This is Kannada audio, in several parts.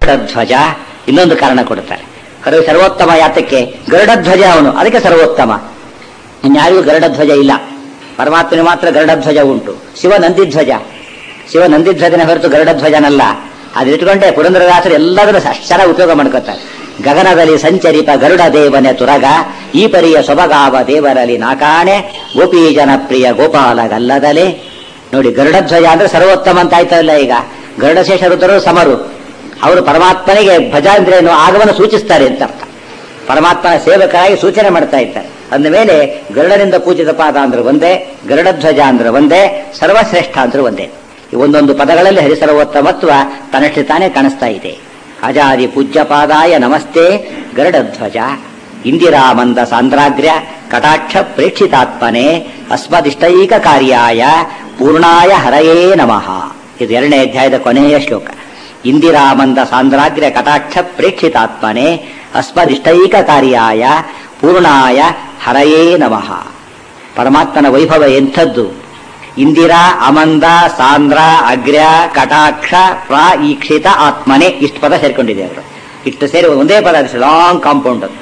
ಧ್ವಜ ಇನ್ನೊಂದು ಕಾರಣ ಕೊಡ್ತಾರೆ ಕರೆ ಸರ್ವೋತ್ತಮ ಯಾತಕ್ಕೆ ಗರುಡಧ್ವಜ ಅವನು ಅದಕ್ಕೆ ಸರ್ವೋತ್ತಮ ಇನ್ಯಾರಿಗೂ ಗರುಡಧ್ವಜ ಇಲ್ಲ ಪರಮಾತ್ಮನ ಮಾತ್ರ ಗರುಡಧ್ವಜ ಉಂಟು ಶಿವ ನಂದಿಧ್ವಜ ಶಿವ ನಂದಿಧ್ವಜನ ಹೊರತು ಗರುಡಧ್ವಜನಲ್ಲ ಅದಿಟ್ಕೊಂಡೆ ಪುರಂದರದಾಸರು ಎಲ್ಲದನ್ನು ಅಕ್ಷರ ಉಪಯೋಗ ಮಾಡ್ಕೋತಾರೆ ಗಗನದಲ್ಲಿ ಸಂಚರಿತ ಗರುಡ ದೇವನೆ ತುರಗ ಈ ಪರಿಯ ಸೊಬಗಾವ ದೇವರಲ್ಲಿ ನಾಕಾಣೆ ಗೋಪಿ ಜನಪ್ರಿಯ ಗೋಪಾಲ ಗಲ್ಲದಲೆ ನೋಡಿ ಗರುಡಧ್ವಜ ಅಂದ್ರೆ ಸರ್ವೋತ್ತಮ ಅಂತ ಆಯ್ತಲ್ಲ ಈಗ ಗರುಡಶೇಷ ರುದ್ರರು ಸಮರು ಅವರು ಪರಮಾತ್ಮನಿಗೆ ಭಜ ಅಂದ್ರೇನು ಆಗವನ್ನು ಸೂಚಿಸ್ತಾರೆ ಅಂತ ಅರ್ಥ ಪರಮಾತ್ಮನ ಸೇವಕರಾಗಿ ಸೂಚನೆ ಮಾಡ್ತಾ ಇದ್ದಾರೆ ಅಂದ ಮೇಲೆ ಗರುಡನಿಂದ ಪೂಜಿತ ಪಾದ ಅಂದ್ರೆ ಒಂದೇ ಗರುಡಧ್ವಜ ಅಂದ್ರೆ ಒಂದೇ ಸರ್ವಶ್ರೇಷ್ಠ ಅಂದ್ರೆ ಒಂದೇ ಈ ಒಂದೊಂದು ಪದಗಳಲ್ಲಿ ಹರಿಸರ್ವೋತ್ತಮತ್ವ ತನ್ನಷ್ಟೇ ತಾನೇ ಕಾಣಿಸ್ತಾ ಇದೆ ಅಜಾದಿ ಪೂಜ್ಯ ಪಾದಾಯ ನಮಸ್ತೆ ಗರುಡಧ್ವಜ ಇಂದಿರಾಮಂದ ಸಾಂದ್ರಾಗ್ರ್ಯ ಕಟಾಕ್ಷ ಪ್ರೇಕ್ಷಿತಾತ್ಮನೆ ಅಸ್ಮದಿಷ್ಟೈಕ ಕಾರ್ಯಾಯ ಪೂರ್ಣಾಯ ಹರಯೇ ನಮಃ ಇದು ಎರಡನೇ ಅಧ್ಯಾಯದ ಕೊನೆಯ ಶ್ಲೋಕ ಇಂದಿರಾಮಂದ ಸಾಂದ್ರಾಗ್ರ್ಯ ಕಟಾಕ್ಷ ಪ್ರೇಕ್ಷಿತಾತ್ಮನೆ ಅಸ್ಮದಿಷ್ಟೈಕ ಕಾರ್ಯಾಯ ಪೂರ್ಣಾಯ ಹರಯೇ ನಮಃ ಪರಮಾತ್ಮನ ವೈಭವ ಎಂಥದ್ದು ಇಂದಿರಾ ಅಮಂದ ಸಾಂದ್ರ ಅಗ್ರ್ಯ ಕಟಾಕ್ಷ ಪ್ರ ಈಕ್ಷಿತ ಆತ್ಮನೆ ಇಷ್ಟು ಪದ ಸೇರ್ಕೊಂಡಿದೆ ಅವರು ಇಷ್ಟು ಸೇರಿ ಒಂದೇ ಪದ ಲಾಂಗ್ ಕಾಂಪೌಂಡ್ ಅದು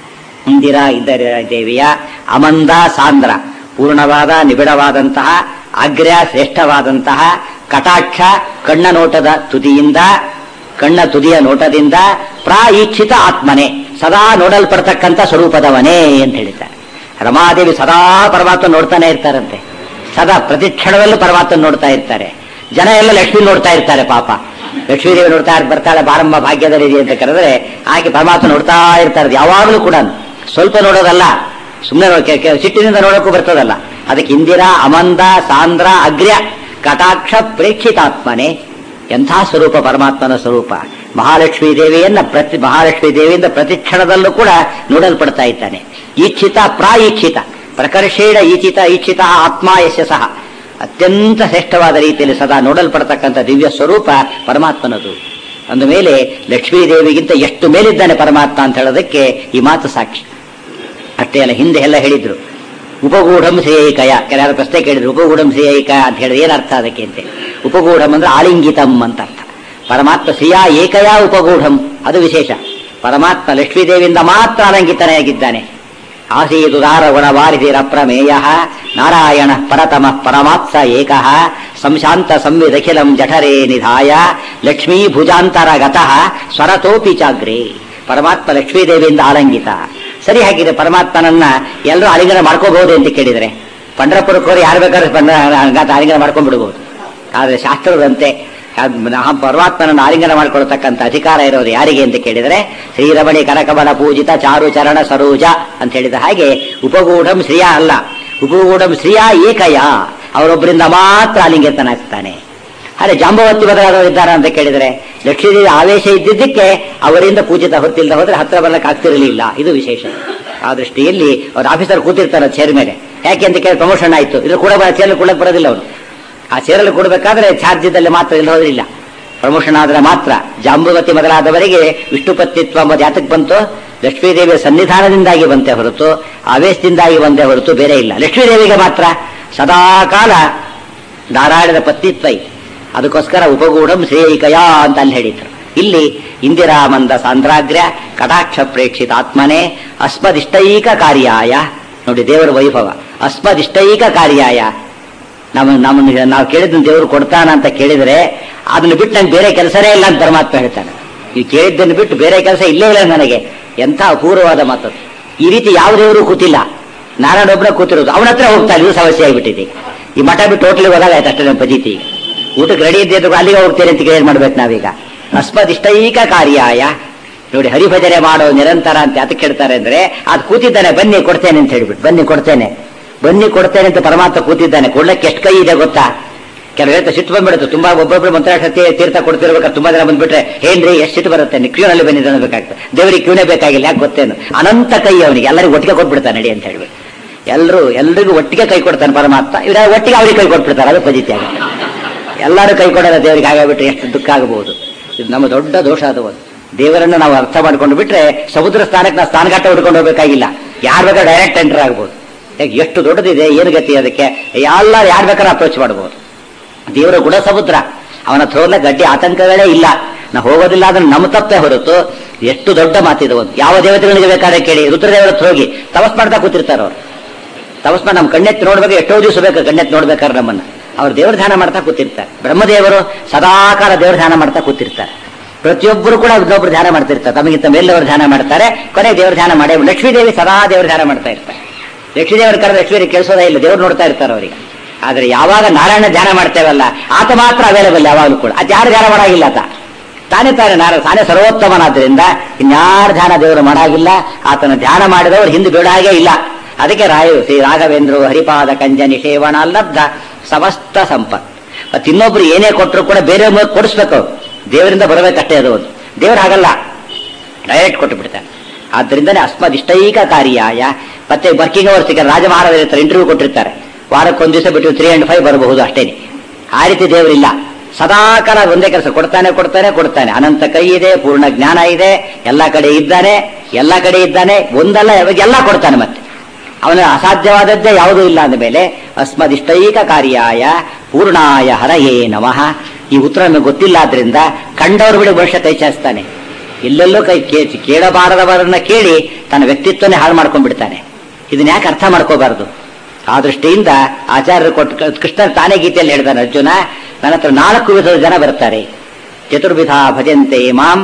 ಇಂದಿರಾ ಇದ್ದ ದೇವಿಯ ಅಮಂದ ಸಾಂದ್ರ ಪೂರ್ಣವಾದ ನಿಬಿಡವಾದಂತಹ ಅಗ್ರ್ಯ ಶ್ರೇಷ್ಠವಾದಂತಹ ಕಟಾಕ್ಷ ಕಣ್ಣ ನೋಟದ ತುದಿಯಿಂದ ಕಣ್ಣ ತುದಿಯ ನೋಟದಿಂದ ಪ್ರಾಈಕ್ಷಿತ ಆತ್ಮನೆ ಸದಾ ನೋಡಲ್ಪಡ್ತಕ್ಕಂಥ ಸ್ವರೂಪದವನೇ ಅಂತ ಹೇಳ್ತಾರೆ ರಮಾದೇವಿ ಸದಾ ಪರಮಾತ್ಮ ನೋಡ್ತಾನೆ ಇರ್ತಾರಂತೆ ಸದಾ ಪ್ರತಿ ಕ್ಷಣದಲ್ಲೂ ಪರಮಾತ್ಮ ನೋಡ್ತಾ ಇರ್ತಾರೆ ಜನ ಎಲ್ಲ ಲಕ್ಷ್ಮಿ ನೋಡ್ತಾ ಇರ್ತಾರೆ ಪಾಪ ಲಕ್ಷ್ಮೀದೇವಿ ನೋಡ್ತಾ ಇರ್- ಬರ್ತಾಳೆ ಬಾರಮ್ಮ ಭಾಗ್ಯದಲ್ಲಿ ಅಂತ ಕರೆದ್ರೆ ಆಕೆ ಪರಮಾತ್ಮ ನೋಡ್ತಾ ಇರ್ತಾರೆ ಯಾವಾಗಲೂ ಕೂಡ ಸ್ವಲ್ಪ ನೋಡೋದಲ್ಲ ಸುಮ್ಮನೆ ಸಿಟ್ಟಿನಿಂದ ನೋಡೋಕ್ಕೂ ಬರ್ತದಲ್ಲ ಅದಕ್ಕೆ ಇಂದಿರಾ ಅಮಂದ ಸಾಂದ್ರ ಅಗ್ರ್ಯ ಕಟಾಕ್ಷ ಪ್ರೇಕ್ಷಿತಾತ್ಮನೆ ಎಂಥ ಸ್ವರೂಪ ಪರಮಾತ್ಮನ ಸ್ವರೂಪ ಮಹಾಲಕ್ಷ್ಮೀ ದೇವಿಯನ್ನ ಪ್ರತಿ ಮಹಾಲಕ್ಷ್ಮೀ ದೇವಿಯಿಂದ ಪ್ರತಿ ಕ್ಷಣದಲ್ಲೂ ಕೂಡ ನೋಡಲ್ಪಡ್ತಾ ಇದ್ದಾನೆ ಈಕ್ಷಿತ ಪ್ರಾಈಕ್ಷಿತ ಪ್ರಕರ್ಷೇಣ ಈಚಿತ ಈಕ್ಷಿತ ಆತ್ಮ ಯಶಸಃ ಅತ್ಯಂತ ಶ್ರೇಷ್ಠವಾದ ರೀತಿಯಲ್ಲಿ ಸದಾ ನೋಡಲ್ಪಡ್ತಕ್ಕಂಥ ದಿವ್ಯ ಸ್ವರೂಪ ಪರಮಾತ್ಮನದು ಅಂದ ಮೇಲೆ ಲಕ್ಷ್ಮೀ ದೇವಿಗಿಂತ ಎಷ್ಟು ಮೇಲಿದ್ದಾನೆ ಪರಮಾತ್ಮ ಅಂತ ಹೇಳೋದಕ್ಕೆ ಈ ಮಾತು ಸಾಕ್ಷಿ ಅಷ್ಟೇ ಅಲ್ಲ ಹಿಂದೆ ಎಲ್ಲ ಹೇಳಿದ್ರು ಉಪಗೂಢಂ ಶ್ರೇಯೈಕಯ ಕೆಲವರು ಪ್ರಶ್ನೆ ಕೇಳಿದ್ರು ಉಪಗೂಢಂ ಶ್ರೇಯೈಕ ಅಂತ ಹೇಳಿದ್ರೆ ಏನ್ ಅರ್ಥ ಅದಕ್ಕೆ ಅಂತೆ ಉಪಗೂಢಂ ಅಂದ್ರೆ ಆಲಿಂಗಿತಂ ಅಂತ ಅರ್ಥ ಪರಮಾತ್ಮ ಶ್ರೀಯ ಏಕಯ ಉಪಗೂಢಂ ಅದು ವಿಶೇಷ ಪರಮಾತ್ಮ ಲಕ್ಷ್ಮೀದೇವಿಯಿಂದ ಮಾತ್ರ ಅಲಂಕಿತನಾಗಿದ್ದಾನೆ ಆಸೀದುದಾರ ಗುಣವಾರಿಧಿರಪ್ರಮೇಯ ನಾರಾಯಣ ಪರತಮ ಪರಮಾತ್ಸ ಏಕಃ ಸಂಶಾಂತ ಸಂವಿದಖಿಲಂ ಜಠರೇ ನಿಧಾಯ ಲಕ್ಷ್ಮೀ ಭುಜಾಂತರ ಗತಃ ಸ್ವರತೋಪಿ ಚಾಗ್ರೇ ಪರಮಾತ್ಮ ಲಕ್ಷ್ಮೀದೇವಿಯಿಂದ ಆಲಂಗಿತ ಸರಿ ಹಾಗಿದೆ ಪರಮಾತ್ಮನನ್ನ ಎಲ್ಲರೂ ಆಲಿಂಗನ ಮಾಡ್ಕೋಬಹುದು ಅಂತ ಕೇಳಿದ್ರೆ ಪಂಡರಪುರಕ್ಕೆ ಹೋಗಿ ಯಾರು ಬೇಕಾದ್ರೂ ಪಂಡ- ಆಲಿಂಗನ ಮಾಡ್ಕೊಂಡ್ಬಿಡ್ಬೋದು ಆದ್ರೆ ಶಾಸ್ತ್ರದಂತೆ ಅದ್ ನಾ- ಪರಮಾತ್ಮನನ್ನು ಆಲಿಂಗನ ಮಾಡ್ಕೊಳ್ತಕ್ಕಂಥ ಅಧಿಕಾರ ಇರೋದು ಯಾರಿಗೆ ಅಂತ ಕೇಳಿದರೆ ಶ್ರೀರಮಣಿ ಕನಕಮಲ ಪೂಜಿತ ಚಾರು ಚರಣ ಸರೋಜ ಅಂತ ಹೇಳಿದ ಹಾಗೆ ಉಪಗೂಢಂ ಶ್ರೀಯ ಅಲ್ಲ ಉಪಗೂಢಂ ಶ್ರೀಯ ಏಕಯ ಅವರೊಬ್ಬರಿಂದ ಮಾತ್ರ ಆಲಿಂಗತನಾಗ್ತಾನೆ ಅರೆ ಜಾಂಬವತಿ ಬದಲಾದವರು ಇದ್ದಾರ ಅಂತ ಕೇಳಿದರೆ ಲಕ್ಷ್ಮೀದೇವಿ ಆವೇಶ ಇದ್ದಿದ್ದಕ್ಕೆ ಅವರಿಂದ ಪೂಜಿತ ಹೊತ್ತಿಲ್ಲದ ಹೋದ್ರೆ ಹತ್ರ ಬರ್ಲಕ್ಕೆ ಆಗ್ತಿರಲಿಲ್ಲ ಇದು ವಿಶೇಷ ಆ ದೃಷ್ಟಿಯಲ್ಲಿ ಅವ್ರ ಆಫೀಸರ್ ಕೂತಿರ್ತಾರೆ ಚೇರ್ ಮೇಲೆ ಯಾಕೆ ಅಂತ ಕೇಳಿ ಪ್ರಮೋಷನ್ ಆಯ್ತು ಇದು ಕೂಡ ಚೇರ್ ಕೊಡಕ್ ಬರೋದಿಲ್ಲ ಅವನು ಆ ಚೇರಲ್ಲಿ ಕೊಡಬೇಕಾದ್ರೆ ಚಾರ್ಜ್ ಇದ್ದಲ್ಲಿ ಮಾತ್ರ ಇಲ್ಲ ಹೋದ್ರಿಲ್ಲ ಪ್ರಮೋಷನ್ ಆದ್ರೆ ಮಾತ್ರ ಜಾಂಬುವತಿ ಮೊದಲಾದವರಿಗೆ ವಿಷ್ಣುಪತ್ನಿತ್ವ ಎಂಬುದು ಯಾತಕ್ಕೆ ಬಂತು ಲಕ್ಷ್ಮೀದೇವಿಯ ಸನ್ನಿಧಾನದಿಂದಾಗಿ ಬಂತೆ ಹೊರತು ಆವೇಶದಿಂದಾಗಿ ಬಂದೇ ಹೊರತು ಬೇರೆ ಇಲ್ಲ ಲಕ್ಷ್ಮೀದೇವಿಗೆ ಮಾತ್ರ ಸದಾಕಾಲ ನಾರಾಯಣದ ಪತ್ನಿತ್ವ ಇದೆ ಅದಕ್ಕೋಸ್ಕರ ಉಪಗೂಢಂ ಶ್ರೇಯಿಕಯ ಅಂತ ಅಲ್ಲಿ ಹೇಳಿದ್ರು ಇಲ್ಲಿ ಇಂದಿರಾಮಂದ ಸಾಂದ್ರಾಗ್ರ್ಯ ಕಟಾಕ್ಷ ಪ್ರೇಕ್ಷಿತ ಆತ್ಮನೆ ಅಸ್ಮದಿಷ್ಟೈಕ ಕಾರ್ಯಾಯ ನೋಡಿ ದೇವರ ವೈಭವ ಅಸ್ಮದಿಷ್ಟೈಕ ಕಾರ್ಯಾಯ ನಮ್ಮ ನಮ್ಮನ್ನು ನಾವು ಕೇಳಿದ್ನ ದೇವರು ಕೊಡ್ತಾನ ಅಂತ ಕೇಳಿದ್ರೆ ಅದನ್ನು ಬಿಟ್ಟು ನಂಗೆ ಬೇರೆ ಕೆಲಸನೇ ಇಲ್ಲ ಅಂತ ಪರಮಾತ್ಮ ಹೇಳ್ತಾನೆ ಈ ಕೇಳಿದ್ದನ್ನು ಬಿಟ್ಟು ಬೇರೆ ಕೆಲಸ ಇಲ್ಲೇ ಇಲ್ಲ ನನಗೆ ಎಂಥ ಅಪೂರ್ವವಾದ ಮಾತು ಈ ರೀತಿ ಯಾವ ದೇವರು ಕೂತಿಲ್ಲ ನಾರಾಯಣ ಒಬ್ಬನೇ ಕೂತಿರೋದು ಅವನ ಹತ್ರ ಹೋಗ್ತಾ ಇದು ಸಮಸ್ಯೆ ಆಗಿಬಿಟ್ಟಿದೆ ಈ ಮಠ ಬಿಟ್ಟು ಹೋಟ್ಲಿಗೆ ಹೋದಾಗ ಆಯ್ತು ಅಷ್ಟೇ ನಮ್ಮ ಪದ್ಧತಿ ಊಟಕ್ಕೆ ರೆಡಿ ಇದ್ದಿದ್ರು ಅಲ್ಲಿಗೆ ಹೋಗ್ತೇನೆ ಅಂತ ಏನ್ ಮಾಡ್ಬೇಕು ನಾವೀಗ ಅಸ್ಮದಿಷ್ಟೈಕ ಕಾರ್ಯಾಯ ನೋಡಿ ಹರಿಭಜನೆ ಮಾಡೋ ನಿರಂತರ ಅಂತ ಯಾತಕ್ಕೆ ಹೇಳ್ತಾರೆ ಅಂದ್ರೆ ಅದು ಕೂತಿದ್ದಾನೆ ಬನ್ನಿ ಕೊಡ್ತೇನೆ ಅಂತ ಹೇಳ್ಬಿಟ್ಟು ಬನ್ನಿ ಕೊಡ್ತೇನೆ ಬನ್ನಿ ಕೊಡ್ತೇನೆ ಅಂತ ಪರಮಾತ್ಮ ಕೂತಿದ್ದಾನೆ ಕೊಡ್ಲಕ್ಕೆ ಎಷ್ಟು ಕೈ ಇದೆ ಗೊತ್ತಾ ಕೆಲವು ಹೇಳ್ತಾ ಸಿಟ್ಟು ಬಂದ್ಬಿಡುತ್ತೆ ತುಂಬಾ ಒಬ್ಬೊಬ್ರು ಮಂತ್ರಾಕ್ಷತೆ ತೀರ್ಥ ಕೊಡ್ತಿರ್ಬೇಕಾದ್ರೆ ತುಂಬಾ ಜನ ಬಂದ್ಬಿಟ್ರೆ ಏನ್ರಿ ಎಷ್ಟು ಸಿಟ್ಟು ಬರುತ್ತೆ ನೀವು ಕ್ಯೂನಲ್ಲಿ ಬನ್ನಿ ಅನ್ನಬೇಕಾಗ್ತದೆ ದೇವರಿಗೆ ಕ್ಯೂನೇ ಬೇಕಾಗಿಲ್ಲ ಯಾಕೆ ಗೊತ್ತೇನು ಅನಂತ ಕೈ ಅವನಿಗೆ ಎಲ್ಲರಿಗೂ ಒಟ್ಟಿಗೆ ಕೊಟ್ಬಿಡ್ತಾನೆ ನಡಿ ಅಂತ ಹೇಳ್ಬಿಟ್ಟು ಎಲ್ಲರೂ ಎಲ್ರಿಗೂ ಒಟ್ಟಿಗೆ ಕೈ ಕೊಡ್ತಾನೆ ಪರಮಾತ್ಮ ಇವ್ರ ಒಟ್ಟಿಗೆ ಅವ್ರಿಗೆ ಕೈ ಕೊಟ್ಬಿಡ್ತಾರೆ ಅದು ಪದ್ಧತಿ ಆಗುತ್ತೆ ಎಲ್ಲರೂ ಕೈ ಕೊಡೋದ ದೇವರಿಗೆ ಹಾಗಾಗ್ಬಿಟ್ರೆ ಎಷ್ಟು ದುಃಖ ಆಗಬಹುದು ಇದು ನಮ್ಮ ದೊಡ್ಡ ದೋಷ ಅದು ಒಂದು ದೇವರನ್ನು ನಾವು ಅರ್ಥ ಮಾಡ್ಕೊಂಡು ಬಿಟ್ರೆ ಸಮುದ್ರ ಸ್ಥಾನಕ್ಕೆ ನಾವು ಸ್ಥಾನಘಟ್ಟ ಹುಡ್ಕೊಂಡು ಹೋಗ್ಬೇಕಾಗಿಲ್ಲ ಯಾರು ಬೇಕಾದ್ರೆ ಡೈರೆಕ್ಟ್ ಎಂಟರ್ ಆಗ್ಬೋದು ಯಾಕೆ ಎಷ್ಟು ದೊಡ್ಡದಿದೆ ಏನು ಗತಿ ಅದಕ್ಕೆ ಎಲ್ಲ ಯಾರು ಬೇಕಾದ್ರೆ ಅಪ್ರೋಚ್ ಮಾಡ್ಬೋದು ದೇವರ ಗುಣ ಸಮುದ್ರ ಅವನ ಹತ್ರ ಹೋಗ್ಲಿಕ್ಕೆ ಗಡ್ಡಿ ಆತಂಕಗಳೇ ಇಲ್ಲ ನಾ ಹೋಗೋದಿಲ್ಲ ಅಂದ್ರೆ ನಮ್ಮ ತಪ್ಪೇ ಹೊರತು ಎಷ್ಟು ದೊಡ್ಡ ಮಾತಿದೆ ಒಂದು ಯಾವ ದೇವತೆಗಳಿಗೆ ಬೇಕಾದ್ರೆ ಕೇಳಿ ರುದ್ರದೇವರ ಹತ್ರ ಹೋಗಿ ತಪಸ್ ಮಾಡ್ತಾ ಕೂತಿರ್ತಾರ ಅವ್ರು ತಪಸ್ ಮಾಡಿ ನಮ್ಮ ಕಣ್ಣೆತ್ತಿ ನೋಡ್ಬೇಕು ಎಷ್ಟೋ ದಿವಸ ಬೇಕು ಕಣ್ಣೆತ್ತಿ ನೋಡ್ಬೇಕಾದ್ರೆ ನಮ್ಮನ್ನ ಅವ್ರು ದೇವ್ರ ಧ್ಯಾನ ಮಾಡ್ತಾ ಕೂತಿರ್ತಾರೆ ಬ್ರಹ್ಮದೇವರು ಸದಾಕಾಲ ದೇವ್ರ ಧ್ಯಾನ ಮಾಡ್ತಾ ಕೂತಿರ್ತಾರೆ ಪ್ರತಿಯೊಬ್ಬರು ಕೂಡ ಇನ್ನೊಬ್ರು ಧ್ಯಾನ ಮಾಡ್ತಿರ್ತಾರೆ ತಮಗಿಂತ ಮೇಲವರು ಧ್ಯಾನ ಮಾಡ್ತಾರೆ ಕೊನೆ ದೇವ್ರ ಧ್ಯಾನ ಮಾಡೇ ಲಕ್ಷ್ಮೀದೇವಿ ಸದಾ ದೇವ್ರ ಧ್ಯಾನ ಮಾಡ್ತಾ ಇರ್ತಾರೆ ಲಕ್ಷ್ಮೀದೇವರ ಕರೆದ ಲಕ್ಷ್ಮೀದೇವಿ ಕೇಳಿಸೋದೇ ಇಲ್ಲ ದೇವ್ರು ನೋಡ್ತಾ ಇರ್ತಾರೆ ಅವರಿಗೆ ಆದ್ರೆ ಯಾವಾಗ ನಾರಾಯಣ ಧ್ಯಾನ ಮಾಡ್ತೇವಲ್ಲ ಆತ ಮಾತ್ರ ಅವೈಲೇಬಲ್ ಯಾವಾಗಲೂ ಕೂಡ ಅದು ಯಾರು ಧ್ಯಾನ ಮಾಡಾಗಿಲ್ಲ ಆತ ತಾನೇ ತಾನೇ ನಾರಾಯಣ ತಾನೇ ಸರ್ವೋತ್ತಮನಾದ್ರಿಂದ ಇನ್ಯಾರು ಧ್ಯಾನ ದೇವರು ಮಾಡಾಗಿಲ್ಲ ಆತನ ಧ್ಯಾನ ಮಾಡಿದವರು ಹಿಂದೆ ಬಿಡ ಹಾಗೆ ಇಲ್ಲ ಅದಕ್ಕೆ ರಾಯು ಶ್ರೀ ರಾಘವೇಂದ್ರ ಹರಿಪಾದ ಕಂಜ ನಿಷೇವಣ ಲಬ್ಧ ಸಮಸ್ತ ಸಂಪತ್ ಮತ್ತೆ ಇನ್ನೊಬ್ರು ಏನೇ ಕೊಟ್ಟರು ಕೂಡ ಬೇರೆ ಕೊಡಿಸ್ಬೇಕು ಅವ್ರು. ದೇವರಿಂದ ಬರಬೇಕಷ್ಟೇ ಅದು ಒಂದು ದೇವರು ಹಾಗಲ್ಲ ಡೈರೆಕ್ಟ್ ಕೊಟ್ಟು ಬಿಡ್ತಾನೆ ಆದ್ರಿಂದನೇ ಅಸ್ಮದಿಷ್ಟೈಕ ಕಾರ್ಯಾಯ ಮತ್ತೆ ವರ್ಕಿಂಗ್ ಅವರ್ಸ್ ಈಗ ರಾಜ ಮಹಾರಾಜರ ಹತ್ರ ಇಂಟರ್ವ್ಯೂ ಕೊಟ್ಟಿರ್ತಾರೆ ವಾರಕ್ಕೊಂದು ದಿವಸ ಬಿಟ್ಟು ತ್ರೀ ಅಂಡ್ ಫೈವ್ ಬರಬಹುದು ಅಷ್ಟೇನೆ ಆ ರೀತಿ ದೇವರಿಲ್ಲ ಸದಾಕಾಲ ಒಂದೇ ಕೆಲಸ ಕೊಡ್ತಾನೆ ಕೊಡ್ತಾನೆ ಕೊಡ್ತಾನೆ ಅನಂತ ಕೈ ಇದೆ ಪೂರ್ಣ ಜ್ಞಾನ ಇದೆ ಎಲ್ಲ ಕಡೆ ಇದ್ದಾನೆ ಎಲ್ಲ ಕಡೆ ಇದ್ದಾನೆ ಒಂದಲ್ಲ ಯಾವಾಗ ಎಲ್ಲ ಕೊಡ್ತಾನೆ ಮತ್ತೆ ಅವನ ಅಸಾಧ್ಯವಾದದ್ದೇ ಯಾವುದೂ ಇಲ್ಲ ಅಂದ ಮೇಲೆ ಅಸ್ಮದಿಷ್ಟೈಕ ಕಾರ್ಯಾಯ ಪೂರ್ಣಾಯ ಹರಯೇ ನಮಃ ಈ ಉತ್ತರ ನಮಗೆ ಗೊತ್ತಿಲ್ಲ ಆದ್ರಿಂದ ಕಂಡವರು ಬಿಡಿ ಮನುಷ್ಯ ಕೈ ಚಾಚ್ತಾನೆ ಎಲ್ಲೆಲ್ಲೋ ಕೈ ಕೇ- ಕೇಳಬಾರದವರನ್ನ ಕೇಳಿ ತನ್ನ ವ್ಯಕ್ತಿತ್ವನೇ ಹಾಳು ಮಾಡ್ಕೊಂಡ್ಬಿಡ್ತಾನೆ ಇದನ್ನ ಯಾಕೆ ಅರ್ಥ ಮಾಡ್ಕೋಬಾರದು ಆ ದೃಷ್ಟಿಯಿಂದ ಆಚಾರ್ಯರು ಕೊಟ್ಟು ಕೃಷ್ಣ ತಾನೇ ಗೀತೆಯಲ್ಲಿ ಹೇಳ್ತಾನೆ ಅರ್ಜುನ ನನ್ನ ಹತ್ರ ನಾಲ್ಕು ವಿಧದ ಜನ ಬರ್ತಾರೆ ಚತುರ್ವಿಧ ಭಜಂತೆ ಮಾಂ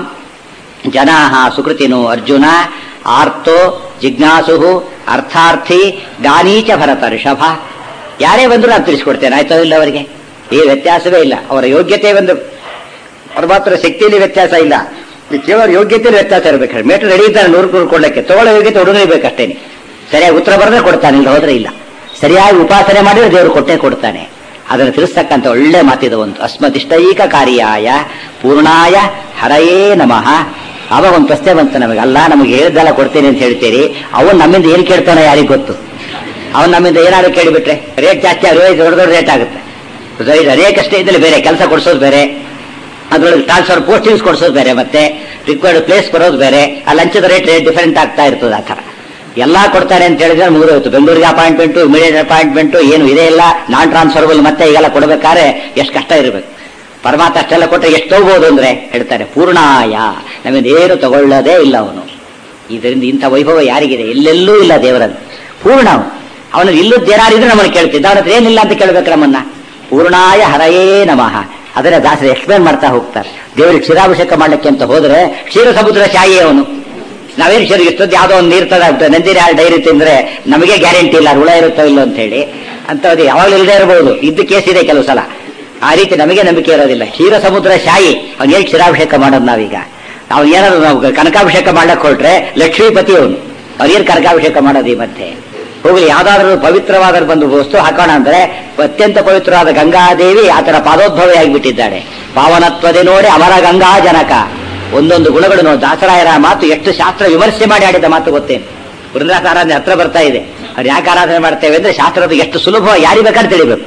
ಜನಾ ಸುಕೃತಿನೋ ಅರ್ಜುನ ಆರ್ತೋ ಜಿಜ್ಞಾಸು ಅರ್ಥಾರ್ಥಿ ಗಾನೀಚ ಭರತ ಋಷಭ ಯಾರೇ ಬಂದ್ರು ನಾನು ತಿಳಿಸ್ಕೊಡ್ತೇನೆ ಆಯ್ತೋ ಇಲ್ಲ ಅವರಿಗೆ ಈ ವ್ಯತ್ಯಾಸವೇ ಇಲ್ಲ ಅವರ ಯೋಗ್ಯತೆ ಒಂದು ಅವ್ರ ಮಾತ್ರ ಶಕ್ತಿಯಲ್ಲಿ ವ್ಯತ್ಯಾಸ ಇಲ್ಲ ಈ ಕೇವಲ ಯೋಗ್ಯತೆಯಲ್ಲಿ ವ್ಯತ್ಯಾಸ ಇರಬೇಕು ಮೇಟ್ರ್ ರೆಡಿ ಇದ್ದಾನೆ ನೂರು ನೂರು ಕೊಡ್ಲಿಕ್ಕೆ ತಗೊಳ್ಳೋ ಯೋಗ್ಯತೆ ಹುಡುಗನಿಗೆ ಬೇಕಷ್ಟೇನೆ ಸರಿಯಾಗಿ ಉತ್ತರ ಬರೆದ್ರೆ ಕೊಡ್ತಾನೆ ಇಲ್ಲ ಹೋದ್ರೆ ಇಲ್ಲ ಸರಿಯಾಗಿ ಉಪಾಸನೆ ಮಾಡಿದ್ರೆ ದೇವರು ಕೊಟ್ಟೇ ಕೊಡ್ತಾನೆ ಅದನ್ನು ತಿಳಿಸ್ತಕ್ಕಂಥ ಒಳ್ಳೆ ಮಾತಿದ ಒಂದು ಅಸ್ಮದಿಷ್ಟೈಕ ಕಾರ್ಯಾಯ ಪೂರ್ಣಾಯ ಹರಯೇ ನಮಃ ಆವಾಗ ಒಂದು ಪ್ರಶ್ನೆ ಬಂತು ನಮಗೆ ಅಲ್ಲ ನಮಗೆ ಹೇಳಿದ್ದೆಲ್ಲ ಕೊಡ್ತೇನೆ ಅಂತ ಹೇಳ್ತೀರಿ ಅವನು ನಮ್ಮಿಂದ ಏನು ಕೇಳ್ತಾನೋ ಯಾರಿಗೆ ಗೊತ್ತು ಅವನು ನಮ್ಮಿಂದ ಏನಾದ್ರು ಕೇಳಿಬಿಟ್ರೆ ರೇಟ್ ಜಾಸ್ತಿ ಆಗುತ್ತೆ ದೊಡ್ಡ ದೊಡ್ಡ ರೇಟ್ ಆಗುತ್ತೆ ರೈಟ್ ಅನೇಕ ಸ್ಟೇಜಲ್ಲಿ ಬೇರೆ ಕೆಲಸ ಕೊಡಿಸೋದು ಬೇರೆ ಅದ್ರೊಳಗೆ ಟ್ರಾನ್ಸ್ಫರ್ ಪೋಸ್ಟಿಂಗ್ಸ್ ಕೊಡಿಸೋದು ಬೇರೆ ಮತ್ತೆ ರಿಕ್ವೈರ್ಡ್ ಪ್ಲೇಸ್ ಬರೋದು ಬೇರೆ ಆ ಲಂಚದ ರೇಟ್ ಡಿಫರೆಂಟ್ ಆಗ್ತಾ ಇರ್ತದೆ ಆ ಥರ ಎಲ್ಲಾ ಕೊಡ್ತಾರೆ ಅಂತ ಹೇಳಿದ್ರೆ ಮುಗಿದೋಯ್ತು ಬೆಂಗಳೂರಿಗೆ ಅಪಾಯಿಂಟ್ಮೆಂಟು ಇಮಿಡಿಯೇಟ್ ಅಪಾಯಿಂಟ್ಮೆಂಟು ಏನು ಇದೇ ಇಲ್ಲ ನಾನ್ ಟ್ರಾನ್ಸ್ಫರ್ಬಲ್ ಮತ್ತೆ ಈಗೆಲ್ಲ ಕೊಡಬೇಕಾದ್ರೆ ಎಷ್ಟು ಕಷ್ಟ ಇರಬೇಕು ಪರಮಾತ್ಮ ಅಷ್ಟೆಲ್ಲ ಕೊಟ್ಟರೆ ಎಷ್ಟು ಹೋಗ್ಬೋದು ಅಂದ್ರೆ ಹೇಳ್ತಾರೆ ಪೂರ್ಣಾಯ ನಮ್ಮಿಂದ ಏನು ತಗೊಳ್ಳೋದೇ ಇಲ್ಲ ಅವನು ಇದರಿಂದ ಇಂಥ ವೈಭವ ಯಾರಿಗಿದೆ ಎಲ್ಲೆಲ್ಲೂ ಇಲ್ಲ ದೇವರಲ್ಲಿ ಪೂರ್ಣ ಅವನು ಅವನು ಇಲ್ಲದ್ದು ಏನಾರಿದ್ರೆ ನಮ್ಮನ್ನು ಕೇಳ್ತಿದ್ದ ಅವನ ಹತ್ರ ಏನಿಲ್ಲ ಅಂತ ಕೇಳ್ಬೇಕು ನಮ್ಮನ್ನ ಪೂರ್ಣಾಯ ಹರಯೇ ನಮಃ ಅದನ್ನ ದಾಸರು ಎಕ್ಸ್ಪ್ಲೇನ್ ಮಾಡ್ತಾ ಹೋಗ್ತಾರೆ ದೇವರಿಗೆ ಕ್ಷೀರಾಭಿಷೇಕ ಮಾಡ್ಲಿಕ್ಕೆ ಅಂತ ಹೋದ್ರೆ ಕ್ಷೀರ ಸಮುದ್ರ ಶಾಯಿ ಅವನು ನಾವೇನು ಕ್ಷೀರ ಇಷ್ಟೊಂದು ಯಾವುದೋ ಒಂದು ನೀರು ತದ ನಂದಿನಿ ಹಾಲು ಡೈರಿ ತಿಂದ್ರೆ ನಮಗೆ ಗ್ಯಾರಂಟಿ ಇಲ್ಲ ಅದು ಹುಳ ಇರುತ್ತೋ ಇಲ್ಲೋ ಅಂತ ಹೇಳಿ ಅಂತದ್ದು ಯಾವಾಗಲೂ ಇಲ್ಲದೆ ಇರಬಹುದು ಇದ್ದು ಕೇಸ್ ಇದೆ ಕೆಲವು ಸಲ ಆ ರೀತಿ ನಮಗೆ ನಂಬಿಕೆ ಇರೋದಿಲ್ಲ ಕ್ಷೀರ ಸಮುದ್ರ ಶಾಯಿ ಅವ್ನು ಏನು ಕ್ಷೀರಾಭಿಷೇಕ ಮಾಡೋದು ನಾವೀಗ ನಾವು ಏನಾದ್ರು ನಾವು ಕನಕಾಭಿಷೇಕ ಮಾಡ್ಲಕ್ಕೆ ಹೊರಟ್ರೆ ಲಕ್ಷ್ಮೀಪತಿ ಅವನು ಅವ್ರೇನು ಕನಕಾಭಿಷೇಕ ಮಾಡೋದು ಈ ಮತ್ತೆ ಹೋಗ್ಲಿ ಯಾವ್ದಾದ್ರು ಪವಿತ್ರವಾದ ಬಂದು ವಸ್ತು ಹಾಕೋಣ ಅಂದ್ರೆ ಅತ್ಯಂತ ಪವಿತ್ರವಾದ ಗಂಗಾದೇವಿ ಆತನ ಪಾದೋದ್ಭವ ಆಗಿಬಿಟ್ಟಿದ್ದಾಳೆ ಪಾವನತ್ವದೆ ನೋಡಿ ಅಮರ ಗಂಗಾ ಜನಕ ಒಂದೊಂದು ಗುಣಗಳು ನೋಡಿ ದಾಸರಾಯರ ಮಾತು ಎಷ್ಟು ಶಾಸ್ತ್ರ ವಿಮರ್ಶೆ ಮಾಡಿ ಆಡಿದ ಮಾತು ಗೊತ್ತೇನು ವೃಂದಾಸ ಆರಾಧನೆ ಹತ್ರ ಬರ್ತಾ ಇದೆ ಅವ್ರು ಯಾಕೆ ಆರಾಧನೆ ಮಾಡ್ತೇವೆ ಅಂದ್ರೆ ಶಾಸ್ತ್ರದ ಎಷ್ಟು ಸುಲಭ ಯಾರಿಗೆ ಬೇಕಾದ್ರೆ ತಿಳಿಬೇಕು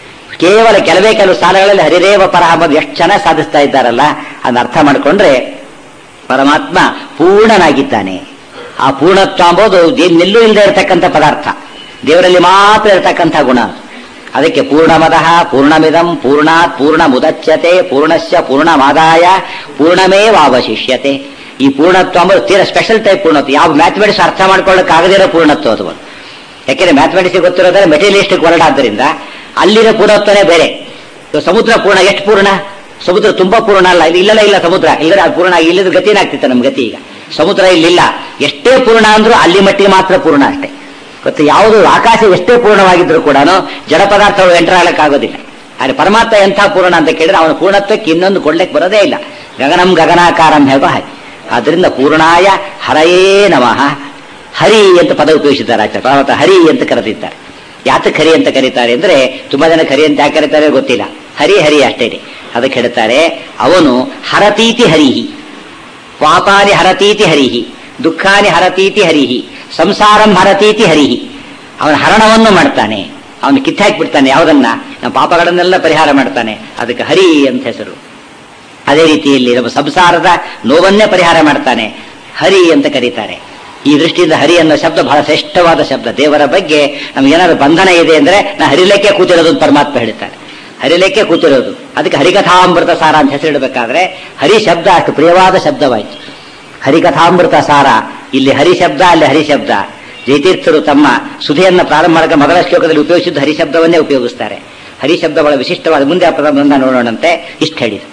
ಕೇವಲ ಕೆಲವೇ ಕೆಲವು ಸ್ಥಾನಗಳಲ್ಲಿ ಹರಿರೇವ ಪರಹ ಅನ್ನೋದು ಎಷ್ಟು ಚೆನ್ನಾಗಿ ಸಾಧಿಸ್ತಾ ಇದ್ದಾರಲ್ಲ ಅದನ್ನ ಅರ್ಥ ಮಾಡಿಕೊಂಡ್ರೆ ಪರಮಾತ್ಮ ಪೂರ್ಣನಾಗಿದ್ದಾನೆ ಆ ಪೂರ್ಣತ್ವ ಎಂಬುದು ಎಲ್ಲೂ ಇಲ್ಲದೆ ಇರತಕ್ಕಂಥ ಪದಾರ್ಥ ದೇವರಲ್ಲಿ ಮಾತ್ರ ಇರತಕ್ಕಂಥ ಗುಣ ಅದಕ್ಕೆ ಪೂರ್ಣಮದಃ ಪೂರ್ಣಮಿದಂ ಪೂರ್ಣಾತ್ ಪೂರ್ಣ ಮುದಚ್ಯತೆ ಪೂರ್ಣಸ್ಯ ಪೂರ್ಣಮಾದಾಯ ಪೂರ್ಣಮೇವಾವಶಿಷ್ಯತೆ ಈ ಪೂರ್ಣತ್ವ ಎಂಬುದು ತೀರಾ ಸ್ಪೆಷಲ್ ಟೈಪ್ ಪೂರ್ಣತ್ವ ಯಾವ ಮ್ಯಾಥಮೆಟಿಕ್ಸ್ ಅರ್ಥ ಮಾಡ್ಕೊಳ್ಳೋಕೆ ಆಗದಿರೋ ಪೂರ್ಣತ್ವ ಅದು ಒಂದು. ಯಾಕೆಂದ್ರೆ ಮ್ಯಾಥಮೆಟಿಕ್ಸ್ ಗೊತ್ತಿರೋದ್ರೆ ಮೆಟೀರಿಯಲಿಸ್ಟಿಕ್ ವರ್ಡ್ ಆದ್ದರಿಂದ ಅಲ್ಲಿರೋ ಪೂರ್ಣತ್ವನೇ ಬೇರೆ ಇವಾಗ ಸಮುದ್ರ ಪೂರ್ಣ ಎಷ್ಟು ಪೂರ್ಣ ಸಮುದ್ರ ತುಂಬಾ ಪೂರ್ಣ ಅಲ್ಲ ಇಲ್ಲಿ ಇಲ್ಲಲ್ಲ ಇಲ್ಲ ಸಮುದ್ರ ಇಲ್ಲದ್ರೆ ಅದು ಪೂರ್ಣ ಇಲ್ಲದ ಗತಿನೇ ಆಗ್ತಿತ್ತು ನಮ್ಮ ಗತಿ ಈಗ ಸಮುದ್ರ ಇಲ್ಲಿಲ್ಲ ಎಷ್ಟೇ ಪೂರ್ಣ ಅಂದ್ರೂ ಅಲ್ಲಿ ಮಟ್ಟಿಗೆ ಮಾತ್ರ ಪೂರ್ಣ ಅಷ್ಟೇ ಮತ್ತು ಯಾವುದು ಆಕಾಶ ಎಷ್ಟೇ ಪೂರ್ಣವಾಗಿದ್ರು ಕೂಡ ಜಡ ಪದಾರ್ಥಗಳು ಎಂಟರ್ ಆಗಲಿಕ್ಕಾಗೋದಿಲ್ಲ ಆದರೆ ಪರಮಾತ್ಮ ಎಂಥ ಪೂರ್ಣ ಅಂತ ಕೇಳಿದ್ರೆ ಅವನ ಪೂರ್ಣತ್ವಕ್ಕೆ ಇನ್ನೊಂದು ಕೊಡ್ಲಿಕ್ಕೆ ಬರೋದೇ ಇಲ್ಲ ಗಗನಂ ಗಗನಾಕಾರಂ ಹೇಗೋ ಹಾಗೆ ಆದ್ರಿಂದ ಪೂರ್ಣಾಯ ಹರಯೇ ನಮಃ ಹರಿ ಅಂತ ಪದ ಉಪಯೋಗಿಸಿದ್ದಾರೆ ಆಚಾರ್ಯ ಪರಮಾತ್ಮ ಹರಿ ಅಂತ ಕರೆದಿದ್ದಾರೆ ಯಾತಕ್ಕೆ ಹರಿ ಅಂತ ಕರೀತಾರೆ ಅಂದ್ರೆ ತುಂಬಾ ಜನ ಹರಿ ಅಂತ ಯಾಕೆ ಕರೀತಾರೆ ಗೊತ್ತಿಲ್ಲ ಹರಿ ಹರಿ ಅಷ್ಟೇ ಅದಕ್ಕೆ ಹೇಳ್ತಾರೆ ಅವನು ಹರತೀತಿ ಹರಿಹಿ ಪಾಪಾನಿ ಹರತೀತಿ ಹರಿಹಿ ದುಃಖಾನಿ ಹರತೀತಿ ಹರಿಹಿ ಸಂಸಾರಂ ಹರತೀತಿ ಹರಿಹಿ ಅವನ ಹರಣವನ್ನು ಮಾಡ್ತಾನೆ ಅವನು ಕಿತ್ತಾಕ್ಬಿಡ್ತಾನೆ ಯಾವುದನ್ನ ನಮ್ಮ ಪಾಪಗಳನ್ನೆಲ್ಲ ಪರಿಹಾರ ಮಾಡ್ತಾನೆ ಅದಕ್ಕೆ ಹರಿ ಅಂತ ಹೆಸರು ಅದೇ ರೀತಿಯಲ್ಲಿ ನಮ್ಮ ಸಂಸಾರದ ನೋವನ್ನೇ ಪರಿಹಾರ ಮಾಡ್ತಾನೆ ಹರಿ ಅಂತ ಕರೀತಾರೆ ಈ ದೃಷ್ಟಿಯಿಂದ ಹರಿ ಅನ್ನೋ ಶಬ್ದ ಬಹಳ ಶ್ರೇಷ್ಠವಾದ ಶಬ್ದ ದೇವರ ಬಗ್ಗೆ ನಮ್ಗೆ ಏನಾದ್ರು ಬಂಧನ ಇದೆ ಅಂದ್ರೆ ನಾ ಹರಿಲಕ್ಕೆ ಕೂತಿರೋದು ಅಂತ ಪರಮಾತ್ಮ ಹೇಳ್ತಾರೆ ಹರಿಲಿಕ್ಕೆ ಕೂತಿರೋದು ಅದಕ್ಕೆ ಹರಿಕಥಾಮೃತ ಸಾರ ಅಂತ ಹೆಸರಿಡಬೇಕಾದ್ರೆ ಹರಿ ಶಬ್ದ ಅಷ್ಟು ಪ್ರಿಯವಾದ ಶಬ್ದವಾಯಿತು ಹರಿಕಥಾಮೃತ ಸಾರ ಇಲ್ಲಿ ಹರಿ ಶಬ್ದ ಅಲ್ಲಿ ಹರಿ ಶಬ್ದ ಜಯತೀರ್ಥರು ತಮ್ಮ ಸುಧೆಯನ್ನ ಪ್ರಾರಂಭ ಮಾಡಕ ಮೊದಲ ಶ್ಲೋಕದಲ್ಲಿ ಉಪಯೋಗಿಸಿದ್ದು ಹರಿ ಶಬ್ದವನ್ನೇ ಉಪಯೋಗಿಸ್ತಾರೆ ಹರಿ ಶಬ್ದ ಬಹಳ ವಿಶಿಷ್ಟವಾದ ಮುಂದೆ ಆ ಪದವನ್ನು ನೋಡೋಣಂತೆ ಇಷ್ಟು ಹೇಳಿದ್ರು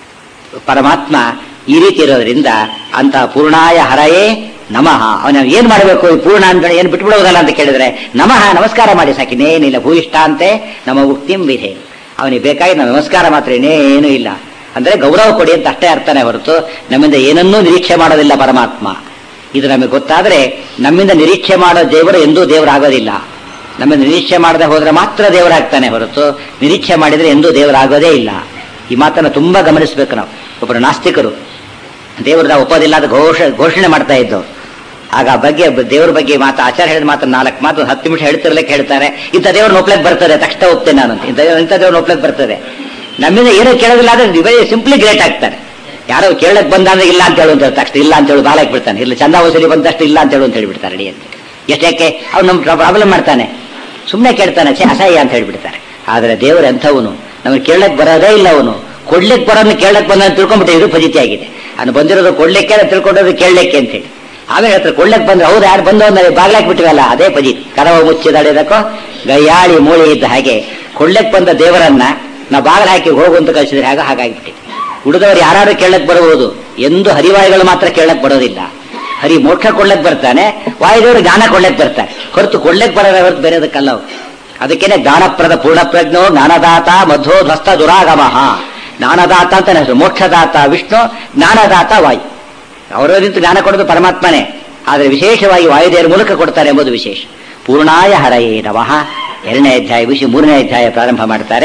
ಪರಮಾತ್ಮ ಈ ರೀತಿ ಇರೋದ್ರಿಂದ ಅಂತ ಪೂರ್ಣಾಯ ಹರಯೇ ನಮಃ ಅವನ ಏನ್ ಮಾಡಬೇಕು ಈ ಪೂರ್ಣ ಅಂತ ಏನ್ ಬಿಟ್ಬಿಡೋದಲ್ಲ ಅಂತ ಕೇಳಿದ್ರೆ ನಮಃ ನಮಸ್ಕಾರ ಮಾಡಿ ಸಾಕಿನೇನಿಲ್ಲ ಭೂಯಿಷ್ಠ ಅಂತೆ ನಮ್ಮ ಉಕ್ತಿಂ ವಿಧೆ ಅವನಿಗೆ ಬೇಕಾಗಿ ನಾವು ನಮಸ್ಕಾರ ಮಾತ್ರ ಇನ್ನೇನು ಇಲ್ಲ ಅಂದ್ರೆ ಗೌರವ ಕೊಡಿ ಅಂತ ಅಷ್ಟೇ ಅರ್ಥನೇ ಹೊರತು ನಮ್ಮಿಂದ ಏನನ್ನೂ ನಿರೀಕ್ಷೆ ಮಾಡೋದಿಲ್ಲ ಪರಮಾತ್ಮ ಇದು ನಮಗೆ ಗೊತ್ತಾದ್ರೆ ನಮ್ಮಿಂದ ನಿರೀಕ್ಷೆ ಮಾಡೋ ದೇವರು ಎಂದೂ ದೇವರಾಗೋದಿಲ್ಲ ನಮ್ಮಿಂದ ನಿರೀಕ್ಷೆ ಮಾಡದೆ ಹೋದ್ರೆ ಮಾತ್ರ ದೇವರಾಗ್ತಾನೆ ಹೊರತು ನಿರೀಕ್ಷೆ ಮಾಡಿದ್ರೆ ಎಂದೂ ದೇವರಾಗೋದೇ ಇಲ್ಲ ಈ ಮಾತನ್ನು ತುಂಬಾ ಗಮನಿಸಬೇಕು ನಾವು ಒಬ್ಬರು ನಾಸ್ತಿಕರು ದೇವರು ನಾವು ಒಪ್ಪೋದಿಲ್ಲ ಅಂತ ಘೋಷ ಘೋಷಣೆ ಮಾಡ್ತಾ ಇದ್ದು ಆಗ ಆ ಬಗ್ಗೆ ದೇವರ ಬಗ್ಗೆ ಮಾತು ಆಚಾರ ಹೇಳಿದ ಮಾತು ನಾಲ್ಕು ಮಾತು ಹತ್ತು ನಿಮಿಷ ಹೇಳ್ತಿರ್ಲಿಕ್ಕೆ ಹೇಳ್ತಾರೆ ಇಂಥ ದೇವ್ರನ್ನ ಒಪ್ಲಕ್ಕೆ ಬರ್ತದೆ ತಕ್ಷಣ ಒಪ್ತೇನೆ ನಾನು ಅಂತ. ಇಂಥ ಇಂಥ ದೇವ್ರನ್ನ ಒಪ್ಲಕ್ಕೆ ಬರ್ತದೆ ನಮ್ಮಿಂದ ಏನೂ ಕೇಳೋದಿಲ್ಲ ಅಂದ್ರೆ ವೆರಿ ಸಿಂಪ್ಲಿ ಗ್ರೇಟ್ ಆಗ್ತಾರೆ ಯಾರೋ ಕೇಳಕ್ ಬಂದಾಗ ಇಲ್ಲ ಅಂತ ಹೇಳು ಅಂತ ತಕ್ಷಣ ಇಲ್ಲ ಅಂತ ಹೇಳಿ ಬಾಲಕ್ ಬಿಡ್ತಾನೆ ಇಲ್ಲ ಚಂದ ವಸೂಲಿ ಬಂದಷ್ಟು ಇಲ್ಲ ಅಂತ ಹೇಳು ಅಂತ ಹೇಳ್ಬಿಡ್ತಾರೆ ಅಡಿ ಅಂತ ಎಷ್ಟಕ್ಕೆ ಅವ್ನು ನಮ್ ಪ್ರಾಬ್ಲಮ್ ಮಾಡ್ತಾನೆ ಸುಮ್ಮನೆ ಕೇಳ್ತಾನೆ ಛೇ ಅಸಹ್ಯ ಅಂತ ಹೇಳ್ಬಿಡ್ತಾರೆ ಆದ್ರೆ ದೇವರು ಎಂಥವನು ನಮಗೆ ಕೇಳಕ್ ಬರೋದೇ ಇಲ್ಲ ಅವನು ಕೊಡ್ಲಿಕ್ಕೆ ಬರೋದನ್ನ ಕೇಳಕ್ ಬಂದ ತಿಳ್ಕೊಂಡ್ಬಿಟ್ಟೆ ಇದು ಫಜಿತಿ ಆಗಿದೆ ಅವ್ನು ಬಂದಿರೋದು ಕೊಡ್ಲಿಕ್ಕೆ ತಿಳ್ಕೊಂಡೋದು ಕೇಳಲಿಕ್ಕೆ ಅಂತ ಹೇಳಿ ಆಮೇಲೆ ಹೇಳ್ತಾರೆ ಕೊಳ್ಳಕ್ ಬಂದ್ರೆ ಹೌದು ಯಾರು ಬಂದು ಅಂದ್ರೆ ಬಾಗ್ಲಾಕ್ ಬಿಟ್ಟಿವಲ್ಲ ಅದೇ ಪಜಿ ಕರವ ಮುಚ್ಚಿದಾಡಿದಕ್ಕೋ ಗಯ್ಯಾಳಿ ಮೂಳಿ ಇದ್ದ ಹಾಗೆ ಕೊಳ್ಳಕ್ ಬಂದ ದೇವರನ್ನ ನಾವು ಬಾಗಿಲು ಹಾಕಿ ಹೋಗು ಅಂತ ಕಳಿಸಿದ್ರೆ ಆಗ ಹಾಗಾಗಿಬಿಟ್ಟಿದೆ ಉಳಿದವರು ಯಾರು ಕೇಳಕ್ ಬರಬಹುದು ಎಂದು ಹರಿವಾಯುಗಳು ಮಾತ್ರ ಕೇಳಕ್ ಬರೋದಿಲ್ಲ ಹರಿ ಮೋಕ್ಷ ಕೊಳ್ಳಕ್ ಬರ್ತಾನೆ ವಾಯುದೇವರು ಜ್ಞಾನ ಕೊಳ್ಳಕ್ ಬರ್ತಾರೆ ಹೊರತು ಕೊಳ್ಳಕ್ ಬರೋದ ಹೊರತು ಬೇರೆದಕ್ಕಲ್ಲ ಅವ್ರು. ಅದಕ್ಕೇನೆ ಜ್ಞಾನಪ್ರದ ಪೂರ್ಣಪ್ರಜ್ಞೋ ಜ್ಞಾನದಾತ ಮಧ್ವೋ ಧ್ವಸ್ತ ದುರಾಗಮಃ ಜ್ಞಾನದಾತ ಅಂತ ಹೆಸರು ಮೋಕ್ಷದಾತ ವಿಷ್ಣು ಜ್ಞಾನದಾತ ವಾಯು ಅವರವರಿಂತ ಜ್ಞಾನ ಕೊಡೋದು ಪರಮಾತ್ಮನೇ ಆದರೆ ವಿಶೇಷವಾಗಿ ವಾಯುದೇವರ ಮೂಲಕ ಕೊಡ್ತಾರೆ ಎಂಬುದು ವಿಶೇಷ ಪೂರ್ಣಾಯ ಹರಯೇ ನಮಃ ಎರಡನೇ ಅಧ್ಯಾಯ ವಿಷಯ ಮೂರನೇ ಅಧ್ಯಾಯ ಪ್ರಾರಂಭ ಮಾಡ್ತಾರೆ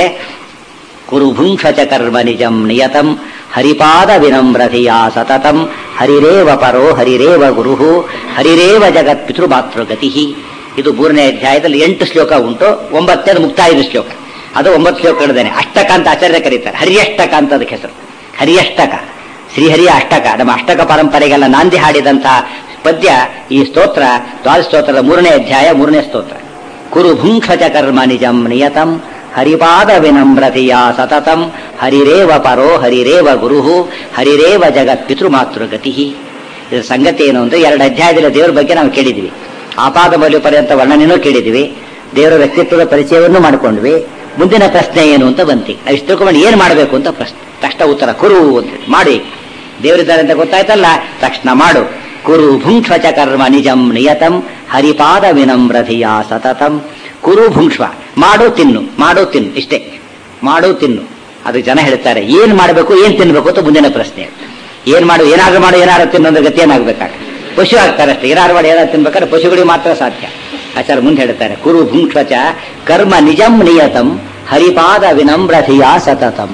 ಕುರು ಭುಂಕ್ಷಚ ಕರ್ಮ ನಿಜಂ ನಿಯತಂ ಹರಿಪಾದ ವಿನಮ್ರಧಿಯ ಸತತಂ ಹರಿರೇವ ಪರೋ ಹರಿರೇವ ಗುರು ಹರಿರೇವ ಜಗತ್ ಪಿತೃಮಾತೃಗತಿ ಇದು ಮೂರನೇ ಅಧ್ಯಾಯದಲ್ಲಿ ಎಂಟು ಶ್ಲೋಕ ಉಂಟು ಒಂಬತ್ತನೇ ಮುಕ್ತಾಯದ ಶ್ಲೋಕ ಅದು ಒಂಬತ್ತು ಶ್ಲೋಕ ಹೇಳಿದ್ದೇನೆ ಅಷ್ಟಕ ಅಂತ ಆಚಾರ್ಯ ಕರೀತಾರೆ ಹರಿಯಷ್ಟಕ ಅಂತ ಅದಕ್ಕೆ ಹೆಸರು ಹರಿಯಷ್ಟಕ ಶ್ರೀಹರಿಯ ಅಷ್ಟಕ ನಮ್ಮ ಅಷ್ಟಕ ಪರಂಪರೆಗೆಲ್ಲ ನಾಂದಿ ಹಾಡಿದಂತ ಪದ್ಯ ಈ ಸ್ತೋತ್ರ ದ್ವಾದ ಸ್ತೋತ್ರದ ಮೂರನೇ ಅಧ್ಯಾಯ ಮೂರನೇ ಸ್ತೋತ್ರ ಕುರು ಭುಂಕ್ಷಚ ಕರ್ಮ ನಿಜಂ ನಿಯತಂ ಹರಿಪಾದ ವಿನಮ್ರತೆಯ ಸತತಂ ಹರಿರೇವ ಪರೋ ಹರಿರೇವ ಗುರು ಹರಿರೇವ ಜಗತ್ ಪಿತೃಮಾತೃಗತಿ ಇದರ ಸಂಗತಿ ಏನು ಅಂದ್ರೆ ಎರಡು ಅಧ್ಯಾಯದಲ್ಲಿ ದೇವರ ಬಗ್ಗೆ ನಾವು ಕೇಳಿದ್ವಿ ಆಪಾದ ಮೌಲ್ಯ ಪರ್ಯಂತ ವರ್ಣನೆನೂ ಕೇಳಿದ್ವಿ ದೇವರ ವ್ಯಕ್ತಿತ್ವದ ಪರಿಚಯವನ್ನು ಮಾಡಿಕೊಂಡ್ವಿ ಮುಂದಿನ ಪ್ರಶ್ನೆ ಏನು ಅಂತ ಬಂತಿ ನಾವು ಇಷ್ಟು ತಿಳ್ಕೊಂಡು ಏನ್ ಮಾಡಬೇಕು ಅಂತ ಪ್ರಶ್ನೆ ತಕ್ಷಣ ಉತ್ತರ ಕುರು ಅಂತ ಹೇಳಿ ಮಾಡಿ ದೇವರಿದ್ದಾರೆ ಅಂತ ಗೊತ್ತಾಯ್ತಲ್ಲ ತಕ್ಷಣ ಮಾಡು ಕುರು ಭುಂಕ್ಷ್ವಚ ಕರ್ಮ ನಿಜಂ ನಿಯತಂ ಹರಿಪಾದ ವಿನಮ್ರಧಿಯ ಸತತಂ ಕುರು ಭುಂಕ್ಷ್ವ ಮಾಡು ತಿನ್ನು ಮಾಡು ತಿನ್ನು ಇಷ್ಟೇ ಮಾಡು ತಿನ್ನು ಅದು ಜನ ಹೇಳ್ತಾರೆ ಏನ್ ಮಾಡಬೇಕು ಏನ್ ತಿನ್ಬೇಕು ಅಂತ ಮುಂದಿನ ಪ್ರಶ್ನೆ ಏನ್ ಮಾಡು ಏನಾದ್ರು ಮಾಡು ಏನಾದ್ರು ತಿನ್ನು ಅಂದ್ರೆ ಗತಿ ಏನಾಗ್ಬೇಕಾಗ ಪಶು ಆಗ್ತಾರೆ ಅಷ್ಟೇ ಏನಾದ್ರು ಮಾಡಿ ಏನಾದ್ರು ತಿನ್ಬೇಕಾದ್ರೆ ಪಶುಗಳಿಗೆ ಮಾತ್ರ ಸಾಧ್ಯ ಆಚಾರ ಮುಂದೆ ಹೇಳ್ತಾರೆ ಕುರು ಭುಂಕ್ಷ್ವಚ ಕರ್ಮ ನಿಜಂ ನಿಯತಂ ಹರಿಪಾದ ವಿನಮ್ರಧಿಯ ಸತತಂ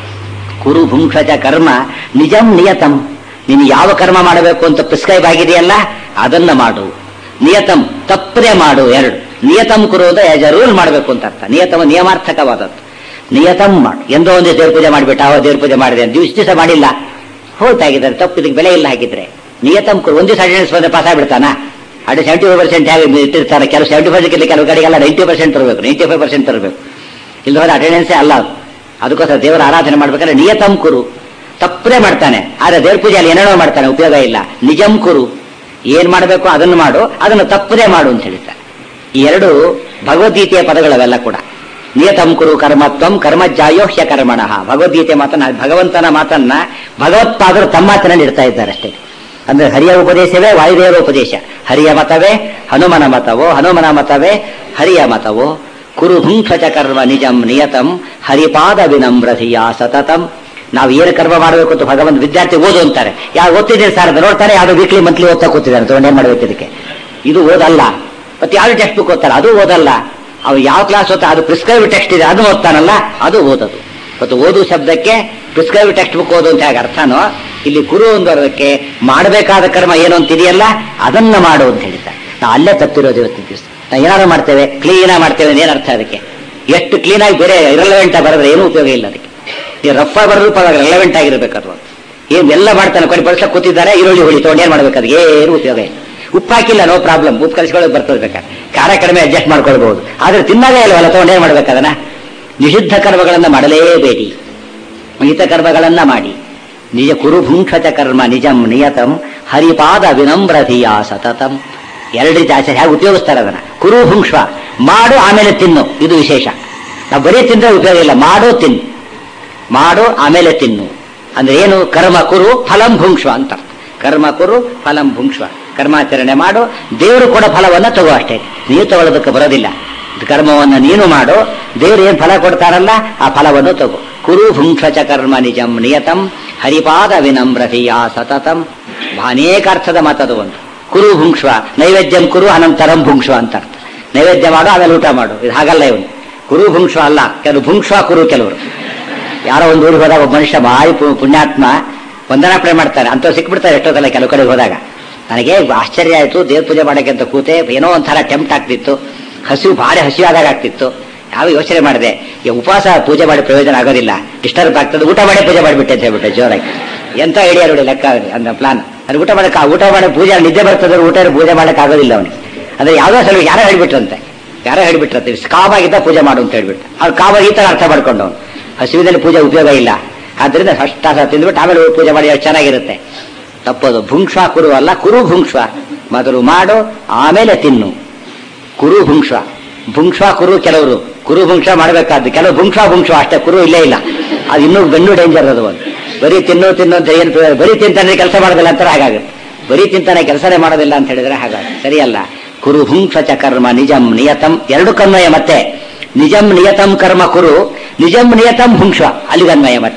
ಕುರು ಭುಂಕ್ಷಜ ಕರ್ಮ ನಿಜಂ ನಿಯತಂ ನೀನು ಯಾವ ಕರ್ಮ ಮಾಡಬೇಕು ಅಂತ ಪ್ರಿಸ್ಕ್ರೈಬ್ ಆಗಿದೆಯಲ್ಲ ಅದನ್ನ ಮಾಡು ನಿಯತಂ ತಪ್ಪದೆ ಮಾಡು ಎರಡು ನಿಯತಂ ಕುರುವುದು ಆಸ್ ಎ ರೂಲ್ ಮಾಡಬೇಕು ಅಂತ ಅರ್ಥ ನಿಯತಮ ನಿಯಮಾರ್ಥಕವಾದದ್ದು ನಿಯತಂ ಮಾಡು ಎಂದೋ ಒಂದು ದೇವ್ರ ಪೂಜೆ ಮಾಡಿಬಿಟ್ಟ ಅವ ದೇವ್ರ ಪೂಜೆ ಮಾಡಿದೆ ಅಂತ ದಿವಸ ದಿವಸ ಮಾಡಿಲ್ಲ ಹೋಯ್ತಾಗಿದ್ದಾರೆ ತಪ್ಪು ಇದಕ್ಕೆ ಬೆಲೆ ಇಲ್ಲ ಹಾಗಿದ್ರೆ ನಿಯತಂ ಕುರು ಒಂದು ದಿವಸ ಅಟೆಂಡೆನ್ಸ್ ಬಂದ್ರೆ ಪಾಸ್ ಆಗ್ಬಿಡ್ತಾನ ಅದೇ ಸೆವೆಂಟಿ ಫೈವ್ ಪರ್ಸೆಂಟ್ ಹೇಗೆ ಇಟ್ಟಿರ್ತಾರೆ ಕೆಲವು ಸೆವೆಂಟಿ ಪರ್ಸೆಂಟ್ ಕೆಲವು ಕಡೆಗೆಲ್ಲ ನೈಂಟಿ ಪರ್ಸೆಂಟ್ ತರಬೇಕು ನೈಂಟಿ ಫೈವ್ ಪರ್ಸೆಂಟ್ ತರಬೇಕು ಇಲ್ಲದ್ರೆ ಅಟೆಂಡೆನ್ಸೇ ಅಲ್ಲ ಅದು ಅದಕ್ಕೋಸ್ಕರ ದೇವರ ಆರಾಧನೆ ಮಾಡ್ಬೇಕಾದ್ರೆ ನಿಯತಂ ಕುರು ತಪ್ಪದೇ ಮಾಡ್ತಾನೆ ಆದ್ರೆ ದೇವ್ರ ಪೂಜೆಯಲ್ಲಿ ಏನೇನೋ ಮಾಡ್ತಾನೆ ಉಪಯೋಗ ಇಲ್ಲ ನಿಜಂ ಕುರು ಏನ್ ಮಾಡಬೇಕು ಅದನ್ನು ಮಾಡು ಅದನ್ನು ತಪ್ಪದೇ ಮಾಡು ಅಂತ ಹೇಳ್ತಾರೆ ಈ ಎರಡು ಭಗವದ್ಗೀತೆಯ ಪದಗಳವೆಲ್ಲ ಕೂಡ ನಿಯತಂ ಕುರು ಕರ್ಮತ್ವಂ ಕರ್ಮಜ್ಜಾಯೋಹ್ಯ ಕರ್ಮಣಃ ಭಗವದ್ಗೀತೆ ಮಾತನ್ನ ಭಗವಂತನ ಮಾತನ್ನ ಭಗವತ್ಪಾದರು ತಮ್ಮ ಮಾತನಲ್ಲಿ ಇಡ್ತಾ ಇದ್ದಾರೆ ಅಷ್ಟೇ ಅಂದ್ರೆ ಹರಿಯ ಉಪದೇಶವೇ ವಾಯುದೇವರ ಉಪದೇಶ ಹರಿಯ ಮತವೇ ಹನುಮನ ಮತವೋ ಹನುಮನ ಮತವೇ ಹರಿಯ ಮತವೋ ಕುರು ಹುಂಕ್ಷಚ ಕರ್ಮ ನಿಜಂ ನಿಯತಂ ಹರಿಪಾದ ವಿನಮ್ರಧಿಯ ಸತತಂ ನಾವು ಏನು ಕರ್ಮ ಮಾಡಬೇಕು ಅಂತ ಭಗವಂತ ವಿದ್ಯಾರ್ಥಿ ಓದು ಅಂತಾರೆ ಯಾರು ಓದ್ತಿದ್ದೀರಿ ಸರ್ ಅಂತ ನೋಡ್ತಾರೆ ಯಾವ್ದು ವೀಕ್ಲಿ ಮಂತ್ಲಿ ಓದ್ತಾ ಕೂತಿದ್ದಾರೆ ತಗೊಂಡು ಏನ್ ಮಾಡ್ಬೇಕು ಇದಕ್ಕೆ ಇದು ಓದಲ್ಲ ಮತ್ತೆ ಯಾವ್ದು ಟೆಕ್ಸ್ಟ್ ಬುಕ್ ಓದ್ತಾರೆ ಅದು ಓದಲ್ಲ ಅವು ಯಾವ ಕ್ಲಾಸ್ ಓದ್ತಾ ಅದು ಪ್ರಿಸ್ಕ್ರೈಬ್ ಟೆಕ್ಸ್ಟ್ ಇದೆ ಅದು ಓದ್ತಾನಲ್ಲ ಅದು ಓದೋದು ಮತ್ತು ಓದು ಶಬ್ದಕ್ಕೆ ಪ್ರಿಸ್ಕ್ರೈಬ್ ಟೆಕ್ಸ್ಟ್ ಬುಕ್ ಓದು ಅಂತ ಹೇಗೆ ಅರ್ಥನೋ ಇಲ್ಲಿ ಕುರು ಒಂದಕ್ಕೆ ಮಾಡಬೇಕಾದ ಕರ್ಮ ಏನು ಅಂತ ಇದೆಯಲ್ಲ ಅದನ್ನ ಮಾಡು ಅಂತ ಹೇಳಿದ್ದಾರೆ ನಾವು ಅಲ್ಲೇ ತಪ್ಪಿರೋದು ಇವತ್ತಿನ ದಿವಸ ನಾವು ಏನಾದ್ರು ಮಾಡ್ತೇವೆ ಕ್ಲೀನಾಗಿ ಮಾಡ್ತೇವೆ ಏನು ಅರ್ಥ ಅದಕ್ಕೆ ಎಷ್ಟು ಕ್ಲೀನಾಗಿ ಬೇರೆ ಇರಲೆವೆಂಟ್ ಆಗಿ ಬರೆದ್ರೆ ಏನೂ ಉಪಯೋಗ ಇಲ್ಲ ಅದಕ್ಕೆ ಈ ರಫ್ ಬರೋದು ಪರವಾಗಿ ರೆಲೆವೆಂಟ್ ಆಗಿರ್ಬೇಕು ಅದು ಏನ್ ಎಲ್ಲ ಮಾಡ್ತಾನೆ ಕೊಡಿ ಬಳಸಕ್ ಕೂತಿದ್ದಾರೆ ಈರುಳ್ಳಿ ಹುಳಿ ತಗೊಂಡು ಏನ್ ಮಾಡ್ಬೇಕು ಅದಕ್ಕೆ ಏನು ಉಪಯೋಗ ಇಲ್ಲ ಉಪ್ಪು ಹಾಕಿಲ್ಲ ನೋ ಪ್ರಾಬ್ಲಮ್ ಉಪ್ಪು ಕಲಿಸ್ಕೊಳ್ಳೋಕೆ ಬರ್ತದೆ ಬೇಕಾದ್ರೆ ಖಾರ ಕಡಿಮೆ ಅಡ್ಜಸ್ಟ್ ಮಾಡ್ಕೊಳ್ಬಹುದು ಆದ್ರೆ ತಿನ್ನಾಗ ಇಲ್ಲವಲ್ಲ ತಗೊಂಡು ಏನ್ ಮಾಡ್ಬೇಕು ಅದನ್ನ ನಿಷಿದ್ಧ ಕರ್ಮಗಳನ್ನು ಮಾಡಲೇಬೇಡಿ ಮಿತ ಕರ್ಮಗಳನ್ನ ಮಾಡಿ ನಿಜ ಕುರುಭುಂಕ್ಷತ ಕರ್ಮ ನಿಜಂ ನಿಯತಂ ಹರಿಪಾದ ವಿನಮ್ರಧಿಯ ಸತತಂ ಎರಡು ರೀತಿ ಆಚಾರ್ಯ ಹೇಗೆ ಉಪಯೋಗಿಸ್ತಾರೆ ಅದನ್ನ ಕುರುಭುಂಕ್ಷ್ವ ಮಾಡು ಆಮೇಲೆ ತಿನ್ನು ಇದು ವಿಶೇಷ ನಾವು ಬರೀ ತಿಂದ್ರೆ ಉಪಯೋಗ ಇಲ್ಲ ಮಾಡು ತಿನ್ನು ಮಾಡು ಆಮೇಲೆ ತಿನ್ನು ಅಂದ್ರೆ ಏನು ಕರ್ಮ ಕುರು ಫಲಂ ಭುಂಕ್ಷ್ವ ಅಂತ ಅರ್ಥ. ಕರ್ಮ ಕುರು ಫಲಂ ಭುಂಕ್ಷ್ವ ಕರ್ಮಾಚರಣೆ ಮಾಡು ದೇವರು ಕೊಡೋ ಫಲವನ್ನ ತಗೋ ಅಷ್ಟೇ ನೀವು ತಗೊಳ್ಳೋದಕ್ಕೆ ಬರೋದಿಲ್ಲ ಇದು ಕರ್ಮವನ್ನ ನೀನು ಮಾಡು ದೇವರು ಏನ್ ಫಲ ಕೊಡ್ತಾರಲ್ಲ ಆ ಫಲವನ್ನು ತಗೋ ಕುರು ಭುಂಕ್ಷ ಚ ಕರ್ಮ ನಿಜಂ ನಿಯತಂ ಹರಿಪಾದ ವಿನಮ್ರತೆಯ ಸತತಂ ಅನೇಕ ಅರ್ಥದ ಮಾತದು ಒಂದು ಕುರು ಭುಂಕ್ಷ್ವ ನೈವೇದ್ಯಂ ಕುರು ಅನಂತರಂ ಭುಂಕ್ಷ್ವ ಅಂತ ಅರ್ಥ ನೈವೇದ್ಯ ಮಾಡು ಆಮೇಲೆ ಊಟ ಮಾಡು ಇದು ಹಾಗಲ್ಲ ಇವನು ಕುರು ಭುಂಕ್ಷ್ವ ಅಲ್ಲ ಕೆಲವು ಭುಂಕ್ಷ್ವ ಕುರು ಕೆಲವರು ಯಾರೋ ಒಂದು ಊರಿಗೆ ಹೋದಾಗ ಒಬ್ಬ ಮನುಷ್ಯ ಭಾರಿ ಪು- ಪುಣ್ಯಾತ್ಮ ವಂದನಾಪಣೆ ಮಾಡ್ತಾರೆ ಅಂತ ಸಿಕ್ಬಿಡ್ತಾರೆ ಎಷ್ಟೊತ್ತಲ್ಲ ಕೆಲವು ಕಡೆ ಹೋದಾಗ ನನಗೆ ಆಶ್ಚರ್ಯ ಆಯ್ತು ದೇವ್ರ ಪೂಜೆ ಮಾಡಕ್ಕೆ ಅಂತ ಕೂತೆ ಏನೋ ಒಂಥರ ಟೆಂಪ್ಟ್ ಆಗ್ತಿತ್ತು ಹಸಿವು ಭಾರಿ ಹಸಿವಾದಾಗ ಆಗ್ತಿತ್ತು ಯಾವ ಯೋಚನೆ ಮಾಡಿದೆ ಈ ಉಪವಾಸ ಪೂಜೆ ಮಾಡಿ ಪ್ರಯೋಜನ ಆಗೋದಿಲ್ಲ ಡಿಸ್ಟರ್ಬ್ ಆಗ್ತದೆ ಊಟ ಮಾಡಿ ಪೂಜೆ ಮಾಡಿಬಿಟ್ಟೆ ಅಂತ ಹೇಳ್ಬಿಟ್ಟೆ ಜೋರಾಗಿ ಎಂತ ಐಡಿಯಾ ನೋಡಿ ಲೆಕ್ಕ ಅವ್ನಿಗೆ, ಅಂದ್ರೆ ಪ್ಲಾನ್ ಅದು ಊಟ ಮಾಡಕ್ಕೆ ಊಟ ಮಾಡಿ ಪೂಜೆ ನಿದ್ದೆ ಬರ್ತದೆ ಊಟ ಪೂಜೆ ಮಾಡಕ್ಕೆ ಆಗೋದಿಲ್ಲ ಅವನಿಗೆ ಅಂದ್ರೆ ಯಾವ್ದೋ ಸಲ ಯಾರೋ ಹೇಳ್ಬಿಟ್ರಂತೆ ಯಾರೋ ಹೇಳ್ಬಿಟ್ರಂತೆ ಕಾವಾಗಿದ್ದ ಪೂಜೆ ಮಾಡು ಅಂತ ಹೇಳ್ಬಿಟ್ಟು ಅವ್ರು ಕಾವಾಗಿ ಈ ತರ ಅರ್ಥ ಮಾಡ್ಕೊಂಡವನು ಹಸಿವಿನಲ್ಲಿ ಪೂಜೆ ಉಪಯೋಗ ಇಲ್ಲ ಆದ್ರಿಂದ ಫಸ್ಟ್ ತಿಂದ್ಬಿಟ್ಟು ಆಮೇಲೆ ಪೂಜೆ ಮಾಡಿ ಎಷ್ಟು ಚೆನ್ನಾಗಿರುತ್ತೆ ತಪ್ಪದು ಭುಂಕ್ಷ್ವ ಕುರು ಅಲ್ಲ ಕುರು ಭುಂಕ್ಷ್ವ ಮೊದಲು ಮಾಡು ಆಮೇಲೆ ತಿನ್ನು ಕುರು ಭುಂಕ್ಷ್ವ ಭುಂಕ್ಷ್ವ ಕುರು ಕೆಲವರು ಕುರು ಭುಂಕ್ಷ್ವ ಮಾಡಬೇಕಾದ್ದು ಕೆಲವು ಭುಂಕ್ಷ್ವ ಭುಂಕ್ಷ್ವ ಅಷ್ಟೇ ಕುರು ಇಲ್ಲೇ ಇಲ್ಲ ಅದು ಇನ್ನೂ ಬೆನ್ನು ಡೇಂಜರ್ ಅದು ಒಂದು ಬರೀ ತಿನ್ನು ತಿನ್ನು ಅಂತ ಏನು ಪ್ರಯೋಜನ? ಬರೀ ತಿಂತಾನೆ ಕೆಲಸ ಮಾಡೋದಿಲ್ಲ ಅಂತ ಹಾಗಾಗುತ್ತೆ ಬರೀ ತಿಂತಾನೆ ಕೆಲಸನೇ ಮಾಡೋದಿಲ್ಲ ಅಂತ ಹೇಳಿದ್ರೆ ಹಾಗಾಗುತ್ತೆ ಸರಿಯಲ್ಲ ಕುರು ಭುಂಕ್ಷ ಚ ಕರ್ಮ ನಿಜಂ ನಿಯತಂ ಎರಡು ಕನ್ವಯ ಮತ್ತೆ ನಿಜಂ ನಿಯತಂ ಕರ್ಮ ಕುರು ನಿಜಂ ನಿಯತಂ ಭುಂಕ್ಷ್ವ ಅಲ್ಲಿಗನ್ವಯ ಮತ್ತೆ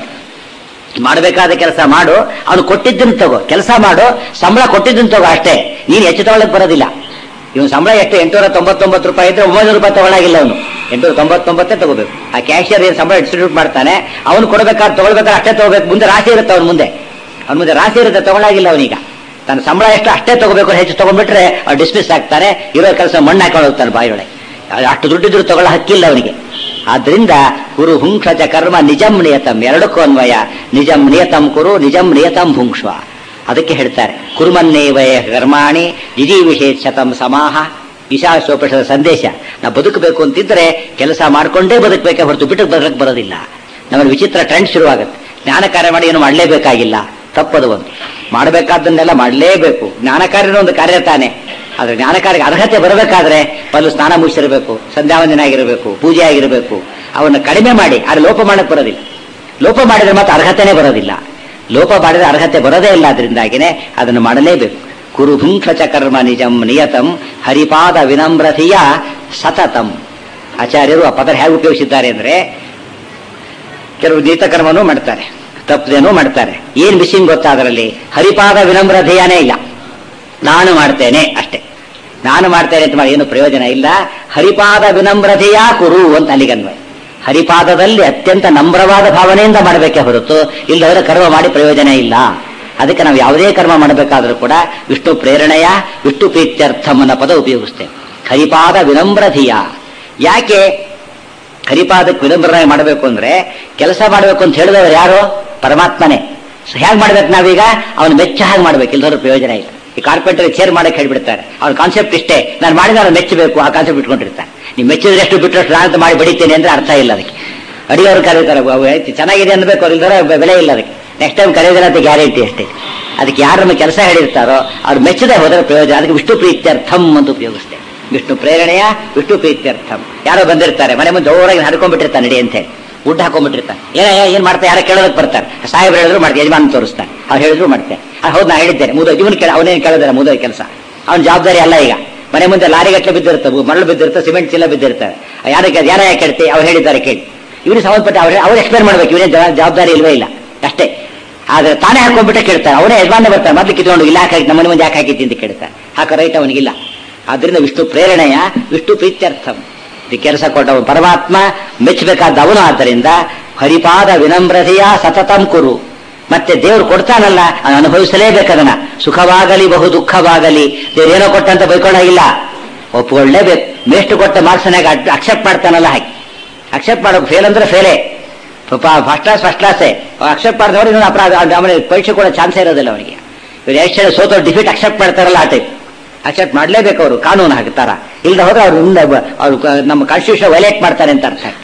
ಮಾಡಬೇಕಾದ ಕೆಲಸ ಮಾಡು ಅವನು ಕೊಟ್ಟಿದ್ದನ್ನು ತಗೋ ಕೆಲಸ ಮಾಡು ಸಂಬಳ ಕೊಟ್ಟಿದ್ದನ್ನು ತಗೋ ಅಷ್ಟೇ ನೀನು ಹೆಚ್ಚು ತಗೊಳ್ಳಕ್ ಬರೋದಿಲ್ಲ ಇವನು ಸಂಬಳ ಎಷ್ಟು ಎಂಟುನೂರ ತೊಂಬತ್ತೊಂಬತ್ತು ರೂಪಾಯಿ ಇದ್ರೆ ಒಂಬೈನೂರು ರೂಪಾಯಿ ತಗೊಳ್ಳಾಗಿಲ್ಲ ಅವನು ಎಂಟುನೂರ ತೊಂಬತ್ತೊಂಬತ್ತೇ ತಗೋಬೇಕು ಆ ಕ್ಯಾಶಿಯರ್ ಏನು ಸಂಬಳ ಡಿಸ್ಟ್ರಿಬ್ಯೂಟ್ ಮಾಡ್ತಾನೆ ಅವನು ಕೊಡಬೇಕಾದ್ರೆ ತಗೊಳ್ಬೇಕಾದ್ರೆ ಅಷ್ಟೇ ತಗೋಬೇಕು ಮುಂದೆ ರಾಶಿ ಇರುತ್ತೆ ಅವನ ಮುಂದೆ ಅವನ ಮುಂದೆ ರಾಶಿ ಇರುತ್ತೆ ತಗೊಳ್ಳಾಗಿಲ್ಲ ಅವನೀಗ ತನ್ನ ಸಂಬಳ ಎಷ್ಟು ಅಷ್ಟೇ ತಗೋಬೇಕು ಹೆಚ್ಚು ತಗೊಂಡ್ಬಿಟ್ರೆ ಅವ್ನು ಡಿಸ್ಮಿಸ್ ಆಗ್ತಾನೆ ಇರೋ ಕೆಲಸ ಮಣ್ಣು ಹಾಕೊಂಡು ಹೋಗ್ತಾನೆ ಬಾಯಿಯೊಳಗೆ ಅಷ್ಟು ದುಡ್ಡಿದ್ರು ತಗೊಳ್ಳೋ ಹಕ್ಕಿಲ್ಲ ಅವನಿಗೆ ಆದ್ರಿಂದ ಕುರು ಹುಂಕ್ಷಚ ಕರ್ಮ ನಿಜಂ ನಿಯತಂ ಎರಡಕ್ಕೂ ಅನ್ವಯ ನಿಜಂ ನಿಯತಂ ಕುರು ನಿಜಂ ನಿಯತಂ ಭುಂಕ್ಷ್ವ ಅದಕ್ಕೆ ಹೇಳ್ತಾರೆ ಕುರುಮನ್ನೇವಯ ಕರ್ಮಾಣಿ ನಿಧಿ ವಿಶೇಷತಂ ಸಮಾಹ ಈಶಾಶ್ವಪಕ್ಷದ ಸಂದೇಶ ನಾವು ಬದುಕಬೇಕು ಅಂತಿದ್ರೆ ಕೆಲಸ ಮಾಡ್ಕೊಂಡೇ ಬದುಕಬೇಕೆ ಹೊರತು ಬಿಟ್ಟು ಬದುಕಕ್ಕೆ ಬರೋದಿಲ್ಲ ನಮ್ಮಲ್ಲಿ ವಿಚಿತ್ರ ಟ್ರೆಂಡ್ ಶುರುವಾಗುತ್ತೆ ಜ್ಞಾನ ಕಾರ್ಯ ಮಾಡಿ ಏನು ಮಾಡಲೇಬೇಕಾಗಿಲ್ಲ ತಪ್ಪದು ಒಂದು ಮಾಡಬೇಕಾದ್ದನ್ನೆಲ್ಲ ಮಾಡಲೇಬೇಕು ಜ್ಞಾನ ಕಾರ್ಯನೂ ಒಂದು ಕಾರ್ಯ ತಾನೆ ಆದ್ರೆ ಜ್ಞಾನ ಕಾರ್ಯಕ್ಕೆ ಅರ್ಹತೆ ಬರಬೇಕಾದ್ರೆ ಪಲ್ಲು ಸ್ನಾನ ಮುಗಿಸಿರಬೇಕು ಸಂಧ್ಯಾವಂದನೆ ಆಗಿರಬೇಕು ಪೂಜೆ ಆಗಿರಬೇಕು ಅವನ್ನ ಕಡಿಮೆ ಮಾಡಿ ಆದ್ರೆ ಲೋಪ ಮಾಡಕ್ ಬರೋದಿಲ್ಲ ಲೋಪ ಮಾಡಿದ್ರೆ ಮತ್ತೆ ಅರ್ಹತೆನೇ ಬರೋದಿಲ್ಲ ಲೋಪ ಮಾಡಿದ್ರೆ ಅರ್ಹತೆ ಬರೋದೇ ಇಲ್ಲ ಅದರಿಂದಾಗಿನೇ ಅದನ್ನು ಮಾಡಲೇಬೇಕು ಕುರು ಭುಂಕ್ಷಚ ಕರ್ಮ ನಿಜಂ ನಿಯತಂ ಹರಿಪಾದ ವಿನಮ್ರತೆಯ ಸತತಂ ಆಚಾರ್ಯರು ಆ ಪದ ಹೇಗೆ ಉಪಯೋಗಿಸಿದ್ದಾರೆ ಅಂದ್ರೆ ಕೆಲವು ನೀತ ಕರ್ಮನೂ ಮಾಡ್ತಾರೆ ತಪ್ಪದೇನೂ ಮಾಡ್ತಾರೆ ಏನ್ ಮಿಸ್ಸಿಂಗ್ ಗೊತ್ತಾ ಅದರಲ್ಲಿ ಹರಿಪಾದ ವಿನಮ್ರತೆಯನೇ ಇಲ್ಲ ನಾನು ಮಾಡ್ತೇನೆ ಅಷ್ಟೇ ನಾನು ಮಾಡ್ತೇನೆ ಅಂತ ಮಾಡಿ ಏನು ಪ್ರಯೋಜನ ಇಲ್ಲ ಹರಿಪಾದ ವಿನಮ್ರತೆಯ ಕುರು ಅಂತ ಅಲ್ಲಿಗನ್ವಯ ಹರಿಪಾದದಲ್ಲಿ ಅತ್ಯಂತ ನಮ್ರವಾದ ಭಾವನೆಯಿಂದ ಮಾಡಬೇಕೆ ಹೊರತು ಇಲ್ಲದವರ ಕರ್ಮ ಮಾಡಿ ಪ್ರಯೋಜನ ಇಲ್ಲ ಅದಕ್ಕೆ ನಾವು ಯಾವುದೇ ಕರ್ಮ ಮಾಡಬೇಕಾದ್ರೂ ಕೂಡ ವಿಷ್ಣು ಪ್ರೇರಣೆಯ ವಿಷ್ಣು ಪ್ರೀತ್ಯರ್ಥಂ ಅನ್ನೋ ಪದ ಉಪಯೋಗಿಸ್ತೇವೆ ಹರಿಪಾದ ವಿನಮ್ರಧಿಯ ಯಾಕೆ ಹರಿಪಾದಕ್ಕೆ ವಿನಮ್ರನೆ ಮಾಡಬೇಕು ಅಂದ್ರೆ ಕೆಲಸ ಮಾಡಬೇಕು ಅಂತ ಹೇಳಿದವರು ಯಾರು ಪರಮಾತ್ಮನೇ ಹೇಗೆ ಮಾಡ್ಬೇಕು ನಾವೀಗ ಅವನು ಮೆಚ್ಚ ಹಾಗೆ ಮಾಡ್ಬೇಕು ಇಲ್ಲದವ್ರ ಪ್ರಯೋಜನ ಇಲ್ಲ ಈ ಕಾರ್ಪೆಂಟರ್ ಚೇರ್ ಮಾಡಕ್ಕೆ ಹೇಳ್ಬಿಡ್ತಾರೆ ಅವ್ನ ಕಾನ್ಸೆಪ್ಟ್ ಇಷ್ಟೇ ನಾನು ಮಾಡಿದ ಅವ್ನು ಮೆಚ್ಚಬೇಕು ಆ ಕಾನ್ಸೆಪ್ಟ್ ಇಟ್ಕೊಂಡಿರ್ತಾನೆ ನೀವು ಮೆಚ್ಚಿದ್ರೆ ಎಷ್ಟು ಬಿಟ್ಟರೆ ನಾನು ಮಾಡಿ ಬಡಿತೇನೆ ಅಂದ್ರೆ ಅರ್ಥ ಇಲ್ಲ ಅದಕ್ಕೆ ಅಡಿಗೆಯವರು ಕರೀತಾರೆ ಅವು ಆಯ್ತು, ಚೆನ್ನಾಗಿದೆ ಅನ್ಬೇಕು ಅವ್ರು ಇಲ್ದಾರೆ ಬೆಲೆ ಇಲ್ಲ ಅದಕ್ಕೆ ನೆಕ್ಸ್ಟ್ ಟೈಮ್ ಕರೆಯೋದಿಲ್ಲ ಅಂತ ಗ್ಯಾರಂಟಿ ಅಷ್ಟೇ ಅದಕ್ಕೆ ಯಾರು ನಮ್ಮ ಕೆಲಸ ಹೇಳಿರ್ತಾರೋ ಅವ್ರು ಮೆಚ್ಚದೆ ಹೋದ್ರೆ ಪ್ರಯೋಜನ ಅದಕ್ಕೆ ವಿಷ್ಣು ಪ್ರೀತ್ಯರ್ಥಂ ಅಂತ ಉಪಯೋಗಿಸ್ತೇವೆ ವಿಷ್ಣು ಪ್ರೇರಣೆಯ ವಿಷ್ಣು ಪ್ರೀತ್ಯರ್ಥಂ ಯಾರೋ ಬಂದಿರ್ತಾರೆ ಮನೆ ಮುಂದೆ ಜೋರಾಗಿ ಹರ್ಕೊಂಡ್ಬಿಟ್ಟಿರ್ತಾನೆ ನಡಿ ಅಂತ ಹೇಳಿ ಊಟ ಹಾಕೊಂಡ್ಬಿಟ್ಟಿರ್ತಾನೆ ಏನ ಏನ್ ಮಾಡ್ತಾ ಯಾರೋ ಕೇಳೋದಕ್ಕೆ ಬರ್ತಾರೆ ಸಾಹೇಬ್ರು ಹೇಳಿದ್ರು ಮಾಡ್ತಾರೆ ಯಜಮಾನ್ ತೋರಿಸ್ತಾನೆ ಅವ್ರು ಹೇಳಿದ್ರು ಮಾಡ್ತಾರೆ ಆ, ಹೌದು ನಾ ಹೇಳಿದ್ದೇನೆ ಮುದ ಇವನು ಕೇಳ ಅವನೇನು ಕೇಳಿದಾರೆ ಮುದ ಕೆಲಸ ಅವನ ಜವಾಬ್ದಾರಿ ಅಲ್ಲ ಈಗ ಮನೆ ಮುಂದೆ ಲಾರಿ ಗಟ್ಟಲೆ ಬಿದ್ದಿರ್ತವೆ ಮರಳು ಬಿದ್ದಿರ್ತವೆ ಸಿಮೆಂಟ್ ಚೀಲ ಬಿದ್ದಿರ್ತಾರೆ ಯಾರಕ್ಕೆ ಯಾರ ಯಾಕೆ ಕೇಳ್ತಿ ಅವ್ರು ಹೇಳಿದ್ದಾರೆ ಕೇಳಿ ಇವ್ರಿಗೆ ಸಂಬಂಧಪಟ್ಟ ಅವ್ರು ಅವ್ರು ಎಕ್ಸ್ಪ್ಲೇನ್ ಮಾಡ್ಬೇಕು ಇವನೇ ಜವಾಬ್ದಾರಿ ಇಲ್ವೇ ಇಲ್ಲ ಅಷ್ಟೇ ಆದ್ರೆ ತಾನೇ ಹಾಕೊಂಡ್ಬಿಟ್ಟೆ ಕೇಳ್ತಾನೆ ಅವನೇ ಯಜಮಾನ ಬರ್ತಾನೆ ಮೊದ್ಲು ಕಿತ್ಕೊಂಡು ಇಲ್ಲ ಯಾಕೆ ನಮ್ಮ ಮನೆ ಮುಂದೆ ಯಾಕೆ ಹಾಕಿದ್ದಿ ಅಂತ ಕೇಳ್ತಾನೆ ಹಾಕ ರೈಟ್ ಅವನಿಗಿಲ್ಲ ಆದ್ರಿಂದ ವಿಷ್ಣು ಪ್ರೇರಣೆಯ ವಿಷ್ಣು ಪ್ರೀತ್ಯರ್ಥಂ ಈ ಕೆಲಸ ಕೊಟ್ಟವನು ಪರಮಾತ್ಮ ಮೆಚ್ಚಬೇಕಾದ ಅವನು ಆದ್ದರಿಂದ ಹರಿಪಾದ ವಿನಮ್ರತೆಯ ಸತತಂ ಕುರು ಮತ್ತೆ ದೇವರು ಕೊಡ್ತಾನಲ್ಲ ಅವನು ಅನುಭವಿಸಲೇಬೇಕದನ್ನ ಸುಖವಾಗಲಿ ಬಹು ದುಃಖವಾಗಲಿ ದೇವ್ರು ಏನೋ ಕೊಟ್ಟಂತ ಬೈಕೊಳ್ಳಾಗಿಲ್ಲ ಒಪ್ಪಿಕೊಳ್ಳೇಬೇಕು ಮೇಷ್ಟು ಕೊಟ್ಟ ಮಾರ್ಕ್ಸ್ನಾಗ ಅಕ್ಸೆಪ್ಟ್ ಮಾಡ್ತಾನಲ್ಲ ಹಾಗೆ ಅಕ್ಸೆಪ್ಟ್ ಮಾಡೋಕೆ ಫೇಲ್ ಅಂದ್ರೆ ಫೇಲೇ ಫಸ್ಟ್ ಕ್ಲಾಸ್ ಫಸ್ಟ್ ಕ್ಲಾಸೇ ಅಕ್ಸೆಪ್ಟ್ ಮಾಡಿದವರು ಇನ್ನೊಂದು ಅಪರಾಧ ಅವನಿಗೆ ಪರೀಕ್ಷೆ ಕೊಡೋ ಚಾನ್ಸೇ ಇರೋದಿಲ್ಲ ಅವನಿಗೆ ಇವ್ರು ಎಷ್ಟು ಸೋತೋ ಡಿಫೀಟ್ ಅಕ್ಸೆಪ್ಟ್ ಮಾಡ್ತಾರಲ್ಲ ಆ ಟೈಪ್ ಅಕ್ಸೆಪ್ಟ್ ಮಾಡಲೇಬೇಕು ಅವರು ಕಾನೂನು ಹಾಕ್ತಾರ ಇಲ್ಲದ ಹೋದ್ರೆ ಅವ್ರು ಮುಂದೆ ಬ- ಅವ್ರು ಕ- ನಮ್ಮ ಕಾನ್ಸ್ಟಿಟ್ಯೂಷನ್ ವೈಲೇಟ್ ಮಾಡ್ತಾರೆ ಅಂತ ಅರ್ಥ ಆಗ್ತದೆ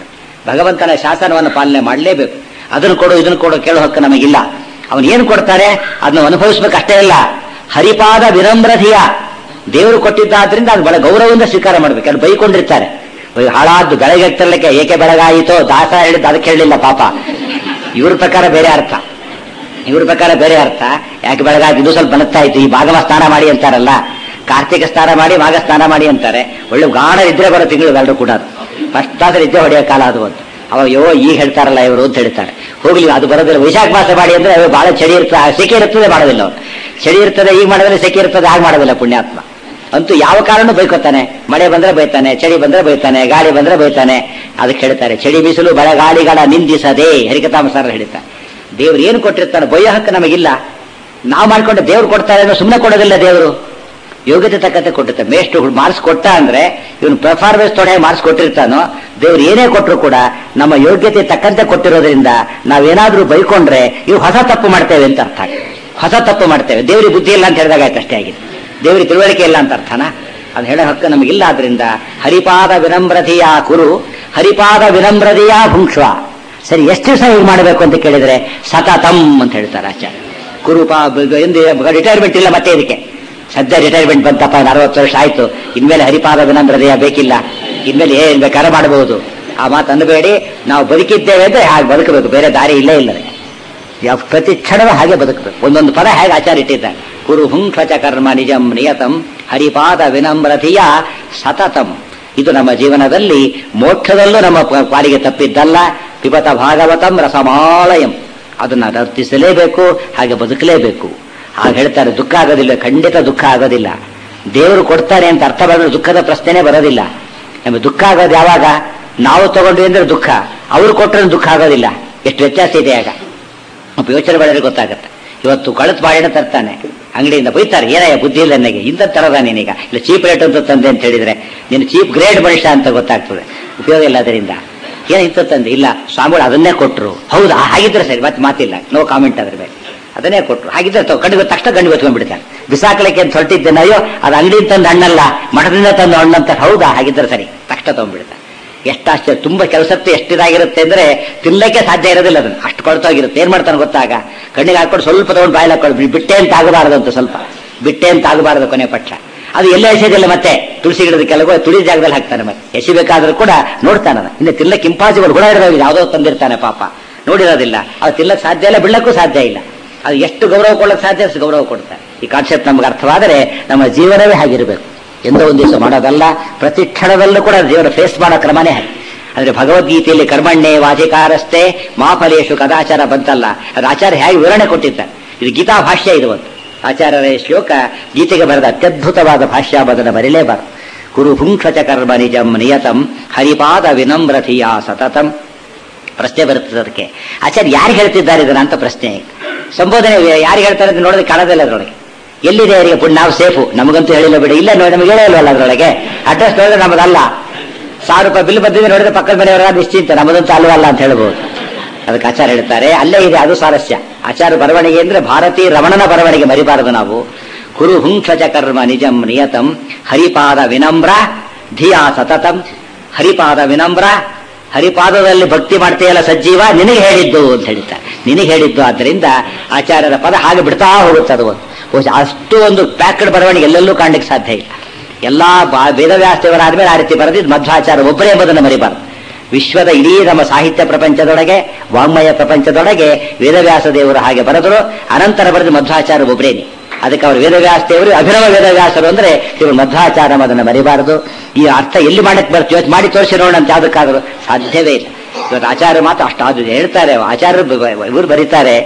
ಭಗವಂತನ ಶಾಸನವನ್ನು ಪಾಲನೆ ಮಾಡಲೇಬೇಕು ಅದನ್ನು ಕೊಡು ಇದನ್ನು ಕೊಡು ಕೇಳೋ ಹಕ್ಕು ನಮಗಿಲ್ಲ ಅವನು ಏನು ಕೊಡ್ತಾರೆ ಅದನ್ನು ಅನುಭವಿಸ್ಬೇಕು ಅಷ್ಟೇ ಇಲ್ಲ ಹರಿಪಾದ ವಿನಮ್ರಧಿಯ ದೇವರು ಕೊಟ್ಟಿದ್ದಾದ್ರಿಂದ ಅದು ಬಹಳ ಗೌರವದಿಂದ ಸ್ವೀಕಾರ ಮಾಡ್ಬೇಕು ಅಲ್ಲಿ ಬೈಕೊಂಡಿರ್ತಾರೆ ಬೈ- ಹಾಳಾದ್ದು ಬೆಳಗ್ಗೆ ತರಲಿಕ್ಕೆ ಏಕೆ ಬೆಳಗಾಯಿತೋ ದಾಸ ಹೇಳಿದ್ದು ಅದಕ್ಕೆ ಹೇಳಲಿಲ್ಲ ಪಾಪ ಇವ್ರ ಪ್ರಕಾರ ಬೇರೆ ಅರ್ಥ ಇವ್ರ ಪ್ರಕಾರ ಬೇರೆ ಅರ್ಥ ಯಾಕೆ ಬೆಳಗಾದ ಇದು ಸ್ವಲ್ಪ ಬಲತ್ತಾ ಇತ್ತು ಈ ಭಾಗವ ಸ್ನಾನ ಮಾಡಿ ಅಂತಾರಲ್ಲ ಕಾರ್ತಿಕ ಸ್ನಾನ ಮಾಡಿ ಮಾಘ ಸ್ನಾನ ಮಾಡಿ ಅಂತಾರೆ ಒಳ್ಳೆ ಗಾಢ ಇದ್ರೆ ಬರೋ ತಿಂಗಳು ಎಲ್ಲರೂ ಕೂಡ ಫಸ್ಟ್ ಕ್ಲಾಸ್ ಇದ್ದೇ ಹೊಡೆಯೋ ಕಾಲ ಅದು ಅಂತ ಅವಾಗ ಯೋ ಈಗ ಹೇಳ್ತಾರಲ್ಲ ಇವರು ಅಂತ ಹೇಳ್ತಾರೆ ಹೋಗ್ಲಿ ಅದು ಬರೋದಿಲ್ಲ ವೈಶಾಖ ಮಾಸ ಮಾಡಿ ಅಂದ್ರೆ ಅವು ಬಹಳ ಚಳಿ ಇರ್ತದೆ ಆ ಸೆಕೆ ಇರ್ತದೆ ಮಾಡೋದಿಲ್ಲ ಅವ್ರು ಚಳಿ ಇರ್ತದೆ ಈಗ ಮಾಡಿದ್ರೆ ಸೆಕೆ ಇರ್ತದೆ ಹಾಗೆ ಮಾಡೋದಿಲ್ಲ ಪುಣ್ಯಾತ್ಮ ಅಂತೂ ಯಾವ ಕಾರಣ ಬೈಕೋತಾನೆ ಮಳೆ ಬಂದ್ರೆ ಬೈತಾನೆ ಚಳಿ ಬಂದ್ರೆ ಬೈತಾನೆ ಗಾಳಿ ಬಂದ್ರೆ ಬೈತಾನೆ ಅದಕ್ಕೆ ಹೇಳ್ತಾರೆ ಚಳಿ ಬಿಸಿಲು ಬಳೆ ಗಾಳಿಗಳ ನಿಂದಿಸದೆ ಹರಿಕತಾಮಸಾರ ಹೇಳ್ತಾರೆ ದೇವ್ರು ಏನು ಕೊಟ್ಟಿರ್ತಾನೆ ಬಯ್ಯೋ ಹಕ್ಕು ನಮಗಿಲ್ಲ ನಾವು ಮಾಡ್ಕೊಂಡು ದೇವ್ರು ಕೊಡ್ತಾರೆ ಅಂದ್ರೆ ಸುಮ್ಮನೆ ಕೊಡೋದಿಲ್ಲ ದೇವರು ಯೋಗ್ಯತೆ ತಕ್ಕಂತೆ ಕೊಟ್ಟಿರ್ತಾರೆ ಮೇಷ್ಟು ಮಾರ್ಕ್ಸ್ ಕೊಟ್ಟ ಅಂದ್ರೆ ಇವನು ಪರ್ಫಾರ್ಮೆನ್ಸ್ ತೊಡೆ ಮಾರ್ಕ್ಸ್ ಕೊಟ್ಟಿರ್ತಾನೋ ದೇವ್ರು ಏನೇ ಕೊಟ್ಟರು ಕೂಡ ನಮ್ಮ ಯೋಗ್ಯತೆ ತಕ್ಕಂತೆ ಕೊಟ್ಟಿರೋದ್ರಿಂದ ನಾವೇನಾದ್ರೂ ಬೈಕೊಂಡ್ರೆ ಇವು ಹೊಸ ತಪ್ಪು ಮಾಡ್ತೇವೆ ಅಂತ ಅರ್ಥ ಹೊಸ ತಪ್ಪು ಮಾಡ್ತೇವೆ ದೇವ್ರಿಗೆ ಬುದ್ಧಿ ಇಲ್ಲ ಅಂತ ಹೇಳಿದಾಗ ಆಯ್ತು ಅಷ್ಟೇ ಆಗಿದೆ ದೇವರಿಗೆ ತಿಳುವಳಿಕೆ ಇಲ್ಲ ಅಂತ ಅರ್ಥನಾ ಅದು ಹೇಳೋ ಹಕ್ಕು ನಮಗಿಲ್ಲ ಆದ್ರಿಂದ ಹರಿಪಾದ ವಿನಮ್ರತೆಯ ಕುರು ಹರಿಪಾದ ವಿನಮ್ರತೆಯ ಭುಂಕ್ಷ್ವ ಸರಿ ಎಷ್ಟು ದಿವಸ ಹೀಗೆ ಮಾಡಬೇಕು ಅಂತ ಕೇಳಿದ್ರೆ ಸತತಂ ಅಂತ ಹೇಳ್ತಾರೆ ಆಚಾರ್ಯ ಕುರುಪ ಎಂದು ರಿಟೈರ್ಮೆಂಟ್ ಇಲ್ಲ ಮತ್ತೆ ಇದಕ್ಕೆ ಸದ್ಯ ರಿಟೈರ್ಮೆಂಟ್ ಬಂತಪ್ಪ ಅರವತ್ತು ವರ್ಷ ಆಯ್ತು ಇನ್ಮೇಲೆ ಹರಿಪಾದ ವಿನಮ್ರತೆಯ ಬೇಕಿಲ್ಲ ಇನ್ಮೇಲೆ ಏನ್ ಬೇಕಾದ್ರೆ ಮಾಡಬಹುದು ಆ ಮಾತು ಅನ್ಬೇಡಿ ನಾವು ಬದುಕಿದ್ದೇವೆ ಅಂದ್ರೆ ಹಾಗೆ ಬದುಕಬೇಕು ಬೇರೆ ದಾರಿ ಇಲ್ಲೇ ಇಲ್ಲ ಅದಕ್ಕೆ. ಯಾವ ಪ್ರತಿ ಕ್ಷಣವೂ ಹಾಗೆ ಬದುಕಬೇಕು ಒಂದೊಂದು ಪದ ಹೇಗೆ ಆಚಾರ ಇಟ್ಟಿದ್ದಾರೆ ಕುರು ಹುಂಕ್ಷಚ ಕರ್ಮ ನಿಜಂ ನಿಯತಂ ಹರಿಪಾದ ವಿನಮ್ರತೆಯ ಸತತಂ ಇದು ನಮ್ಮ ಜೀವನದಲ್ಲಿ ಮೋಕ್ಷದಲ್ಲೂ ನಮ್ಮ ಪ- ಪಾಲಿಗೆ ತಪ್ಪಿದ್ದಲ್ಲ ಪಿಬತ ಭಾಗವತಂ ರಸಮಾಲಯಂ ಅದನ್ನ ರರ್ತಿಸಲೇಬೇಕು ಹಾಗೆ ಬದುಕಲೇಬೇಕು ಹಾಗೆ ಹೇಳ್ತಾರೆ ದುಃಖ ಆಗೋದಿಲ್ಲ ಖಂಡಿತ ದುಃಖ ಆಗೋದಿಲ್ಲ ದೇವರು ಕೊಡ್ತಾನೆ ಅಂತ ಅರ್ಥ ಮಾಡಿದ್ರೆ ದುಃಖದ ಪ್ರಶ್ನೆನೇ ಬರೋದಿಲ್ಲ ನಮಗೆ ದುಃಖ ಆಗೋದು ಯಾವಾಗ ನಾವು ತಗೊಂಡ್ವಿ ಅಂದ್ರೆ ದುಃಖ ಅವ್ರು ಕೊಟ್ಟರೆ ದುಃಖ ಆಗೋದಿಲ್ಲ ಎಷ್ಟು ವ್ಯತ್ಯಾಸ ಇದೆ ಆಗ ಒಬ್ಬ ಯೋಚನೆ ಮಾಡಿದ್ರೆ ಗೊತ್ತಾಗುತ್ತೆ ಇವತ್ತು ಕಳತ್ ಬಾಳೆನ ತರ್ತಾನೆ ಅಂಗಡಿಯಿಂದ ಬೈತಾರೆ ಏನಯ್ಯ ಬುದ್ಧಿ ಇಲ್ಲ ನನಗೆ ಇಂಥ ತರದ ನೀನೀಗ ಇಲ್ಲ ಚೀಪ್ ರೇಟ್ ಅಂತ ತಂದೆ ಅಂತ ಹೇಳಿದ್ರೆ ನೀನು ಚೀಪ್ ಗ್ರೇಡ್ ಮನುಷ್ಯ ಅಂತ ಗೊತ್ತಾಗ್ತದೆ ಉಪಯೋಗ ಇಲ್ಲ ಅದರಿಂದ ಏನ ಇಂಥ ತಂದೆ ಇಲ್ಲ ಸ್ವಾಮಿಗಳು ಅದನ್ನೇ ಕೊಟ್ಟರು ಹೌದಾ ಹಾಗಿದ್ರೆ ಸರಿ ಮತ್ತೆ ಮಾತಿಲ್ಲ ನೋ ಕಾಮೆಂಟ್ ಅದ್ರ ಮೇಲೆ ಅದನ್ನೇ ಕೊಟ್ಟರು ಹಾಗಿದ್ರೆ ತಗೋ, ಕಣ್ಣಿಗೆ ತಕ್ಷಣ ಗಂಡು ಬತ್ಕೊಂಡ್ಬಿಡ್ತಾನೆ ಬಿಸಾಕಲಿಕ್ಕೆ ಅಂತ ಹೊರಟಿದ್ದೇನೆ ಅಯ್ಯೋ ಅದು ಅಂಗಡಿಯಿಂದ ತಂದ ಹಣ್ಣಲ್ಲ ಮಠದಿಂದ ತಂದ ಹಣ್ಣು ಅಂತ ಹೌದಾ ಹಾಗಿದ್ರೆ ಸರಿ ತಕ್ಷಣ ತಗೊಂಡ್ಬಿಡ್ತಾನೆ ಎಷ್ಟು ಆಶ್ಚರ್ಯ ತುಂಬಾ ಕೆಲಸತ್ತು ಎಷ್ಟಿದಾಗಿರುತ್ತೆ ಅಂದ್ರೆ ತಿನ್ಲಿಕ್ಕೆ ಸಾಧ್ಯ ಇರೋದಿಲ್ಲ ಅದನ್ನ ಅಷ್ಟು ಕೊಳ್ತೋಗಿರುತ್ತೆ ಏನ್ ಮಾಡ್ತಾನೆ ಗೊತ್ತಾಗ ಕಣ್ಣಿಗೆ ಹಾಕೊಂಡು ಸ್ವಲ್ಪ ತಗೊಂಡು ಬಾಯಲ್ಲಿ ಹಾಕೊಂಡು ಬಿಟ್ಟೆ ಅಂತ ಆಗಬಾರದು ಅಂತ ಸ್ವಲ್ಪ ಬಿಟ್ಟೆ ಅಂತ ಆಗಬಾರದು ಕೊನೆ ಪಕ್ಷ ಅದು ಎಲ್ಲೇ ಎಸೆದಿಲ್ಲ ಮತ್ತೆ ತುಳಸಿ ಗಿಡದ ಕೆಲವು ತುಳಿ ಜಾಗದಲ್ಲಿ ಹಾಕ್ತಾನೆ ಮತ್ತೆ ಎಸಿಬೇಕಾದ್ರೂ ಕೂಡ ನೋಡ್ತಾನ ಇನ್ನು ತಿನ್ಲಕ್ಕೆ ಇಂಪಾಸಿಬಲ್ ಗುಣ ಇರೋದಿಲ್ಲ ಯಾವುದೋ ತಂದಿರ್ತಾನೆ ಪಾಪ ನೋಡಿರೋದಿಲ್ಲ ಅದು ತಿನ್ನಕ್ ಸಾಧ್ಯ ಇಲ್ಲ ಬಿಡ್ಲಕ್ಕೂ ಸಾಧ್ಯ ಇಲ್ಲ ಅದು ಎಷ್ಟು ಗೌರವ ಕೊಡಕ್ ಸಾಧ್ಯ ಅಷ್ಟು ಗೌರವ ಕೊಡ್ತಾರೆ ಈ ಕಾನ್ಸೆಪ್ಟ್ ನಮ್ಗೆ ಅರ್ಥವಾದರೆ ನಮ್ಮ ಜೀವನವೇ ಹಾಗಿರಬೇಕು ಎಂದೋ ಒಂದು ದಿವಸ ಮಾಡೋದಲ್ಲ ಪ್ರತಿ ಕ್ಷಣದಲ್ಲೂ ಕೂಡ ಜೀವನ ಫೇಸ್ ಮಾಡೋ ಕ್ರಮನೇ ಹಾಗೆ ಅಂದ್ರೆ ಭಗವದ್ಗೀತೆಯಲ್ಲಿ ಕರ್ಮಣ್ಣೆ ವಾಚಿಕಾರಸ್ತೆ ಮಾಫಲೇಶು ಕದಾಚಾರ ಬಂತಲ್ಲ ಅದು ಆಚಾರ್ಯ ಹೇಗೆ ವಿವರಣೆ ಕೊಟ್ಟಿದ್ದಾರೆ ಇದು ಗೀತಾ ಭಾಷ್ಯ ಇದು ಒಂದು ಆಚಾರ್ಯರ ಈ ಶ್ಲೋಕ ಗೀತೆಗೆ ಬರೆದ ಅತ್ಯದ್ಭುತವಾದ ಭಾಷ್ಯ ಅದನ್ನು ಬರೀಲೇಬಾರದು ಕುರು ಹುಂಕ್ಷಚ ಕರ್ಮ ನಿಜಂ ನಿಯತಂ ಹರಿಪಾದ ವಿನಮ್ರತಿಯ ಸತತಂ ಪ್ರಶ್ನೆ ಬರುತ್ತದೆ ಅದಕ್ಕೆ ಆಚಾರ್ಯ ಯಾರು ಹೇಳ್ತಿದ್ದಾರೆ ಇದನ್ನ ಅಂತ ಪ್ರಶ್ನೆ ಸಂಬೋಧನೆ ಯಾರು ಹೇಳ್ತಾರೆ ಅಂತ ನೋಡೋದಕ್ಕೆ ಕಾಣೋದಿಲ್ಲ ಅದರೊಳಗೆ ಎಲ್ಲಿದೆ ಅವರಿಗೆ ಪುಣ್ಯ ನಾವು ಸೇಫು ನಮಗಂತೂ ಹೇಳಿಲ್ಲ ಬಿಡಿ ಇಲ್ಲ ನೋಡಿ ನಮಗೆ ಹೇಳೇ ಇಲ್ವಲ್ಲ ಅದರೊಳಗೆ ಅಡ್ರೆಸ್ ನೋಡಿದ್ರೆ ನಮ್ಮದಲ್ಲ ಸಾವಿರ ರೂಪಾಯಿ ಬಿಲ್ ಬಂದಿದೆ ನೋಡಿದ್ರೆ ಪಕ್ಕದ ಮನೆಯವರ ನಿಶ್ಚಿಂತ ನಮ್ಮದಂತೂ ಅಲ್ವಲ್ಲ ಅಂತ ಹೇಳ್ಬೋದು ಅದಕ್ಕೆ ಆಚಾರ ಹೇಳ್ತಾರೆ ಅಲ್ಲೇ ಇದೆ ಅದು ಸಾರಸ್ಯ ಆಚಾರ ಬರವಣಿಗೆ ಅಂದ್ರೆ ಭಾರತೀಯ ರಮಣನ ಬರವಣಿಗೆ ಮರಿಬಾರದು ನಾವು ಕುರು ಹುಂಕ್ಷಚ ಕರ್ಮ ನಿಜಂ ನಿಯತಂ ಹರಿಪಾದ ವಿನಮ್ರ ಧಿಯಾ ಸತತಂ ಹರಿಪಾದ ವಿನಮ್ರ ಹರಿಪಾದದಲ್ಲಿ ಭಕ್ತಿ ಮಾಡ್ತೀಯಲ್ಲ ಸಜ್ಜೀವ ನಿನಗೆ ಹೇಳಿದ್ದು ಅಂತ ಹೇಳ್ತಾರೆ ನಿನಗೆ ಹೇಳಿದ್ದು ಆದ್ದರಿಂದ ಆಚಾರ್ಯರ ಪದ ಹಾಗೆ ಬಿಡ್ತಾ ಹೋಗುತ್ತೆ ಅದು ಒಂದು ಬಹುಶಃ ಅಷ್ಟು ಒಂದು ಪ್ಯಾಕ್ಡ್ ಬರವಣಿಗೆ ಎಲ್ಲೆಲ್ಲೂ ಕಾಣ್ಲಿಕ್ಕೆ ಸಾಧ್ಯ ಇಲ್ಲ ಎಲ್ಲಾ ಬಾ- ವೇದವ್ಯಾಸದೇವರಾದ್ಮೇಲೆ ಆ ರೀತಿ ಬರೆದಿದ್ದು ಮಧ್ವಾಚಾರ್ಯ ಒಬ್ಬರೇ ಎಂಬುದನ್ನು ಮರಿಬಾರದು ವಿಶ್ವದ ಇಡೀ ನಮ್ಮ ಸಾಹಿತ್ಯ ಪ್ರಪಂಚದೊಳಗೆ ವಾಂಗ್ಮಯ ಪ್ರಪಂಚದೊಳಗೆ ವೇದವ್ಯಾಸ ದೇವರು ಹಾಗೆ ಬರೆದರು ಅನಂತರ ಬರೆದು ಮಧ್ವಾಚಾರ್ಯ ಒಬ್ಬರೇನೆ ಅದಕ್ಕೆ ಅವರು ವೇದವ್ಯಾಸ ದೇವರು ಅಭಿನವ ವೇದವ್ಯಾಸರು ಅಂದ್ರೆ ಇವರು ಮಧ್ವಾಚಾರ ಅದನ್ನು ಮರಿಬಾರದು ಈ ಅರ್ಥ ಎಲ್ಲಿ ಮಾಡಕ್ ಬರ್ತೀವಿ ಇವತ್ತು ಮಾಡಿ ತೋರಿಸಿ ನೋಡೋಣ ಅಂತ ಯಾವುದಕ್ಕಾದ್ರು ಸಾಧ್ಯವೇ ಇಲ್ಲ ಇವತ್ತು ಆಚಾರ್ಯ ಮಾತು ಅಷ್ಟು ಅದು ಹೇಳ್ತಾರೆ ಆಚಾರ್ಯರು ಬ- ಬ- ಇವರು ಬರೀತಾರೆ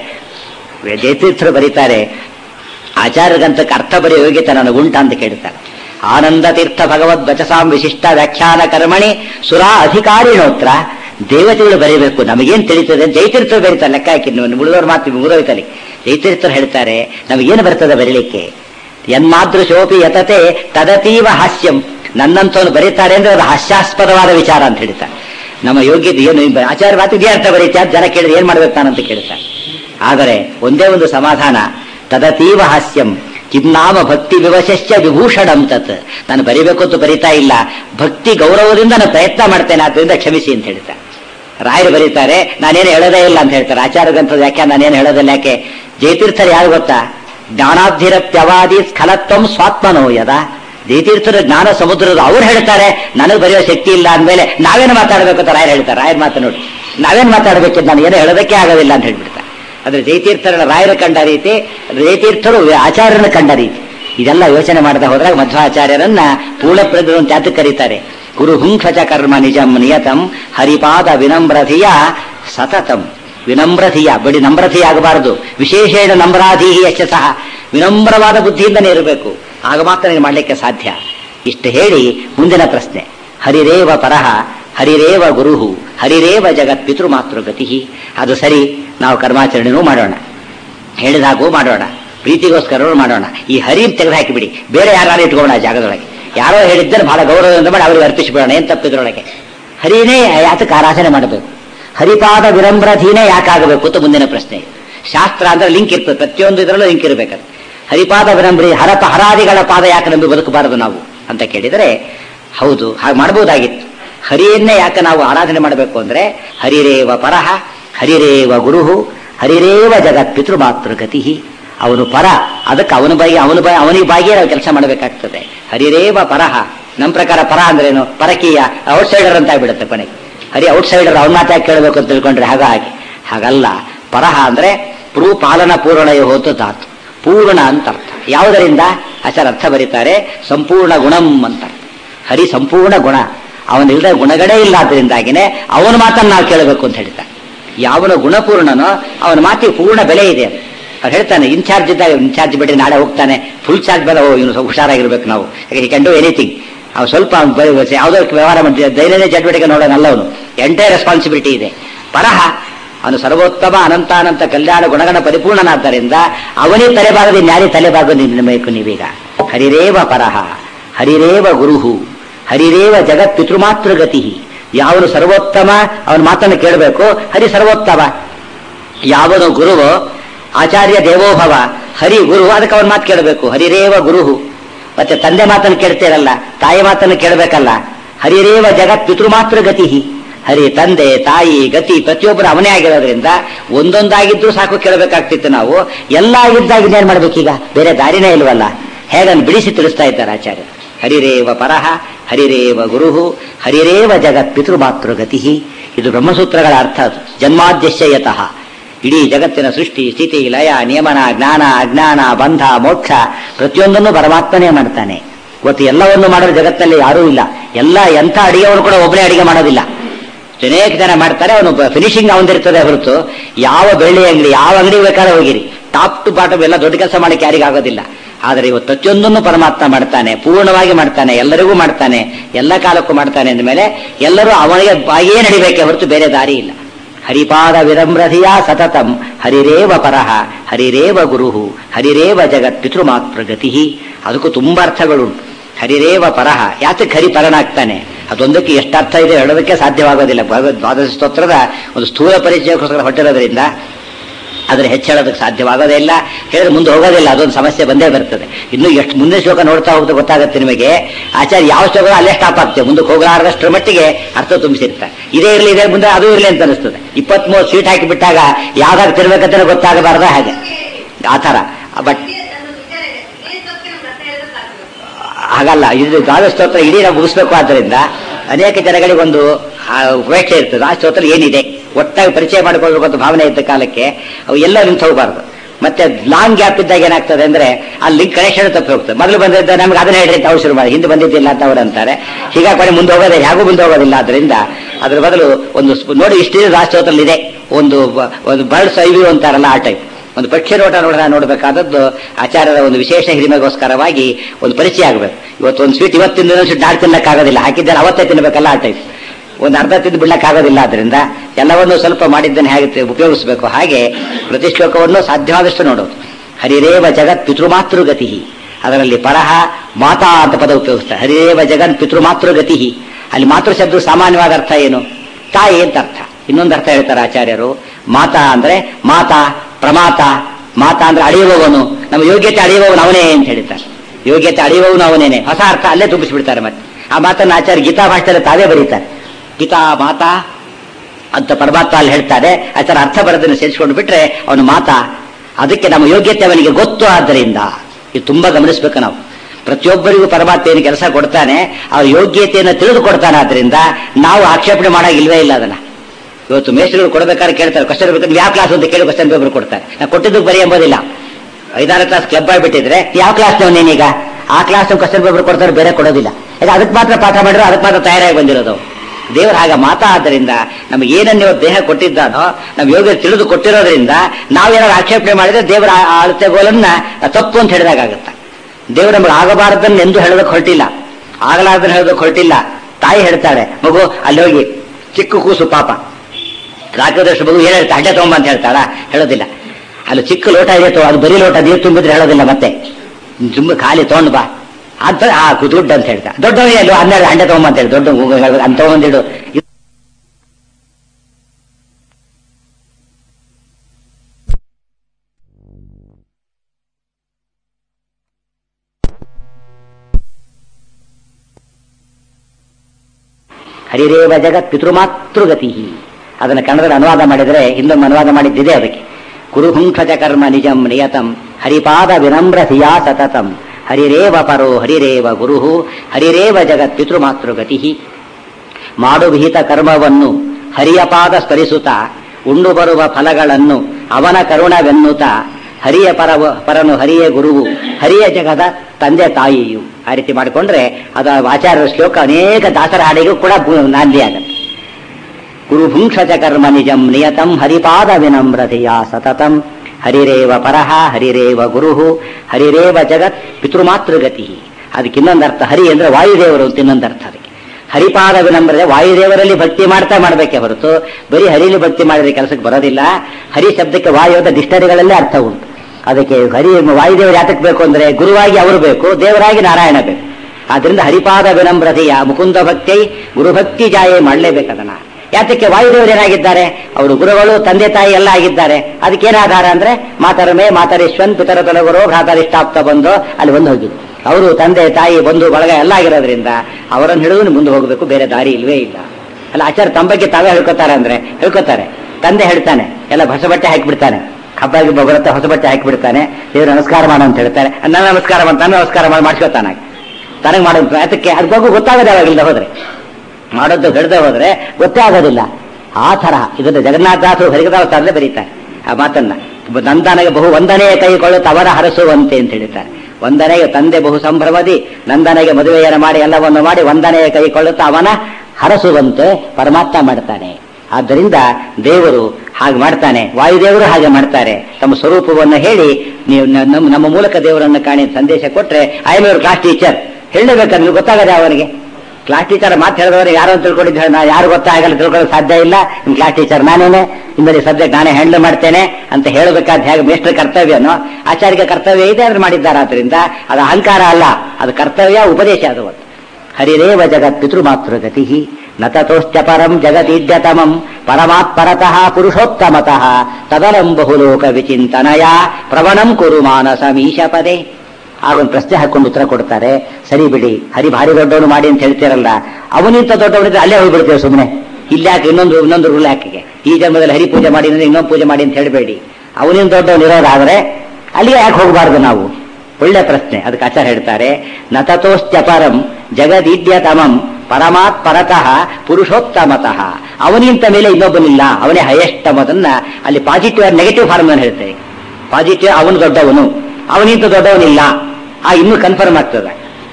ಜಯತೀರ್ಥರು ಬರೀತಾರೆ ಆಚಾರ್ಯಗಂತಕ್ಕೆ ಅರ್ಥ ಬರೆಯೋ ಯೋಗ್ಯತೆ ನನಗುಂಟ ಅಂತ ಕೇಳ್ತಾರೆ ಆನಂದ ತೀರ್ಥ ಭಗವದ್ ಬಚಸಾಂ ವಿಶಿಷ್ಟ ವ್ಯಾಖ್ಯಾನ ಕರ್ಮಣಿ ಸುರಾ ಅಧಿಕಾರಿಣೋತ್ರ ದೇವತೆಗಳು ಬರೀಬೇಕು ನಮಗೇನ್ ತಿಳಿತದೆ ಅಂತ ಜಯತೀರ್ಥರು ಬರೀತಾರೆ ಲೆಕ್ಕ ಹಾಕಿ ನೀವು ಉಳಿದವ್ರ ಮಾತು ಮುಗಿದೋಯ್ತಲ್ಲಿ ಜಯತೀರ್ಥರು ಹೇಳ್ತಾರೆ ನಮಗೇನು ಬರ್ತದೆ ಬರೀಲಿಕ್ಕೆ ಯನ್ಮಾದೃಶೋಪಿ ಯತತೆ ತದತೀವ ಹಾಸ್ಯಂ ನನ್ನಂತವನು ಬರೀತಾರೆ ಅಂದ್ರೆ ಅದು ಹಾಸ್ಯಾಸ್ಪದವಾದ ವಿಚಾರ ಅಂತ ಹೇಳ್ತಾರೆ ನಮ್ಮ ಯೋಗ್ಯತೆ ಏನು ಈ ಆಚಾರ್ಯ ಮಾತು ಇದೇ ಅರ್ಥ ಬರೀತಾ ಜನ ಕೇಳಿದ್ರೆ ಏನ್ ಮಾಡ್ಬೇಕು ತಾನಂತ ಕೇಳ್ತಾರೆ ಆದರೆ ಒಂದೇ ಒಂದು ಸಮಾಧಾನ ತದತೀವ ಹಾಸ್ಯಂ ಕಿನ್ನಾಮ ಭಕ್ತಿ ವಿವಶಶ್ಚ ವಿಭೂಷಣಂ ತತ್ ನಾನು ಬರಿಬೇಕು ಅಂತ ಬರಿತಾ ಇಲ್ಲ ಭಕ್ತಿ ಗೌರವದಿಂದ ನಾನು ಪ್ರಯತ್ನ ಮಾಡ್ತೇನೆ ಆದ್ದರಿಂದ ಕ್ಷಮಿಸಿ ಅಂತ ಹೇಳ್ತಾರೆ ರಾಯರು ಬರೀತಾರೆ ನಾನೇನು ಹೇಳೋದೇ ಇಲ್ಲ ಅಂತ ಹೇಳ್ತಾರೆ ಆಚಾರ ಗ್ರಂಥದ ಯಾಕೆ ನಾನೇನು ಹೇಳೋದಿಲ್ಲ ಯಾಕೆ ಜಯತೀರ್ಥರು ಯಾರು ಗೊತ್ತಾ ಜ್ಞಾನಾಧಿರಪ್ಯವಾದಿ ಸ್ಖಲತ್ವಂ ಸ್ವಾತ್ಮನೋ ಯದ ಜಯತೀರ್ಥರ ಜ್ಞಾನ ಸಮುದ್ರದ ಅವ್ರು ಹೇಳ್ತಾರೆ ನನಗೆ ಬರೆಯೋ ಶಕ್ತಿ ಇಲ್ಲ ಅಂದಮೇಲೆ ನಾವೇನು ಮಾತಾಡಬೇಕು ಅಂತ ರಾಯರು ಹೇಳ್ತಾರೆ ರಾಯರ್ ಮಾತು ನೋಡಿ ನಾವೇನು ಮಾತಾಡಬೇಕಿದ್ದು ನಾನು ಏನು ಹೇಳೋದಕ್ಕೆ ಆಗೋದಿಲ್ಲ ಅಂತ ಹೇಳ್ಬಿಡ್ತಾರೆ ಆದ್ರೆ ಜಯತೀರ್ಥರ ರಾಯರು ಕಂಡ ರೀತಿ ಜಯತೀರ್ಥರು ಆಚಾರ್ಯನ ಕಂಡ ರೀತಿ ಇದೆಲ್ಲ ಯೋಚನೆ ಮಾಡದೆ ಹೋದಾಗ ಮಧ್ವಾಚಾರ್ಯರನ್ನ ಪೂರ್ಣಪ್ರದ್ರು ಅಂತ ಯಾತಕ್ಕೆ ಕರೀತಾರೆ ಗುರು ಹುಂಖಚ ಕರ್ಮ ನಿಜಂ ನಿಯತಂ ಹರಿಪಾದ ವಿನಮ್ರಧಿಯ ಸತತಂ ವಿನಮ್ರಧಿಯ ಬಡಿ ನಮ್ರಧಿಯ ಆಗಬಾರದು ವಿಶೇಷೇಣ ನಮ್ರಾಧೀಹಿ ಯಶ ಸಹ ವಿನಮ್ರವಾದ ಬುದ್ಧಿಯಿಂದನೇ ಇರಬೇಕು ಆಗ ಮಾತ್ರ ನೀವು ಮಾಡಲಿಕ್ಕೆ ಸಾಧ್ಯ ಇಷ್ಟು ಹೇಳಿ ಮುಂದಿನ ಪ್ರಶ್ನೆ ಹರಿರೇವ ಪರಹ ಹರಿರೇವ ಗುರುಹು ಹರಿರೇವ ಜಗತ್ ಪಿತೃ ಮಾತೃಗತಿ ಅದು ಸರಿ ನಾವು ಕರ್ಮಾಚರಣೆನೂ ಮಾಡೋಣ ಹೇಳಿದಾಗೂ ಮಾಡೋಣ ಪ್ರೀತಿಗೋಸ್ಕರ ಮಾಡೋಣ ಈ ಹರಿ ತೆಗೆದು ಹಾಕಿಬಿಡಿ ಬೇರೆ ಯಾರು ಇಟ್ಕೊಳ್ಳೋಣ ಆ ಜಾಗದೊಳಗೆ ಯಾರೋ ಹೇಳಿದ್ದರೆ ಬಹಳ ಗೌರವದಿಂದ ಮಾಡಿ ಅವರಿಗೆ ಅರ್ಪಿಸಿಬಿಡೋಣ ಏನ್ ತಪ್ಪಿದ್ರೊಳಗೆ ಹರಿನೇ ಯಾತಕ್ಕೆ ಆರಾಧನೆ ಮಾಡಬೇಕು ಹರಿಪಾದ ವಿರಂಬ್ರಧೀನೇ ಯಾಕಾಗಬೇಕು ಅಂತ ಮುಂದಿನ ಪ್ರಶ್ನೆ ಶಾಸ್ತ್ರ ಅಂದ್ರೆ ಲಿಂಕ್ ಇರ್ತದೆ ಪ್ರತಿಯೊಂದು ಇದರಲ್ಲೂ ಲಿಂಕ್ ಇರಬೇಕಂತ ಹರಿಪಾದ ವಿರಂಬ್ರಿ ಹರಪ ಹರಾದಿಗಳ ಪಾದ ಯಾಕೆ ನಂಬಿ ಬದುಕಬಾರದು ನಾವು ಅಂತ ಕೇಳಿದರೆ ಹೌದು ಹಾಗೆ ಮಾಡಬಹುದಾಗಿತ್ತು ಹರಿಯನ್ನೇ ಯಾಕೆ ನಾವು ಆರಾಧನೆ ಮಾಡಬೇಕು ಅಂದ್ರೆ ಹರಿರೇವ ಪರಹ ಹರಿರೇವ ಗುರುಹು ಹರಿರೇವ ಜಗತ್ ಪಿತೃ ಮಾತೃಗತಿ ಅವನು ಪರ ಅದಕ್ಕೆ ಅವನ ಬಾಗಿ ಅವನ ಬಾಯಿ ಅವನಿಗೆ ಬಾಗಿಯೇ ನಾವು ಕೆಲಸ ಮಾಡಬೇಕಾಗ್ತದೆ ಹರಿರೇವ ಪರಹ ನಮ್ಮ ಪ್ರಕಾರ ಪರ ಅಂದ್ರೇನು ಪರಕೀಯ ಔಟ್ಸೈಡರ್ ಅಂತ ಆಗ್ಬಿಡುತ್ತೆ ಕೊನೆಗೆ ಹರಿ ಔಟ್ಸೈಡರ್ ಅವನ ಮಾತಾಗಿ ಕೇಳಬೇಕು ಅಂತ ತಿಳ್ಕೊಂಡ್ರೆ ಹಾಗಾಗಿ ಹಾಗಲ್ಲ ಪರಹ ಅಂದ್ರೆ ಪೃ ಪಾಲನ ಪೂರ್ಣಯ ಹೋತು ತಾತು ಪೂರ್ಣ ಅಂತ ಅರ್ಥ ಯಾವುದರಿಂದ ಆಚಾರ ಅರ್ಥ ಬರೀತಾರೆ ಸಂಪೂರ್ಣ ಗುಣಂ ಅಂತ ಹರಿ ಸಂಪೂರ್ಣ ಗುಣ ಅವನಿಲ್ಲದ ಗುಣಗಳೇ ಇಲ್ಲ ಆದ್ರಿಂದಾಗಿನೇ ಅವನ ಮಾತನ್ನು ನಾವು ಕೇಳಬೇಕು ಅಂತ ಹೇಳ್ತಾರೆ ಯಾವನ ಗುಣಪೂರ್ಣನೋ ಅವನ ಮಾತಿಗೆ ಪೂರ್ಣ ಬೆಲೆ ಇದೆ ಅವ್ರು ಹೇಳ್ತಾನೆ ಇನ್ಚಾರ್ಜ್ ಇದ್ದಾಗ ಇನ್ಚಾರ್ಜ್ ಬಿಟ್ಟರೆ ನಾಳೆ ಹೋಗ್ತಾನೆ ಫುಲ್ ಚಾರ್ಜ್ ಮೇಲೆ ಓ ಇವನು ಸ್ವಲ್ಪ ಹುಷಾರಾಗಿರ್ಬೇಕು ನಾವು ಈ ಕ್ಯಾನ್ ಡೂ ಎನಿಥಿಂಗ್ ಅವ್ನು ಸ್ವಲ್ಪ ಅವ್ನು ಬ- ಯಾವುದೋ ವ್ಯವಹಾರ ಮಾಡ್ತಿದ್ದ ದೈನಂದಿನ ಚಟುವಟಿಕೆ ನೋಡೋನಲ್ಲ ಅವನು ಎಂಟೇ ರೆಸ್ಪಾನ್ಸಿಬಿಲಿಟಿ ಇದೆ ಪರಹ ಅವನು ಸರ್ವೋತ್ತಮ ಅನಂತ ಅನಂತ ಕಲ್ಯಾಣ ಗುಣಗಣ ಪರಿಪೂರ್ಣನಾದ್ದರಿಂದ ಅವನೇ ತಲೆಭಾಗದ ನ್ಯಾರಿ ತಲೆಭಾಗ ನಿಲ್ಲಬೇಕು ನೀವೀಗ ಹರಿರೇವ ಪರಹ ಹರಿರೇವ ಗುರುಹು ಹರಿರೇವ ಜಗತ್ ಪಿತೃಮಾತೃಗತಿ ಯಾವನು ಸರ್ವೋತ್ತಮ ಅವನ ಮಾತನ್ನು ಕೇಳಬೇಕು ಹರಿ ಸರ್ವೋತ್ತಮ ಯಾವನು ಗುರುವೋ ಆಚಾರ್ಯ ದೇವೋಭವ ಹರಿ ಗುರು ಅದಕ್ಕೆ ಅವನ ಮಾತು ಕೇಳಬೇಕು ಹರಿರೇವ ಗುರುಹು ಮತ್ತೆ ತಂದೆ ಮಾತನ್ನು ಕೇಳ್ತೀರಲ್ಲ ತಾಯಿ ಮಾತನ್ನು ಕೇಳಬೇಕಲ್ಲ ಹರಿರೇವ ಜಗತ್ ಪಿತೃಮಾತೃ ಗತಿ ಹರಿ ತಂದೆ ತಾಯಿ ಗತಿ ಪ್ರತಿಯೊಬ್ಬರು ಅವನೇ ಆಗಿರೋದ್ರಿಂದ ಒಂದೊಂದಾಗಿದ್ರು ಸಾಕು ಕೇಳಬೇಕಾಗ್ತಿತ್ತು ನಾವು ಎಲ್ಲ ಆಗಿದ್ದಾಗ ಇನ್ನೇನ್ ಮಾಡ್ಬೇಕೀಗ ಬೇರೆ ದಾರಿನೇ ಇಲ್ವಲ್ಲ ಹೇಗನ್ನು ಬಿಡಿಸಿ ತಿಳಿಸ್ತಾ ಇದ್ದಾರೆ ಆಚಾರ್ಯ ಹರಿರೇವ ಪರಹ ಹರಿರೇವ ಗುರುಹು ಹರಿರೇವ ಜಗತ್ ಪಿತೃಮಾತೃ ಗತಿ ಇದು ಬ್ರಹ್ಮಸೂತ್ರಗಳ ಅರ್ಥ ಅದು ಜನ್ಮಾದ್ಯಶ್ಯ ಯತಃ ಇಡೀ ಜಗತ್ತಿನ ಸೃಷ್ಟಿ ಸ್ಥಿತಿ ಲಯ ನಿಯಮನ ಜ್ಞಾನ ಅಜ್ಞಾನ ಬಂಧ ಮೋಕ್ಷ ಪ್ರತಿಯೊಂದನ್ನು ಪರಮಾತ್ಮನೇ ಮಾಡ್ತಾನೆ ಇವತ್ತು ಎಲ್ಲವನ್ನು ಮಾಡಲು ಜಗತ್ತಲ್ಲಿ ಯಾರೂ ಇಲ್ಲ ಎಲ್ಲ ಎಂಥ ಅಡಿಗೆವನ್ನು ಕೂಡ ಒಬ್ಬನೇ ಅಡಿಗೆ ಮಾಡೋದಿಲ್ಲ ಅನೇಕ ಜನ ಮಾಡ್ತಾರೆ ಅವನು ಫಿನಿಶಿಂಗ್ ಅವನಿರ್ತದೆ ಹೊರತು ಯಾವ ಬೆಳ್ಳಿ ಅಂಗಡಿ ಯಾವ ಅಂಗಡಿ ಬೇಕಾದ್ರೆ ಹೋಗಿರಿ ಟಾಪ್ ಟು ಬಾಟಮ್ ಎಲ್ಲ ದೊಡ್ಡ ಕೆಲಸ ಮಾಡಕ್ಕೆ ಯಾರಿಗೂ ಆಗೋದಿಲ್ಲ ಆದರೆ ಇವತ್ತು ಪ್ರತಿಯೊಂದನ್ನು ಪರಮಾತ್ಮ ಮಾಡ್ತಾನೆ ಪೂರ್ಣವಾಗಿ ಮಾಡ್ತಾನೆ ಎಲ್ಲರಿಗೂ ಮಾಡ್ತಾನೆ ಎಲ್ಲ ಕಾಲಕ್ಕೂ ಮಾಡ್ತಾನೆ ಅಂದಮೇಲೆ ಎಲ್ಲರೂ ಅವನಿಗೆ ಬಾಗಿಯೇ ನಡಿಬೇಕೆ ಹೊರತು ಬೇರೆ ದಾರಿ ಇಲ್ಲ ಹರಿಪಾದ ವಿರಮ್ರಧಿಯ ಸತತಂ ಹರಿರೇವ ಪರಹ ಹರಿರೇವ ಗುರುಹು ಹರಿರೇವ ಜಗತ್ ಪಿತೃಮಾತೃಗತಿ ಅದಕ್ಕೂ ತುಂಬಾ ಅರ್ಥಗಳುಂಟು ಹರಿರೇವ ಪರಹ ಯಾತಕ್ಕೆ ಹರಿ ಪರನಾಗ್ತಾನೆ ಅದೊಂದಕ್ಕೆ ಎಷ್ಟು ಅರ್ಥ ಇದೆ ಹೇಳೋದಕ್ಕೆ ಸಾಧ್ಯವಾಗೋದಿಲ್ಲ ಭಗವದ್ ದ್ವಾದಶ ಸ್ತೋತ್ರದ ಒಂದು ಸ್ಥೂಲ ಪರಿಚಯಕ್ಕೋಸ್ಕರ ಹೊಟ್ಟಿರೋದ್ರಿಂದ ಆದರೆ ಹೆಚ್ಚು ಹೇಳೋದಕ್ಕೆ ಸಾಧ್ಯವಾಗೋದೇ ಇಲ್ಲ ಹೇಳಿದ್ರೆ ಮುಂದೆ ಹೋಗೋದಿಲ್ಲ ಅದೊಂದು ಸಮಸ್ಯೆ ಬಂದೇ ಬರ್ತದೆ ಇನ್ನು ಎಷ್ಟು ಮುಂದೆ ಶ್ಲೋಕ ನೋಡ್ತಾ ಹೋಗ್ತಾ ಗೊತ್ತಾಗುತ್ತೆ ನಿಮಗೆ ಆಚಾರ್ಯ ಯಾವ ಶ್ಲೋಕ ಅಲ್ಲೇ ಸ್ಟಾಪ್ ಆಗ್ತದೆ ಮುಂದಕ್ಕೆ ಹೋಗಲಾರದಷ್ಟರ ಮಟ್ಟಿಗೆ ಅರ್ಥ ತುಂಬಿಸಿರ್ತಾರೆ ಇದೇ ಇರಲಿ ಇದೇ ಮುಂದೆ ಅದು ಇರಲಿ ಅಂತ ಅನಿಸ್ತದೆ ಇಪ್ಪತ್ಮೂರು ಸೀಟ್ ಹಾಕಿ ಬಿಟ್ಟಾಗ ಯಾವ್ದಾಗ ತಿರ್ಬೇಕಂತ ಗೊತ್ತಾಗಬಾರ್ದ ಹಾಗೆ ಆ ಥರ ಬಟ್ ಹಾಗಲ್ಲ ಇದು ದ್ವಾದಶ ಸ್ತೋತ್ರ ಇಡೀ ನಾವು ಮುಗಿಸ್ಬೇಕು ಆದ್ದರಿಂದ ಅನೇಕ ಜನಗಳಿಗೆ ಒಂದು ಆ, ಉಪೇಕ್ಷೆ ಇರ್ತದೆ ಆ ಸ್ತೋತ್ರ ಏನಿದೆ ಒಟ್ಟಾಗಿ ಪರಿಚಯ ಮಾಡಿಕೊಳ್ಬೇಕು ಅಂತ ಭಾವನೆ ಇದ್ದ ಕಾಲಕ್ಕೆ ಅವು ಎಲ್ಲ ನಿಂತು ಹೋಗಬಾರ್ದು ಮತ್ತೆ ಲಾಂಗ್ ಗ್ಯಾಪ್ ಇದ್ದಾಗ ಏನಾಗ್ತದೆ ಅಂದ್ರೆ ಆ ಲಿಂಕ್ ಕನೆಕ್ಷನ್ ತಪ್ಪಿ ಹೋಗ್ತದೆ ಮೊದಲು ಬಂದಿದ್ದ ನಮ್ಗೆ ಅದನ್ನ ಹೇಳ್ರಿ ಅಂತ ಅವ್ರು ಶುರು ಮಾಡಿ ಹಿಂದೆ ಬಂದಿದ್ದಿಲ್ಲ ಅಂತ ಅವ್ರು ಅಂತಾರೆ ಹೀಗಾಗಿ ಕೊನೆ ಮುಂದೆ ಹೋಗೋದೇ ಹೇಗೂ ಮುಂದೆ ಹೋಗೋದಿಲ್ಲ ಅದರಿಂದ ಅದ್ರ ಬದಲು ಒಂದು ಸ್ಪ- ನೋಡಿ ಇಷ್ಟಿದೆ ಆ ಸ್ತೋತ್ರದಲ್ಲಿ ಇದೆ ಒಂದು ಬ- ಒಂದು ಬರ್ಡ್ಸ್ ಐವಿ ಅಂತಾರಲ್ಲ ಆ ಟೈಪ್ ಒಂದು ಪಕ್ಷಿ ನೋಟ ನೋಡ ನೋಡಬೇಕಾದದ್ದು ಆಚಾರ್ಯರ ಒಂದು ವಿಶೇಷ ಹಿರಿಮೆಗೋಸ್ಕರವಾಗಿ ಒಂದು ಪರಿಚಯ ಆಗಬೇಕು ಇವತ್ತು ಒಂದು ಸ್ವೀಟ್ ಇವತ್ತಿನ ದಿನ ಸ್ವೀಟ್ ನಾಳೆ ತಿನ್ನಕ್ಕಾಗೋದಿಲ್ಲ ಹಾಕಿದ್ದೇನೆ ಅವತ್ತೇ ತಿನ್ನಬೇಕಲ್ಲ ಆ ಟೈಪ್ ಒಂದು ಅರ್ಧ ತಿಂದು ಬಿಡ್ಲಕ್ಕಾಗೋದಿಲ್ಲ ಆದ್ರಿಂದ ಎಲ್ಲವನ್ನು ಸ್ವಲ್ಪ ಮಾಡಿದ್ದನ್ನು ಹೇಗೆ ಉಪಯೋಗಿಸಬೇಕು ಹಾಗೆ ಪ್ರತಿ ಶ್ಲೋಕವನ್ನು ಸಾಧ್ಯವಾದಷ್ಟು ನೋಡೋದು ಹರಿರೇವ ಜಗತ್ ಪಿತೃಮಾತೃಗತಿ ಅದರಲ್ಲಿ ಪರಹ ಮಾತಾ ಅಂತ ಪದ ಉಪಯೋಗಿಸ್ತಾರೆ ಹರಿರೇವ ಜಗತ್ ಪಿತೃಮಾತೃಗತಿ ಅಲ್ಲಿ ಮಾತೃ ಶಬ್ದ ಸಾಮಾನ್ಯವಾದ ಅರ್ಥ ಏನು ತಾಯಿ ಅಂತ ಅರ್ಥ ಇನ್ನೊಂದು ಅರ್ಥ ಹೇಳ್ತಾರೆ ಆಚಾರ್ಯರು ಮಾತಾ ಅಂದ್ರೆ ಮಾತಾ ಪ್ರಮಾತ ಮಾತಾ ಅಂದ್ರೆ ಅಳೆಯುವವನು ನಮ್ಮ ಯೋಗ್ಯತೆ ಅಳೆಯುವವನು ಅವನೇ ಅಂತ ಹೇಳ್ತಾರೆ ಯೋಗ್ಯತೆ ಅಳೆಯುವವನು ಅವನೇನೆ ಹೊಸ ಅರ್ಥ ಅಲ್ಲೇ ತುಂಬಿಸಿಬಿಡ್ತಾರೆ ಮತ್ತೆ ಆ ಮಾತನ್ನು ಆಚಾರ್ಯ ಗೀತಾ ಭಾಷೆಯಲ್ಲಿ ತಾವೇ ಬರೀತಾರೆ ಗೀತಾ ಮಾತಾ ಅಂತ ಪರಮಾತ್ಮ ಅಲ್ಲಿ ಹೇಳ್ತಾರೆ ಅದರ ಅರ್ಥ ಬರೋದನ್ನು ಸೇರಿಸ್ಕೊಂಡು ಬಿಟ್ರೆ ಅವನು ಮಾತಾ ಅದಕ್ಕೆ ನಮ್ಮ ಯೋಗ್ಯತೆ ಅವನಿಗೆ ಗೊತ್ತು ಆದ್ದರಿಂದ ಇದು ತುಂಬಾ ಗಮನಿಸ್ಬೇಕು ನಾವು ಪ್ರತಿಯೊಬ್ಬರಿಗೂ ಪರಮಾತ್ಮ ಏನು ಕೆಲಸ ಕೊಡ್ತಾನೆ ಅವ್ರ ಯೋಗ್ಯತೆಯನ್ನು ತಿಳಿದು ಕೊಡ್ತಾನೆ ಆದ್ರಿಂದ ನಾವು ಆಕ್ಷೇಪಣೆ ಮಾಡಾಗಿಲ್ವೇ ಇಲ್ಲ ಅದನ್ನ ಇವತ್ತು ಮೇಸ್ಟ್ರಿಗಳು ಕೊಡಬೇಕಾದ್ರೆ ಕೇಳ್ತಾರೆ ಕ್ವಶನ್ ಬೇಕಾದ್ರೆ ಯಾವ ಕ್ಲಾಸ್ ಅಂತ ಕೇಳಿ ಕ್ವಶನ್ ಪೇಪರ್ ಕೊಡ್ತಾರೆ ನಾವು ಕೊಟ್ಟಿದ್ದು ಬರೀ ಎಂಬುದಿಲ್ಲ ಐದಾರು ಕ್ಲಾಸ್ ಕ್ಲಬ್ ಆಗಿಬಿಟ್ಟಿದ್ರೆ ಯಾವ ಕ್ಲಾಸ್ ನೀನೀಗ ಆ ಕ್ಲಾಸ್ ಕ್ವಶನ್ ಪೇಪರ್ ಕೊಡ್ತಾರೆ ಬೇರೆ ಕೊಡೋದಿಲ್ಲ ಯಾಕೆ ಅದಕ್ಕೆ ಮಾತ್ರ ಪಾಠ ಮಾಡಿರೋ ಅದಕ್ಕೆ ಮಾತ್ರ ತಯಾರಾಗಿ ಬಂದಿರೋದು ದೇವರ ಹಾಗೆ ಮಾತಾ ಆದ್ದರಿಂದ ನಮಗೆ ಏನನ್ನ ಇವತ್ತು ದೇಹ ಕೊಟ್ಟಿದ್ದಾನೋ ನಮ್ಮ ಯೋಗ ತಿಳಿದು ಕೊಟ್ಟಿರೋದ್ರಿಂದ ನಾವೇನಾದ್ರು ಆಕ್ಷೇಪಣೆ ಮಾಡಿದ್ರೆ ದೇವರ ಆ ಅಳತೆಗೋಲನ್ನ ತಪ್ಪು ಅಂತ ಹೇಳಿದಾಗುತ್ತೆ ದೇವರು ನಮಗೆ ಆಗಬಾರದನ್ನ ಎಂದು ಹೇಳೋದಕ್ಕೆ ಹೊರಟಿಲ್ಲ ಆಗಲಾರ್ದನ್ನ ಹೇಳೋದಕ್ಕೆ ಹೊರಟಿಲ್ಲ ತಾಯಿ ಹೇಳ್ತಾಳೆ ಮಗು ಅಲ್ಲಿ ಹೋಗಿ ಚಿಕ್ಕ ಕೂಸು ಪಾಪ ರಾಕದಷ್ಟು ಮಗು ಏನ್ ಹೇಳ್ತಾ ಅಡ್ಡೆ ತಗೊಂಬ ಅಂತ ಹೇಳ್ತಾಳ ಹೇಳೋದಿಲ್ಲ ಅಲ್ಲಿ ಚಿಕ್ಕ ಲೋಟ ಇದೆ ತಗೋ, ಅದು ಬರೀ ಲೋಟ ನೀರು ತುಂಬಿದ್ರೆ ಹೇಳೋದಿಲ್ಲ ಮತ್ತೆ ತುಂಬ ಖಾಲಿ ತಗೊಂಡು ಬಾ ಅಂತ ಆ ದುಡ್ಡು ಅಂತ ಹೇಳ್ತಾ ದೊಡ್ಡವೇ ಅಲ್ವ ಹನ್ನೆರಡು ಹಂಡೆ ತಗೊಂಬ ಅಂತ ಹೇಳಿ ದೊಡ್ಡ ಮಗು ಹೇಳ್ಬೇಕು, ಅಂತ ತಗೊಂಡಿಡು ಹರಿರೇವ ಜಗತ್ ಪಿತೃಮಾತೃಗತಿ ಅದನ್ನು ಕನ್ನಡದಲ್ಲಿ ಅನುವಾದ ಮಾಡಿದರೆ ಹಿಂದೊಮ್ಮೆ ಅನುವಾದ ಮಾಡಿದ್ದಿದೆ ಅದಕ್ಕೆ ಕುರುಹುಂಕ್ಷಜ ಕರ್ಮ ನಿಜಂ ನಿಯತಂ ಹರಿಪಾದ ವಿನಮ್ರ ಧಿಯಾ ಸತತಂ ಹರಿರೇವ ಪರೋ ಹರಿರೇವ ಗುರುಹು ಹರಿರೇವ ಜಗತ್ ಪಿತೃಮಾತೃಗತಿ ಮಾಡು ವಿಹಿತ ಕರ್ಮವನ್ನು ಹರಿಯ ಪಾದ ಸ್ಮರಿಸುತ್ತ ಉಂಡು ಬರುವ ಫಲಗಳನ್ನು ಅವನ ಕರುಣವೆನ್ನುತ್ತ ಹರಿಯ ಪರವ ಪರನು ಹರಿಯ ಗುರುವು ಹರಿಯ ಜಗದ ತಂದೆ ತಾಯಿಯು ಆ ರೀತಿ ಮಾಡಿಕೊಂಡ್ರೆ ಅದು ಆಚಾರ್ಯರ ಶ್ಲೋಕ ಅನೇಕ ದಾಸರ ಹಾಡಿಗೂ ಕೂಡ ಬು- ನಾಂದಿ ಆಗತ್ತೆ ಗುರುಭುಂಕ್ಷಚ ಕರ್ಮ ನಿಜಂ ನಿಯತಂ ಹರಿಪಾದ ವಿನಮ್ರತೆಯ ಸತತಂ ಹರಿರೇವ ಪರಹ ಹರಿರೇವ ಗುರುಹು ಹರಿರೇವ ಜಗತ್ ಪಿತೃಮಾತೃಗತಿ ಅದಕ್ಕೆ ಇನ್ನೊಂದು ಅರ್ಥ ಹರಿ ಅಂದ್ರೆ ವಾಯುದೇವರು ಅಂತ ಇನ್ನೊಂದು ಅರ್ಥ ಅದಕ್ಕೆ ಹರಿಪಾದ ವಿನಮ್ರತೆ ವಾಯುದೇವರಲ್ಲಿ ಭಕ್ತಿ ಮಾಡ್ತಾ ಮಾಡಬೇಕೆ ಹೊರತು ಬರೀ ಹರಿಲಿ ಭಕ್ತಿ ಮಾಡಿದ್ರೆ ಕೆಲಸಕ್ಕೆ ಬರೋದಿಲ್ಲ ಹರಿ ಶಬ್ದಕ್ಕೆ ವಾಯುದ ಡಿಕ್ಷನರಿಗಳಲ್ಲೇ ಅರ್ಥ ಉಂಟು ಅದಕ್ಕೆ ಹರಿ ವಾಯುದೇವರು ಯಾತಕ್ಕೆ ಬೇಕು ಅಂದ್ರೆ ಗುರುವಾಗಿ ಅವರು ಬೇಕು ದೇವರಾಗಿ ನಾರಾಯಣ ಬೇಕು ಆದ್ರಿಂದ ಹರಿಪಾದ ವಿನಮ್ರತೆಯ ಮುಕುಂದ ಭಕ್ತಿ ಗುರುಭಕ್ತಿ ಜಾಯೆ ಮಾಡಲೇಬೇಕು ಅದನ್ನ ಯಾತಕ್ಕೆ ವಾಯುದೇವರು ಏನಾಗಿದ್ದಾರೆ ಅವರು ಗುರುಗಳು ತಂದೆ ತಾಯಿ ಎಲ್ಲ ಆಗಿದ್ದಾರೆ ಅದಕ್ಕೇನು ಆಧಾರ ಅಂದ್ರೆ ಮಾತರಮೇ ಮಾತರೇಶ್ವನ್ ಪಿತರ ತೊಲಗುರು ಭ್ರಾತರಿಷ್ಟಾಪ್ತ ಬಂದು ಅಲ್ಲಿ ಬಂದು ಹೋಗಿ ಅವರು ತಂದೆ ತಾಯಿ ಬಂಧು ಬಳಗ ಎಲ್ಲ ಆಗಿರೋದ್ರಿಂದ ಅವರನ್ನು ಹಿಡಿದು ಮುಂದೆ ಹೋಗಬೇಕು ಬೇರೆ ದಾರಿ ಇಲ್ವೇ ಇಲ್ಲ ಅಲ್ಲ ಆಚಾರ್ಯ ತಮ್ಮ ಬಗ್ಗೆ ತಾವೇ ಹೇಳ್ಕೊತಾರೆ ಅಂದ್ರೆ ಹೇಳ್ಕೊತಾರೆ ತಂದೆ ಹೇಳ್ತಾನೆ ಎಲ್ಲ ಹೊಸ ಬಟ್ಟೆ ಹಾಕಿಬಿಡ್ತಾನೆ ಹಬ್ಬ ಬರುತ್ತೆ ಹೊಸ ಬಟ್ಟೆ ಹಾಕಿಬಿಡ್ತಾನೆ ದೇವ್ರು ನಮಸ್ಕಾರ ಮಾಡು ಅಂತ ಹೇಳ್ತಾರೆ ನನ್ನ ನಮಸ್ಕಾರ ಮಾಡಿ ತಾನು ನಮಸ್ಕಾರ ಮಾಡಿ ಮಾಡಿಸ್ಕೊತಾನೆ ತನಗೆ ಮಾಡೋದು ಅದಕ್ಕೆ ಅದ್ ಬಗ್ಗೆ ಗೊತ್ತಾಗದೆ ಅವಾಗಿಲ್ಲ ಹೋದ್ರೆ ಮಾಡೋದು ಹಿಡ್ದೆ ಹೋದ್ರೆ ಗೊತ್ತೇ ಆಗೋದಿಲ್ಲ ಆ ತರ ಇದನ್ನು ಜಗನ್ನಾಥದಾಸರು ಹರಿಕದಾಸರಲ್ಲೇ ಬರೀತಾರೆ ಆ ಮಾತನ್ನ ನಂದನಗೆ ಬಹು ವಂದನೆಯ ಕೈಗೊಳ್ಳುತ್ತ ಅವರ ಹರಸುವಂತೆ ಅಂತ ಹೇಳಿದ್ದಾರೆ ವಂದನೆಗೆ ತಂದೆ ಬಹು ಸಂಭ್ರಮದಿ ನಂದನೆಗೆ ಮದುವೆಯನ್ನು ಮಾಡಿ ಎಲ್ಲವನ್ನು ಮಾಡಿ ವಂದನೆಯ ಕೈಗೊಳ್ಳುತ್ತಾ ಅವನ ಹರಸುವಂತೆ ಪರಮಾತ್ಮ ಮಾಡ್ತಾನೆ ಆದ್ದರಿಂದ ದೇವರು ಹಾಗೆ ಮಾಡ್ತಾನೆ ವಾಯುದೇವರು ಹಾಗೆ ಮಾಡ್ತಾರೆ ತಮ್ಮ ಸ್ವರೂಪವನ್ನು ಹೇಳಿ ನೀವು ನ- ನಮ್ಮ ನಮ್ಮ ಮೂಲಕ ದೇವರನ್ನು ಕಾಣಿ ಸಂದೇಶ ಕೊಟ್ರೆ I am your class teacher ಹೇಳಬೇಕಂದ್ರೆ ನೀವು ಗೊತ್ತಾಗದೆ ಅವನಿಗೆ ಕ್ಲಾಸ್ ಟೀಚರ್ ಮಾತು ಹೇಳಿದವರು ಯಾರು ಅಂತ ತಿಳ್ಕೊಂಡಿದ್ದೆ ನಾ ಯಾರು ಗೊತ್ತಾಗಲ್ಲ ತಿಳ್ಕೊಳ್ಳೋಕೆ ಸಾಧ್ಯ ಇಲ್ಲ ನಿಮ್ ಕ್ಲಾಸ್ ಟೀಚರ್ ನಾನೇನೆ ನಿಮ್ಮಲ್ಲಿ ಸಬ್ಜೆಕ್ಟ್ ನಾನೇ ಹ್ಯಾಂಡಲ್ ಮಾಡ್ತೇನೆ ಅಂತ ಹೇಳಬೇಕಾದ ಹೇಗೆ ಮೇಷ್ಟ್ರ ಕರ್ತವ್ಯನೋ ಆಚಾರ್ಯ ಕರ್ತವ್ಯ ಇದೆ ಆದ್ರೆ ಮಾಡಿದ್ದಾರೆ ಆದ್ರಿಂದ ಅದು ಅಹಂಕಾರ ಅಲ್ಲ ಅದು ಕರ್ತವ್ಯ ಉಪದೇಶ ಅದು ಒಂದು. ಹರಿರೇವ ಜಗತ್ ಪಿತೃಮಾತೃಗತಿ ನತತೋಶ್ಚ ಪರಂ ಜಗದೀಡ್ಯತಮಂ ಪರಮಾತ್ ಪರತಃ ಪುರುಷೋತ್ತಮತಃ ತದಲಂ ಬಹುಲೋಕ ವಿಚಿಂತನಯ ಪ್ರವಣಂ ಕುರು ಮಾನಸಮೀಶ ಪದೇ ಆಗೊಂದು ಪ್ರಶ್ನೆ ಹಾಕೊಂಡು ಉತ್ತರ ಕೊಡ್ತಾರೆ ಸರಿ ಬಿಡಿ ಹರಿ ಭಾರಿ ದೊಡ್ಡವನು ಮಾಡಿ ಅಂತ ಹೇಳ್ತೀರಲ್ಲ ಅವನಿಂತ ದೊಡ್ಡವನಿದ್ರೆ ಅಲ್ಲೇ ಹೋಗ್ಬಿಡ್ತೇವೆ ಸುಮ್ಮನೆ ಇಲ್ಲಿ ಯಾಕೆ ಇನ್ನೊಂದು ಇನ್ನೊಂದು ರೂಲ್ ಯಾಕೆ ಈ ಜನ್ಮದಲ್ಲಿ ಹರಿ ಪೂಜೆ ಮಾಡಿ ಅಂದ್ರೆ ಇನ್ನೊಂದು ಪೂಜೆ ಮಾಡಿ ಅಂತ ಹೇಳಬೇಡಿ ಅವನಿಂದ ದೊಡ್ಡವನು ಇರೋದಾದ್ರೆ ಅಲ್ಲಿಗೆ ಯಾಕೆ ಹೋಗಬಾರ್ದು ನಾವು ಒಳ್ಳೆ ಪ್ರಶ್ನೆ ಅದಕ್ಕೆ ಆಚಾರ ಹೇಳ್ತಾರೆ ನತತೋಶ್ಚಪರಂ ಜಗದೀಡ್ಯತಮಂ ಪರಮಾತ್ ಪರತಃ ಪುರುಷೋತ್ತಮತಃ ಅವನಿಂತ ಮೇಲೆ ಇನ್ನೊಬ್ಬನಿಲ್ಲ ಅವನೇ ಹೈಯೆಸ್ಟ್ ಅನ್ನೋದನ್ನ ಅಲ್ಲಿ ಪಾಸಿಟಿವ್ ಆರ್ ನೆಗೆಟಿವ್ ಫಾರ್ಮ್ ಅನ್ನು ಹೇಳ್ತೇವೆ ಪಾಸಿಟಿವ್ ಅವನು ದೊಡ್ಡವನು ಅವನಿಂತ ದೊಡ್ಡವನಿಲ್ಲ ಆ ಇನ್ನೂ ಕನ್ಫರ್ಮ್ ಆಗ್ತದೆ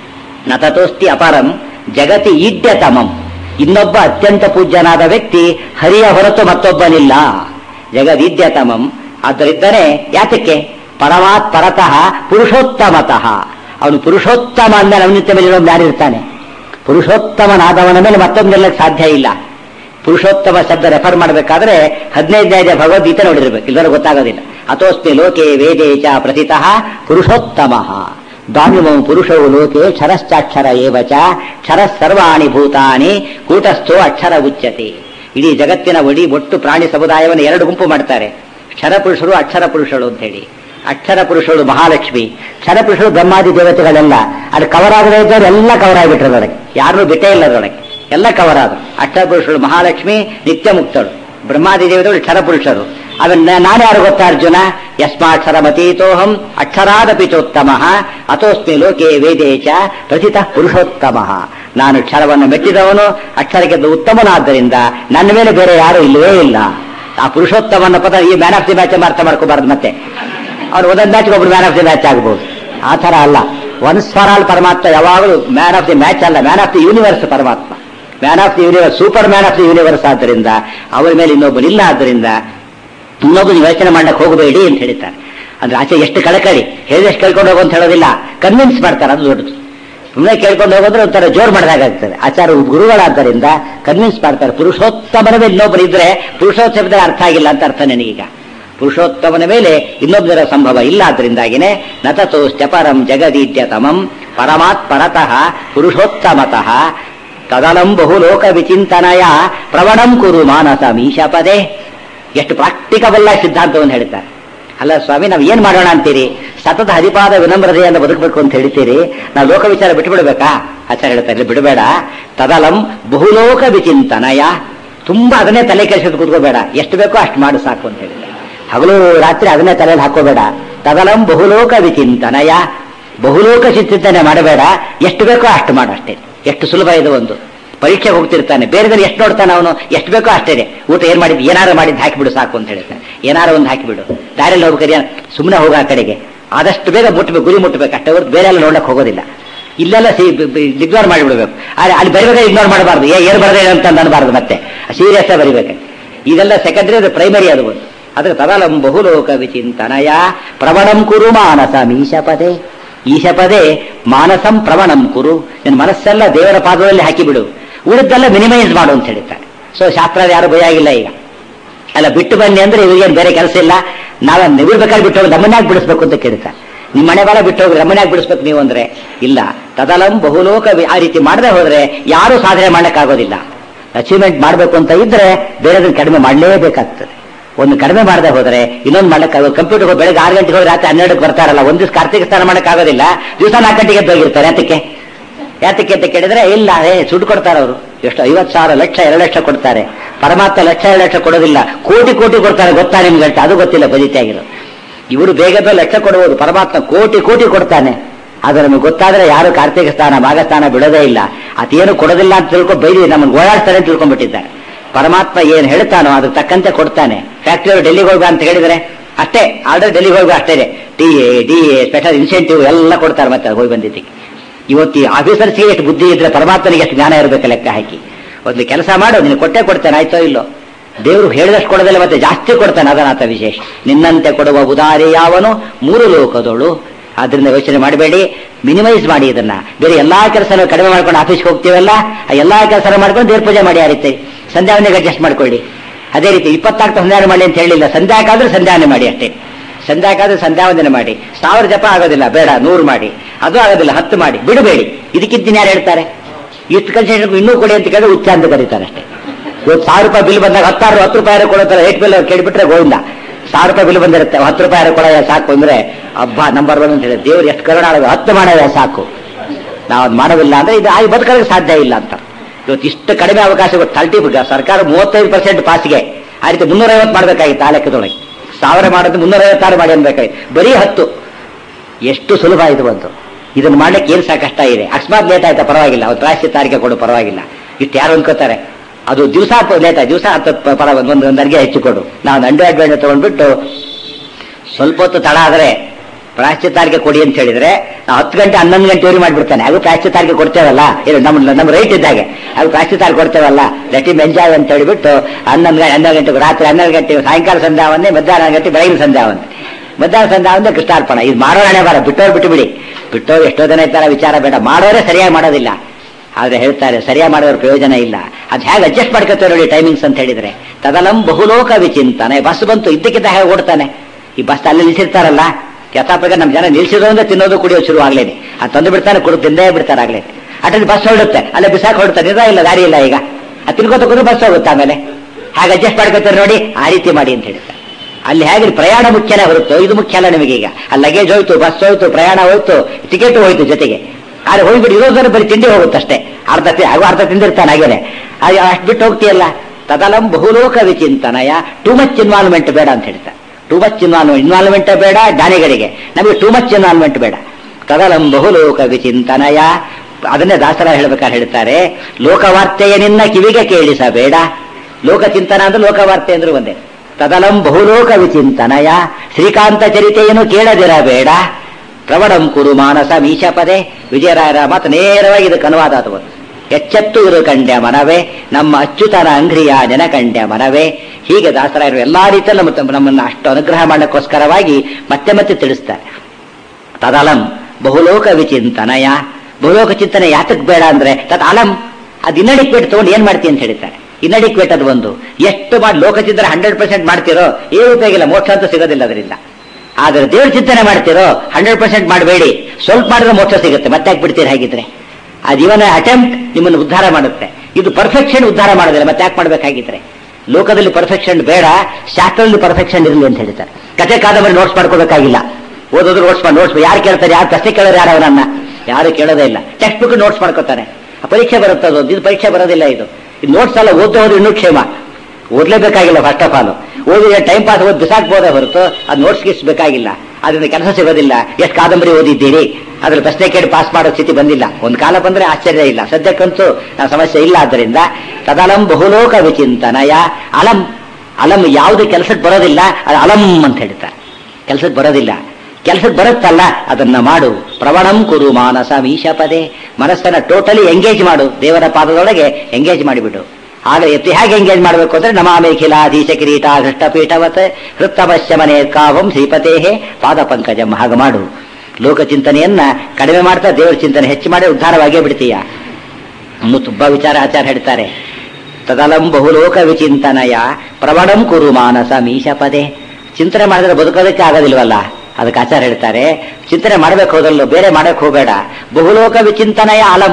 ನತತೋಸ್ತಿ ಅಪರಂ ಜಗತಿ ಈಡ್ಯತಮಂ ಇನ್ನೊಬ್ಬ ಅತ್ಯಂತ ಪೂಜ್ಯನಾದ ವ್ಯಕ್ತಿ ಹರಿಯ ಹೊರತು ಮತ್ತೊಬ್ಬನಿಲ್ಲ ಜಗದೀಡ್ಯತಮಂ ಆದ್ದರಿಂದನೇ ಯಾತಕ್ಕೆ ಪರಮಾತ್ ಪರತಃ ಪುರುಷೋತ್ತಮತಃ ಅವನು ಪುರುಷೋತ್ತಮ ಅಂದ ಅವನಿಂದ ಮೇಲೆ ಇನ್ನೊಬ್ಬ ಯಾರಿರ್ತಾನೆ ಪುರುಷೋತ್ತಮನಾದವನ ಮೇಲೆ ಮತ್ತೊಂದೆಲ್ಲಕ್ಕೆ ಸಾಧ್ಯ ಇಲ್ಲ ಪುರುಷೋತ್ತಮ ಶಬ್ದ ರೆಫರ್ ಮಾಡಬೇಕಾದ್ರೆ ಹದಿನೈದನೇ ಭಗವದ್ಗೀತೆ ನೋಡಿರ್ಬೇಕು ಇಲ್ಲರೂ ಗೊತ್ತಾಗೋದಿಲ್ಲ ಅಥೋಸ್ಮಿ ಲೋಕೆ ವೇದೇ ಚ ಪ್ರಥಿತಃ ಪುರುಷೋತ್ತಮ ದಾಮಿಮಂ ಪುರುಷವು ಲೋಕೆ ಕ್ಷರಶ್ಚಾಕ್ಷರ ಏವ ಚ ಕ್ಷರ ಸರ್ವಾಣಿ ಭೂತಾನಿ ಕೂಟಸ್ಥೋ ಅಕ್ಷರ ಉಚ್ಯತೆ ಇಡೀ ಜಗತ್ತಿನ ಒಡಿ ಒಟ್ಟು ಪ್ರಾಣಿ ಸಮುದಾಯವನ್ನು ಎರಡು ಗುಂಪು ಮಾಡ್ತಾರೆ ಕ್ಷರ ಪುರುಷರು ಅಕ್ಷರ ಪುರುಷರು ಅಂತ ಹೇಳಿ ಅಕ್ಷರ ಪುರುಷರು ಮಹಾಲಕ್ಷ್ಮಿ ಕ್ಷರ ಪುರುಷರು ಬ್ರಹ್ಮಾದಿ ದೇವತೆಗಳೆಲ್ಲ ಅದು ಕವರ್ ಆಗದೇ ಇದ್ದವ್ರು ಎಲ್ಲ ಕವರ್ ಆಗಿಬಿಟ್ರು ಅದಕ್ಕೆ ಯಾರನ್ನೂ ಬಿಟ್ಟೇ ಇಲ್ಲ ಅದರೊಳಗೆ ಎಲ್ಲ ಕವರ್ ಆದ್ರು ಅಕ್ಷರ ಪುರುಷರು ಮಹಾಲಕ್ಷ್ಮಿ ನಿತ್ಯ ಮುಕ್ತಳು ಬ್ರಹ್ಮಾದಿ ದೇವತೆಗಳು ಕ್ಷರ ಪುರುಷರು ಅದನ್ನ ನಾನು ಯಾರು ಗೊತ್ತಾ ಅರ್ಜುನ ಯಸ್ಮಾಕ್ಷರಮತೀತೋಹಂ ಅಕ್ಷರಾದಪಿ ಚೋತ್ತಮ ಅತೋಸ್ಮಿ ಲೋಕೆ ವೇದೇ ಚ ಪ್ರಥಿತ ಪುರುಷೋತ್ತಮ ನಾನು ಕ್ಷರವನ್ನು ಮೆಟ್ಟಿದವನು ಅಕ್ಷರಕ್ಕೆ ಉತ್ತಮನಾದ್ದರಿಂದ ನನ್ನ ಮೇಲೆ ಬೇರೆ ಯಾರು ಇಲ್ಲವೇ ಇಲ್ಲ ಆ ಪುರುಷೋತ್ತಮನ ಪದ ಈ ಮ್ಯಾನ್ ಆಫ್ ದಿ ಮ್ಯಾಚ್ ಅರ್ಥ ಮಾಡ್ಕೋಬಾರ್ದು ಮತ್ತೆ ಅವ್ರು ಒಂದೊಂದು ಮ್ಯಾಚ್ ಒಬ್ರು ಮ್ಯಾನ್ ಆಫ್ ದಿ ಮ್ಯಾಚ್ ಆಗ್ಬೋದು ಆ ತರ ಅಲ್ಲ ಒನ್ಸ್ ಫಾರ್ ಆಲ್ ಪರಮಾತ್ಮ ಯಾವಾಗಲೂ ಮ್ಯಾನ್ ಆಫ್ ದಿ ಮ್ಯಾಚ್ ಅಲ್ಲ ಮ್ಯಾನ್ ಆಫ್ ದಿ ಯೂನಿವರ್ಸ್ ಪರಮಾತ್ಮ man of the universe super man of the universe ಆದ್ದರಿಂದ ಅವರ ಮೇಲೆ ಇನ್ನೊಬ್ಬನಿಲ್ಲ ಆದ್ದರಿಂದ ಇನ್ನೊಬ್ಬನ ಯೋಚನೆ ಮಾಡಕ್ಕೆ ಹೋಗಬೇಡಿ ಅಂತ ಹೇಳ್ತಾರೆ ಅಂದ್ರೆ ಆಚೆ ಎಷ್ಟು ಕಳಕಳಿ ಹೇಳಿದಷ್ಟು ಕೇಳ್ಕೊಂಡು ಹೋಗು ಅಂತ ಹೇಳೋದಿಲ್ಲ ಕನ್ವಿನ್ಸ್ ಮಾಡ್ತಾರೆ ಅದು ದೊಡ್ಡದು ಸುಮ್ಮನೆ ಕೇಳ್ಕೊಂಡು ಹೋಗೋದ್ರೆ ಒಂಥರ ಜೋರ್ ಮಾಡಿದಾಗ್ತದೆ ಆಚಾರ ಗುರುಗಳಾದ್ದರಿಂದ ಕನ್ವಿನ್ಸ್ ಮಾಡ್ತಾರೆ ಪುರುಷೋತ್ತಮನ ಮೇಲೆ ಇನ್ನೊಬ್ಬರು ಇದ್ರೆ ಪುರುಷೋತ್ತಮದ ಅರ್ಥ ಆಗಿಲ್ಲ ಅಂತ ಅರ್ಥ ನನಗೀಗ ಪುರುಷೋತ್ತಮನ ಮೇಲೆ ಇನ್ನೊಬ್ಬರ ಸಂಭವ ಇಲ್ಲ ಆದ್ರಿಂದಾಗಿನೇ ನತತೋ ಸ್ಟಪರಂ ಜಗದೀಡ್ಯತಮಂ ಪರಮಾತ್ ಪರತಃ ಪುರುಷೋತ್ತಮತಃ ತದಲಂ ಬಹುಲೋಕ ವಿಚಿಂತನಯ ಪ್ರವಣಂ ಕುರು ಮಾನಸ ಮೀಶಪದೇ ಎಷ್ಟು ಪ್ರಾಕ್ಟಿಕಬಲ್ ಆಗಿ ಸಿದ್ಧಾಂತವನ್ನು ಹೇಳ್ತಾರೆ ಅಲ್ಲ ಸ್ವಾಮಿ ನಾವು ಏನ್ ಮಾಡೋಣ ಅಂತೀರಿ ಸತತ ಹದಿಪಾದ ವಿನಮ್ರತೆಯಿಂದ ಬದುಕಬೇಕು ಅಂತ ಹೇಳ್ತೀರಿ ನಾವು ಲೋಕ ವಿಚಾರ ಬಿಟ್ಟು ಬಿಡಬೇಕಾ ಆಚಾರ್ಯ ಹೇಳ್ತಾರೆ ಬಿಡಬೇಡ ತದಲಂ ಬಹುಲೋಕ ವಿಚಿಂತನಯ ತುಂಬಾ ಅದನ್ನೇ ತಲೆ ಕೆಡಿಸೋದು ಕೂತ್ಕೋಬೇಡ ಎಷ್ಟು ಬೇಕೋ ಅಷ್ಟು ಮಾಡು ಸಾಕು ಅಂತ ಹೇಳಿದ್ದಾರೆ ಹಗಲು ರಾತ್ರಿ ಅದನ್ನೇ ತಲೆಯಲ್ಲಿ ಹಾಕೋಬೇಡ ತದಲಂ ಬಹುಲೋಕ ವಿಚಿಂತನಯ ಬಹುಲೋಕ ಚಿಂತನೆ ಮಾಡಬೇಡ ಎಷ್ಟು ಬೇಕೋ ಅಷ್ಟು ಮಾಡು ಅಷ್ಟೇ ಎಷ್ಟು ಸುಲಭ ಇದು ಒಂದು ಪರೀಕ್ಷೆ ಹೋಗ್ತಿರ್ತಾನೆ ಬೇರೆ ಎಷ್ಟು ನೋಡ್ತಾನೆ ಅವನು ಎಷ್ಟು ಬೇಕೋ ಅಷ್ಟೇ ಊಟ ಏನ್ ಮಾಡಿದ್ ಏನಾರು ಮಾಡಿದ್ ಹಾಕಿಬಿಡು ಸಾಕು ಅಂತ ಹೇಳ್ತಾನೆ ಏನಾರು ಒಂದು ಹಾಕಿಬಿಡು ದಾರಿಯಲ್ಲಿ ಹೋಗ್ಬೇಕಾದ್ರೆ ಸುಮ್ಮನೆ ಹೋಗೋ ಆ ಕಡೆಗೆ ಆದಷ್ಟು ಬೇಗ ಮುಟ್ಟಬೇಕು ಗುರಿ ಮುಟ್ಟಬೇಕು ಅಷ್ಟೇ ಹೊರತು ಬೇರೆ ಎಲ್ಲ ನೋಡಕ್ ಹೋಗೋದಿಲ್ಲ ಇಲ್ಲೆಲ್ಲ ಇಗ್ನೋರ್ ಮಾಡಿಬಿಡ್ಬೇಕು ಆದ್ರೆ ಅಲ್ಲಿ ಬರಿಬೇಕಾದ್ರೆ ಇಗ್ನೋರ್ ಮಾಡಬಾರ್ದು ಏ ಏನು ಬರದೇ ಅಂತ ಅನ್ಬಾರ್ದು ಮತ್ತೆ ಸೀರಿಯಸ್ ಬರಿಬೇಕು ಇದೆಲ್ಲ ಸೆಕೆಂಡರಿ ಅದು ಪ್ರೈಮರಿ ಅದು ಒಂದು ಅದಕ್ಕೆ ತದಲಂ ಬಹುಲೋಕ ವಿಚಿಂತನಯ ಪ್ರವಣಂ ಕುರು ಮಾನಸ ಮೀಶಪದೇ ಈಶಪದೇ ಮಾನಸಂ ಪ್ರವಣಂ ಕುರು ನಿನ್ನ ಮನಸ್ಸೆಲ್ಲ ದೇವರ ಪಾದದಲ್ಲಿ ಹಾಕಿಬಿಡು ಉಳಿದೆಲ್ಲ ಮಿನಿಮೈಸ್ ಮಾಡು ಅಂತ ಹೇಳ್ತಾರೆ ಸೊ ಶಾಸ್ತ್ರ ಯಾರು ಭಯ ಆಗಿಲ್ಲ ಈಗ ಅಲ್ಲ ಬಿಟ್ಟು ಬನ್ನಿ ಅಂದ್ರೆ ಇವ್ರಿಗೇನು ಬೇರೆ ಕೆಲಸ ಇಲ್ಲ ನಾವ ನಿವಿರ್ಬೇಕಾದ್ರೆ ಬಿಟ್ಟು ಹೋಗಿ ನಮ್ಮನ್ಯಾಗ ಬಿಡಿಸ್ಬೇಕು ಅಂತ ಕೇಳ್ತಾರೆ ನಿಮ್ಮ ಮನೆ ಬಾಲ ಬಿಟ್ಟು ಹೋಗಿ ನಮ್ಮನ್ಯಾಗ ಬಿಡಿಸ್ಬೇಕು ನೀವು ಅಂದ್ರೆ ಇಲ್ಲ ತದಲಂ ಬಹುಲೋಕ ವಿ- ಆ ರೀತಿ ಮಾಡದೆ ಹೋದ್ರೆ ಯಾರು ಸಾಧನೆ ಮಾಡಕ್ಕಾಗೋದಿಲ್ಲ ಅಚೀವ್ಮೆಂಟ್ ಮಾಡಬೇಕು ಅಂತ ಇದ್ರೆ ಬೇರೆದನ್ನ ಕಡಿಮೆ ಮಾಡಲೇಬೇಕಾಗ್ತದೆ ಒಂದು ಕಡಿಮೆ ಮಾಡದೆ ಹೋದ್ರೆ ಇನ್ನೊಂದು ಮಾಡಕ್ಕಾಗೋ ಕಂಪ್ಯೂಟರ್ ಬೆಳಗ್ಗೆ ಆರು ಗಂಟೆಗೆ ಹೋಗಿ ರಾತ್ರಿ ಹನ್ನೆರಡಕ್ಕೆ ಬರ್ತಾರಲ್ಲ ಒಂದು ದಿವಸ ಕಾರ್ತಿಕ ಸ್ನಾನ ಮಾಡಕ್ಕಾಗೋದಿಲ್ಲ ದಿವಸ ನಾಲ್ಕು ಗಂಟೆಗೆ ಎದ್ದು ಹೋಗಿರ್ತಾರೆ ಅದಕ್ಕೆ ಯಾತಕ್ಕೆ ಅಂತ ಕೇಳಿದ್ರೆ ಇಲ್ಲ ಏ ಸುಟ್ಟು ಕೊಡ್ತಾರೆ ಅವರು ಎಷ್ಟು ಐವತ್ತು ಸಾವಿರ ಲಕ್ಷ ಎರಡು ಲಕ್ಷ ಕೊಡ್ತಾರೆ ಪರಮಾತ್ಮ ಲಕ್ಷ ಎರಡು ಲಕ್ಷ ಕೊಡೋದಿಲ್ಲ ಕೋಟಿ ಕೋಟಿ ಕೊಡ್ತಾರೆ ಗೊತ್ತಾ ನಿಮ್ಗೆ ಅಂತ ಅದು ಗೊತ್ತಿಲ್ಲ ಬದಿತಿ ಆಗಿರೋ ಇವರು ಬೇಗ ಬೇಗ ಲಕ್ಷ ಕೊಡಬಹುದು ಪರಮಾತ್ಮ ಕೋಟಿ ಕೋಟಿ ಕೊಡ್ತಾನೆ ಆದ್ರೆ ನಮಗೆ ಗೊತ್ತಾದ್ರೆ ಯಾರು ಕಾರ್ತಿಕ ಸ್ಥಾನ ಮಾಘಸ್ಥಾನ ಬಿಡೋದೇ ಇಲ್ಲ ಅದೇನು ಕೊಡೋದಿಲ್ಲ ಅಂತ ತಿಳ್ಕೊಂಡು ಬೈದಿ ನಮ್ಮನ್ನು ಓಡಾಡ್ತಾರೆ ಅಂತ ತಿಳ್ಕೊಂಡ್ಬಿಟ್ಟಿದ್ದಾರೆ ಪರಮಾತ್ಮ ಏನ್ ಹೇಳ್ತಾನೋ ಅದ್ರ ತಕ್ಕಂತೆ ಕೊಡ್ತಾನೆ ಫ್ಯಾಕ್ಟರಿ ಡೆಲ್ಲಿಗೆ ಹೋಗ ಅಂತ ಹೇಳಿದ್ರೆ ಅಷ್ಟೇ ಆರ್ಡರ್ ಡೆಲ್ಲಿಗೆ ಹೋಗುವ ಅಷ್ಟೇ T A D A special incentive ಎಲ್ಲ ಕೊಡ್ತಾರೆ ಮತ್ತೆ ಹೋಗಿ ಬಂದಿದ್ದಕ್ಕೆ ಇವತ್ತು ಈ ಆಫೀಸರ್ಸ್ಗೆ ಎಷ್ಟು ಬುದ್ಧಿ ಇದ್ರೆ ಪರಮಾತ್ಮನಿಗೆ ಎಷ್ಟು ಜ್ಞಾನ ಇರಬೇಕು ಲೆಕ್ಕ ಹಾಕಿ ಒಂದು ಕೆಲಸ ಮಾಡು ನೀನು ಕೊಟ್ಟೆ ಕೊಡ್ತೇನೆ ಆಯ್ತೋ ಇಲ್ಲೋ ದೇವರು ಹೇಳಿದಷ್ಟು ಕೊಡೋದಿಲ್ಲ ಮತ್ತೆ ಜಾಸ್ತಿ ಕೊಡ್ತಾನೆ ಅದನಾಥ ವಿಶೇಷ ನಿನ್ನಂತೆ ಕೊಡುವ ಉದಾರಿ ಯಾವನು ಮೂರು ಲೋಕದೋಳು ಆದ್ರಿಂದ ಯೋಚನೆ ಮಾಡಬೇಡಿ ಮಿನಿಮೈಸ್ ಮಾಡಿ ಇದನ್ನ ಬೇರೆ ಎಲ್ಲಾ ಕೆಲಸ ಕಡಿಮೆ ಮಾಡ್ಕೊಂಡು ಆಫೀಸ್ಗೆ ಹೋಗ್ತೀವಲ್ಲ ಆ ಎಲ್ಲಾ ಕೆಲಸ ಮಾಡ್ಕೊಂಡು ದೇವ್ರ ಪೂಜೆ ಮಾಡಿ ಆ ರೀತಿ ಸಂಧ್ಯಾವನೆಗೆ ಅಡ್ಜಸ್ಟ್ ಮಾಡ್ಕೊಳ್ಳಿ ಅದೇ ರೀತಿ ಇಪ್ಪತ್ತಾರು ಸಂಧ್ಯಾವನೆ ಮಾಡಿ ಅಂತ ಹೇಳಿಲ್ಲ ಸಂಧ್ಯಾಕಾದ್ರೆ ಸಂಧ್ಯಾವನೆ ಮಾಡಿ ಅಷ್ಟೇ ಸಂಧ್ಯಾಕಾದ್ರೆ ಸಂಧ್ಯಾವಂದನೆ ಮಾಡಿ ಸಾವಿರ ಜಪ ಆಗೋದಿಲ್ಲ ಬೇಡ ನೂರು ಮಾಡಿ ಅದು ಆಗೋದಿಲ್ಲ ಹತ್ತು ಮಾಡಿ ಬಿಡಬೇಡಿ ಇದಕ್ಕಿಂತ ಯಾರು ಹೇಳ್ತಾರೆ ಇಷ್ಟು ಕನ್ಸೆಷನ್ ಇನ್ನೂ ಕೊಡಿ ಅಂತ ಕೇಳಿದ್ರೆ ಉಚ್ಚ ಅಂತ ಕರೀತಾರೆ ಅಷ್ಟೇ ಇವತ್ತು ಸಾವಿರ ರೂಪಾಯಿ ಬಿಲ್ ಬಂದಾಗ ಹತ್ತಾರು ಹತ್ತು ರೂಪಾಯಿ ಕೊಡೋತಾರೆ ಏಟ್ ಬಿಲ್ ಕೇಳಿಬಿಟ್ರೆ ಗೋವಿಂದ ಸಾವಿರ ರೂಪಾಯಿ ಬಿಲ್ ಬಂದಿರುತ್ತೆ ಹತ್ತು ರೂಪಾಯಿ ಕೊಡ ಸಾಕು ಅಂದ್ರೆ ಹಬ್ಬ ನಂಬರ್ ಒನ್ ಅಂತ ಹೇಳಿ ದೇವ್ರು ಎಷ್ಟು ಕರುಣ ಹತ್ತು ಮಾಡವೆ ಸಾಕು ನಾವು ಅದು ಮಾಡೋದಿಲ್ಲ ಅಂದ್ರೆ ಇದು ಆಗಿ ಬದುಕೋದಕ್ಕೆ ಸಾಧ್ಯ ಇಲ್ಲ ಅಂತ ಇವತ್ತು ಇಷ್ಟು ಕಡಿಮೆ ಅವಕಾಶಗಳು ತರ್ಟಿ ಸರ್ಕಾರ ಮೂವತ್ತೈದು ಪರ್ಸೆಂಟ್ ಪಾಸಿಗೆ ಆ ರೀತಿ ಮುನ್ನೂರೈವತ್ತು ಮಾಡಬೇಕಾಗಿತ್ತು ಆ ಲೆಕ್ಕದೊಳಗೆ ಸಾವಿರ ಮಾಡೋದು ಮುನ್ನೂರೈವತ್ತಾರು ಮಾಡಿ ಅನ್ಬೇಕಾಗಿತ್ತು ಬರೀ ಹತ್ತು ಎಷ್ಟು ಸುಲಭ ಇದು ಬಂತು ಇದನ್ನ ಮಾಡ್ಲಿಕ್ಕೆ ಏನ್ ಸಹ ಕಷ್ಟ ಇದೆ ಅಕಸ್ಮಾತ್ ಲೇಟ್ ಆಯ್ತಾ ಪರವಾಗಿಲ್ಲ ಅವ್ರು ಪ್ರಾಯಶ್ಚಿತ್ತ ತಾರೀಕೆ ಕೊಡು ಪರವಾಗಿಲ್ಲ ಇಷ್ಟು ಯಾರು ಅನ್ಕೋತಾರೆ ಅದು ದಿವಸ ಲೇಟ್ ಆಯ್ತು ದಿವಸ ಹತ್ತು ಪ- ಪರ ಒಂದು ಒಂದು ಅರ್ಗೆ ಹೆಚ್ಚು ಕೊಡು ನಾವು ಅಂಡು ಅಡ್ವಾಂಟೇಜ್ ತಗೊಂಡ್ಬಿಟ್ಟು ಸ್ವಲ್ಪ ಹೊತ್ತು ತಡ ಆದ್ರೆ ಪ್ರಾಯಶ್ಚಿತ್ತಾರಿಗೆ ಕೊಡಿ ಅಂತ ಹೇಳಿದ್ರೆ ನಾವು ಹತ್ತು ಗಂಟೆ ಹನ್ನೊಂದು ಗಂಟೆವರೆಗೆ ಮಾಡ್ಬಿಡ್ತಾನೆ ಅದು ಪ್ರಾಯಶ್ಚಿತ್ತಾರಿಗೆ ಕೊಡ್ತೇವಲ್ಲ ಇದು ನಮ್ಮ ನಮ್ಮ ರೈಟ್ ಇದ್ದಾಗೆ ಅದು ಪ್ರಾಯಶ್ಚಿತ್ತಾರಿಗೆ ಕೊಡ್ತೇವಲ್ಲ ಲೆಟ್ ಇಮ್ ಎಂಜಾಯ್ ಅಂತ ಹೇಳಿಬಿಟ್ಟು ಹನ್ನೊಂದು ಗಂಟೆ ಹನ್ನೆರಡು ಗಂಟೆಗೆ ರಾತ್ರಿ ಹನ್ನೆರಡು ಗಂಟೆ ಸಾಯಂಕಾಲ ಸಂಧ್ಯಾವನ್ನೇ ಮಧ್ಯಾಹ್ನ ಗಂಟೆ ಬೆಳಗಿನ ಸಂಧ್ಯಾವಂತೆ ಮಧ್ಯಾಹ್ನ ಸಂಧ್ಯಾವಂದೇ ಕೃಷ್ಣಾರ್ಪಣ ಇದು ಮಾಡೋಣ ಬಾರ ಬಿಟ್ಟೋರು ಬಿಟ್ಟು ಬಿಡಿ ಬಿಟ್ಟೋರು ಎಷ್ಟೋ ಜನ ಇರ್ತಾರೆ ವಿಚಾರ ಬೇಡ ಮಾಡೋರೇ ಸರಿಯಾಗಿ ಮಾಡೋದಿಲ್ಲ ಆದ್ರೆ ಹೇಳ್ತಾರೆ ಸರಿಯಾಗಿ ಮಾಡೋದ್ರ ಪ್ರಯೋಜನ ಇಲ್ಲ ಅದು ಹೇಗೆ ಅಡ್ಜಸ್ಟ್ ಮಾಡ್ಕೊತಾರೆ ನೋಡಿ ಟೈಮಿಂಗ್ಸ್ ಅಂತ ಹೇಳಿದ್ರೆ ತದಲಂ ಬಹುಲೋಕ ವಿಚಿಂತನೆ ಬಸ್ ಬಂತು ಇದ್ದಕ್ಕಿದ್ದ ಹೇಗೆ ಓಡ್ತಾನೆ ಈ ಬಸ್ ಅಲ್ಲಿ ನಿಲ್ಸಿರ್ತಾರಲ್ಲ ಯಥಾಪ್ರಕಾರ ನಮ್ಮ ಜನ ನಿಲ್ಸಿದ್ರು ಅಂದ್ರೆ ತಿನ್ನೋದು ಕುಡಿಯೋದು ಶುರು ಆಗ್ಲೇನೆ ಅದು ತಂದು ಬಿಡ್ತಾನೆ ಕುಡಿದು ತಿಂದೇ ಬಿಡ್ತಾರೆ ಆಗ್ಲೇ ಅಟಲ್ಲಿ ಬಸ್ ಹೊರಡುತ್ತೆ ಅಲ್ಲೇ ಬಿಸಾಕ್ ಹೊರಡ್ತಾರೆ ನಿಜ ಇಲ್ಲ ದಾರಿ ಇಲ್ಲ ಈಗ ಅದು ತಿನ್ಕೋತ ಕೂತ್ರೆ ಬಸ್ ಹೋಗುತ್ತೆ ಆಮೇಲೆ ಹಾಗೆ ಅಡ್ಜಸ್ಟ್ ಮಾಡ್ಕೊತಾರೆ ನೋಡಿ ಆ ರೀತಿ ಮಾಡಿ ಅಂತ ಹೇಳ್ತಾರೆ ಅಲ್ಲಿ ಹೇಗೆ ಪ್ರಯಾಣ ಮುಖ್ಯನೇ ಹೊರತು ಇದು ಮುಖ್ಯ ಅಲ್ಲ ನಿಮಗೆ ಈಗ ಅಲ್ಲಿ ಲಗೇಜ್ ಹೋಯ್ತು ಬಸ್ ಹೋಯ್ತು ಪ್ರಯಾಣ ಹೋಯ್ತು ಟಿಕೆಟ್ ಹೋಯ್ತು ಜೊತೆಗೆ ಆದ್ರೆ ಹೋಗ್ಬಿಟ್ಟು ಇರೋದ್ರ ಬರೀ ತಿಂಡಿ ಹೋಗುತ್ತೆ ಅಷ್ಟೇ ಅರ್ಧ ತಿ- ಹಾಗೂ ಅರ್ಧ ತಿಂದಿರ್ತಾನೆ ಹಾಗೇನೆ ಅಷ್ಟು ಬಿಟ್ಟು ಹೋಗ್ತೀಯಲ್ಲ ತದಲಂ ಬಹುಲೋಕ ವಿಚಿಂತನಯ ಟೂ ಮಚ್ ಇನ್ವಾಲ್ವ್ಮೆಂಟ್ ಬೇಡ ಅಂತ ಹೇಳ್ತಾರೆ ಟೂ ಮಚ್ ಇನ್ವಾಲ್ವ್ ಇನ್ವಾಲ್ವ್ಮೆಂಟ್ ಬೇಡ ಜ್ಞಾನಿಗಳಿಗೆ ನಮಗೆ ಟೂ ಮಚ್ ಇನ್ವಾಲ್ವ್ಮೆಂಟ್ ಬೇಡ ತದಲಂ ಬಹುಲೋಕ ವಿಚಿಂತನಯ ಅದನ್ನೇ ದಾಸರ ಹೇಳ್ಬೇಕಾದ್ರೆ ಹೇಳ್ತಾರೆ ಲೋಕವಾರ್ತೆಯ ನಿನ್ನ ಕಿವಿಗೆ ಕೇಳಿಸಬೇಡ ಲೋಕಚಿಂತನ ಅಂದ್ರೆ ಲೋಕವಾರ್ತೆ ಅಂದ್ರೆ ಒಂದೇ ತದಲಂ ಬಹುಲೋಕ ವಿಚಿಂತನಯ ಶ್ರೀಕಾಂತ ಚರಿತೆಯನ್ನು ಕೇಳದಿರಬೇಡ ಪ್ರವಣಂ ಕುರು ಮಾನಸ ಮೀಶಪದೆ ವಿಜಯರಾಯರ ಮಾತು ನೇರವಾಗಿ ಇದಕ್ಕೆ ಅನುವಾದ ಅದು ಎಚ್ಚೆತ್ತು ಇರು ಕಂಡ್ಯ ಮನವೇ ನಮ್ಮ ಅಚ್ಯುತನ ಅಂಗ್ರಿಯ ಜನ ಕಂಡ್ಯ ಮನವೇ ಹೀಗೆ ದಾಸರಾಯರು ಎಲ್ಲಾ ರೀತಿಯಲ್ಲಿ ನಮ್ಮ ನಮ್ಮನ್ನು ಅಷ್ಟು ಅನುಗ್ರಹ ಮಾಡಕ್ಕೋಸ್ಕರವಾಗಿ ಮತ್ತೆ ಮತ್ತೆ ತಿಳಿಸ್ತಾರೆ ತದಲಂ ಬಹುಲೋಕ ವಿಚಿಂತನಯ ಬಹುಲೋಕ ಚಿಂತನೆ ಯಾತಕ್ ಬೇಡ ಅಂದ್ರೆ ತತ್ ಅಲಂ ಅದು ಇನ್ನಡಿಕ್ವೇಟ್ ತಗೊಂಡು ಏನ್ ಮಾಡ್ತೀನಿ ಅಂತ ಹೇಳ್ತಾರೆ ಇನ್ನಡಿಕ್ವೇಟ್ ಅದು ಒಂದು ಎಷ್ಟು ಮಾಡಿ ಲೋಕ ಚಿಂತನೆ ಹಂಡ್ರೆಡ್ ಪರ್ಸೆಂಟ್ ಮಾಡ್ತಿರೋ ಏನು ಉಪಯೋಗ ಇಲ್ಲ ಮೋಕ್ಷ ಅಂತೂ ಸಿಗೋದಿಲ್ಲ ಅದರಿಂದ ಆದ್ರೆ ದೇವ್ರ ಚಿಂತನೆ ಮಾಡ್ತಿರೋ ಹಂಡ್ರೆಡ್ ಪರ್ಸೆಂಟ್ ಮಾಡಬೇಡಿ ಸ್ವಲ್ಪ ಮಾಡಿದ್ರೆ ಮೋಕ್ಷ ಸಿಗುತ್ತೆ ಮತ್ತೆ ಯಾಕೆ ಬಿಡ್ತೀರಿ ಹಾಗಿದ್ರೆ ಆ ಜೀವನ ಅಟೆಂಪ್ಟ್ ನಿಮ್ಮನ್ನು ಉದ್ಧಾರ ಮಾಡುತ್ತೆ ಇದು ಪರ್ಫೆಕ್ಷನ್ ಉದ್ಧಾರ ಮಾಡೋದಿಲ್ಲ ಮತ್ತೆ ಯಾಕೆ ಮಾಡ್ಬೇಕಾಗಿದ್ರೆ ಲೋಕದಲ್ಲಿ ಪರ್ಫೆಕ್ಷನ್ ಬೇಡ ಶಾಸ್ತ್ರದಲ್ಲಿ ಪರ್ಫೆಕ್ಷನ್ ಇರಲಿ ಅಂತ ಹೇಳ್ತಾರೆ ಕತೆ ಕಾದಂಬರಿ ನೋಟ್ಸ್ ಮಾಡ್ಕೋಬೇಕಾಗಿಲ್ಲ ಓದೋದು ನೋಟ್ಸ್ ಮಾಡಿ ನೋಟ್ಸ್ ಯಾರು ಕೇಳ್ತಾರೆ ಯಾರು ಪ್ರಶ್ನೆ ಕೇಳೋರು ಯಾರು ಅವನನ್ನ ಯಾರು ಕೇಳೋದೇ ಇಲ್ಲ ಟೆಕ್ಸ್ಟ್ ಬುಕ್ ನೋಟ್ಸ್ ಮಾಡ್ಕೋತಾರೆ ಆ ಪರೀಕ್ಷೆ ಬರುತ್ತೆ ಅದು ಇದು ಪರೀಕ್ಷೆ ಬರೋದಿಲ್ಲ ಇದು ಇದು ನೋಟ್ಸ್ ಎಲ್ಲ ಓದೋ ಹೋದ್ರೆ ಇನ್ನೂ ಕ್ಷೇಮ ಓದ್ಲೇಬೇಕಾಗಿಲ್ಲ ಫಸ್ಟ್ ಆಫ್ ಆಲ್ ಓದಿದ್ರೆ ಟೈಮ್ ಪಾಸ್ ಓದಿ ಬಿಸಾಕ್ಬೋದೇ ಹೊರತು ಅದು ನೋಟ್ಸ್ ಗಿಸ್ ಬೇಕಾಗಿಲ್ಲ ಅದರಿಂದ ಕೆಲಸ ಸಿಗೋದಿಲ್ಲ ಎಷ್ಟು ಕಾದಂಬರಿ ಓದಿದ್ದೀರಿ ಅದ್ರ ಪ್ರಶ್ನೆ ಕೇಳಿ ಪಾಸ್ ಮಾಡೋ ಸ್ಥಿತಿ ಬಂದಿಲ್ಲ ಒಂದು ಕಾಲ ಬಂದ್ರೆ ಆಶ್ಚರ್ಯ ಇಲ್ಲ ಸದ್ಯಕ್ಕಂತೂ ಆ ಸಮಸ್ಯೆ ಇಲ್ಲ ಆದ್ದರಿಂದ ತದಲಂ ಬಹುಲೋಕ ವಿಚಿಂತನಯ ಅಲಂ ಅಲಂ ಯಾವುದು ಕೆಲಸಕ್ಕೆ ಬರೋದಿಲ್ಲ ಅದು ಅಲಂ ಅಂತ ಹೇಳ್ತಾರೆ ಕೆಲಸಕ್ಕೆ ಬರೋದಿಲ್ಲ ಕೆಲಸಕ್ಕೆ ಬರುತ್ತಲ್ಲ ಅದನ್ನ ಮಾಡು ಪ್ರವಣಂ ಕುರು ಮಾನಸ ಮೀಶಪದೆ ಮನಸ್ಸನ್ನ ಟೋಟಲಿ ಎಂಗೇಜ್ ಮಾಡು ದೇವರ ಪಾದದೊಳಗೆ ಎಂಗೇಜ್ ಮಾಡಿಬಿಡು ಆಗ ಎತ್ತಿ ಹೇಗೆ ಎಂಗೇಜ್ ಮಾಡಬೇಕು ಅಂದ್ರೆ ನಮಾಮೇಖಿಲಾಧೀಶ ಕಿರೀಟ ಹೃಷ್ಟಪೀಠವತ್ ಹೃತ್ತಪಶ್ಯಮನೆ ಕಾವಂ ಶ್ರೀಪತೇಹೇ ಪಾದ ಪಂಕಜಂ ಹಾಗೆ ಮಾಡು ಲೋಕ ಚಿಂತನೆಯನ್ನ ಕಡಿಮೆ ಮಾಡ್ತಾ ದೇವರ ಚಿಂತನೆ ಹೆಚ್ಚು ಮಾಡಿ ಉದ್ಧಾರವಾಗೇ ಬಿಡ್ತೀಯ ಇನ್ನು ತುಂಬಾ ವಿಚಾರ ಆಚಾರ ಹೇಳ್ತಾರೆ ತದಲಂ ಬಹುಲೋಕ ವಿಚಿಂತನಯ ಪ್ರವಣಂ ಕುರು ಮಾನಸ ಮೀಶಪದೆ ಚಿಂತನೆ ಮಾಡಿದ್ರೆ ಬದುಕೋದಕ್ಕೆ ಆಗೋದಿಲ್ವಲ್ಲ ಅದಕ್ಕೆ ಆಚಾರ ಹೇಳ್ತಾರೆ ಚಿಂತನೆ ಮಾಡಬೇಕು ಹೋದಲ್ಲೋ ಬೇರೆ ಮಾಡಕ್ ಹೋಗಬೇಡ ಬಹುಲೋಕ ವಿಚಿಂತನಯ ಅಲಂ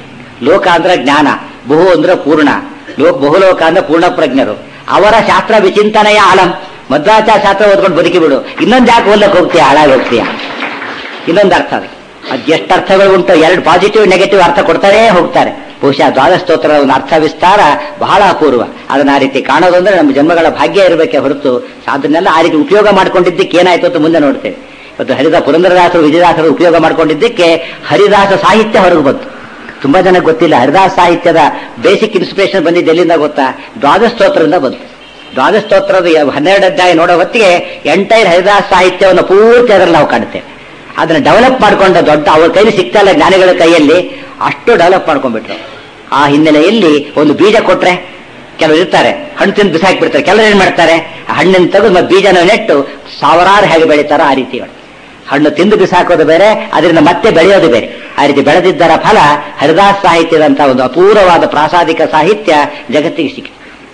ಲೋಕ ಅಂದ್ರೆ ಜ್ಞಾನ ಬಹು ಅಂದ್ರೆ ಪೂರ್ಣ ಲೋಕ ಬಹುಲೋಕ ಅಂದ್ರೆ ಪೂರ್ಣ ಪ್ರಜ್ಞರು ಅವರ ಶಾಸ್ತ್ರ ವಿಚಿಂತನೆಯ ಅಲಂ ಮಧ್ವಾಚಾರ ಶಾಸ್ತ್ರ ಓದ್ಕೊಂಡು ಬದುಕಿ ಬಿಡು ಇನ್ನೊಂದು ಯಾಕೆ ಓದ್ಲಕ್ಕೆ ಹೋಗ್ತೀಯ ಹಾಳಾಗಿ ಹೋಗ್ತೀಯ ಇನ್ನೊಂದು ಅರ್ಥ ಅದು ಅದ್ ಎಷ್ಟು ಅರ್ಥಗಳು ಉಂಟು ಎರಡು ಪಾಸಿಟಿವ್ ನೆಗೆಟಿವ್ ಅರ್ಥ ಕೊಡ್ತಾರೇ ಹೋಗ್ತಾರೆ ಬಹುಶಃ ದ್ವಾದಶ ಸ್ತೋತ್ರದ ಒಂದು ಅರ್ಥ ವಿಸ್ತಾರ ಬಹಳ ಅಪೂರ್ವ ಅದನ್ನ ಆ ರೀತಿ ಕಾಣೋದು ಅಂದ್ರೆ ನಮ್ಮ ಜನ್ಮಗಳ ಭಾಗ್ಯ ಇರಬೇಕೆ ಹೊರತು ಅದನ್ನೆಲ್ಲ ಆ ರೀತಿ ಉಪಯೋಗ ಮಾಡ್ಕೊಂಡಿದ್ದಕ್ಕೆ ಏನಾಯ್ತು ಅಂತ ಮುಂದೆ ನೋಡ್ತೇವೆ ಇವತ್ತು ಹರಿದ ಪುರಂದರದಾಸರು ವಿಜಯದಾಸರು ಉಪಯೋಗ ಮಾಡ್ಕೊಂಡಿದ್ದಕ್ಕೆ ಹರಿದಾಸ ಸಾಹಿತ್ಯ ಹೊರಗೆ ಬಂತು ತುಂಬಾ ಜನಕ್ಕೆ ಗೊತ್ತಿಲ್ಲ ಹರಿದಾಸ ಸಾಹಿತ್ಯದ ಬೇಸಿಕ್ ಇನ್ಸ್ಪಿರೇಷನ್ ಬಂದಿದ್ದು ಎಲ್ಲಿಂದ ಗೊತ್ತಾ ದ್ವಾದಶ ಸ್ತೋತ್ರದಿಂದ ಬಂತು ದ್ವಾದಶ ಸ್ತೋತ್ರದ ಹನ್ನೆರಡು ಅಧ್ಯಾಯ ನೋಡೋ ಹೊತ್ತಿಗೆ ಎಂಟೈರ್ ಹರಿದಾಸ ಸಾಹಿತ್ಯವನ್ನು ಪೂರ್ತಿ ಅದರಲ್ಲಿ ನಾವು ಕಾಣ್ತೇವೆ ಅದನ್ನ ಡೆವಲಪ್ ಮಾಡ್ಕೊಂಡ ದೊಡ್ಡ ಅವ್ರ ಕೈಲಿ ಸಿಗ್ತಾ ಇಲ್ಲ ಜ್ಞಾನಿಗಳ ಕೈಯಲ್ಲಿ ಅಷ್ಟು ಡೆವಲಪ್ ಮಾಡ್ಕೊಂಡ್ಬಿಟ್ರು ಆ ಹಿನ್ನೆಲೆಯಲ್ಲಿ ಒಂದು ಬೀಜ ಕೊಟ್ರೆ ಕೆಲವರು ಇರ್ತಾರೆ ಹಣ್ಣು ತಿಂದು ಬಿಸಾಕಿ ಬಿಡ್ತಾರೆ ಕೆಲವರು ಏನ್ ಮಾಡ್ತಾರೆ ಆ ಹಣ್ಣಿನ ತೆಗೆದು ಮತ್ತೆ ಬೀಜನ ನೆಟ್ಟು ಸಾವಿರಾರು ಹೇಗೆ ಬೆಳೀತಾರೋ ಆ ರೀತಿ ಹಣ್ಣು ತಿಂದು ಬಿಸಾಕೋದು ಬೇರೆ ಅದರಿಂದ ಮತ್ತೆ ಬೆಳೆಯೋದು ಬೇರೆ ಆ ರೀತಿ ಬೆಳೆದಿದ್ದರ ಫಲ ಹರಿದಾಸ್ ಸಾಹಿತ್ಯದಂತ ಒಂದು ಅಪೂರ್ವವಾದ ಪ್ರಾಸಾದಿಕ ಸಾಹಿತ್ಯ ಜಗತ್ತಿಗೆ ಸಿಕ್ಕಿತು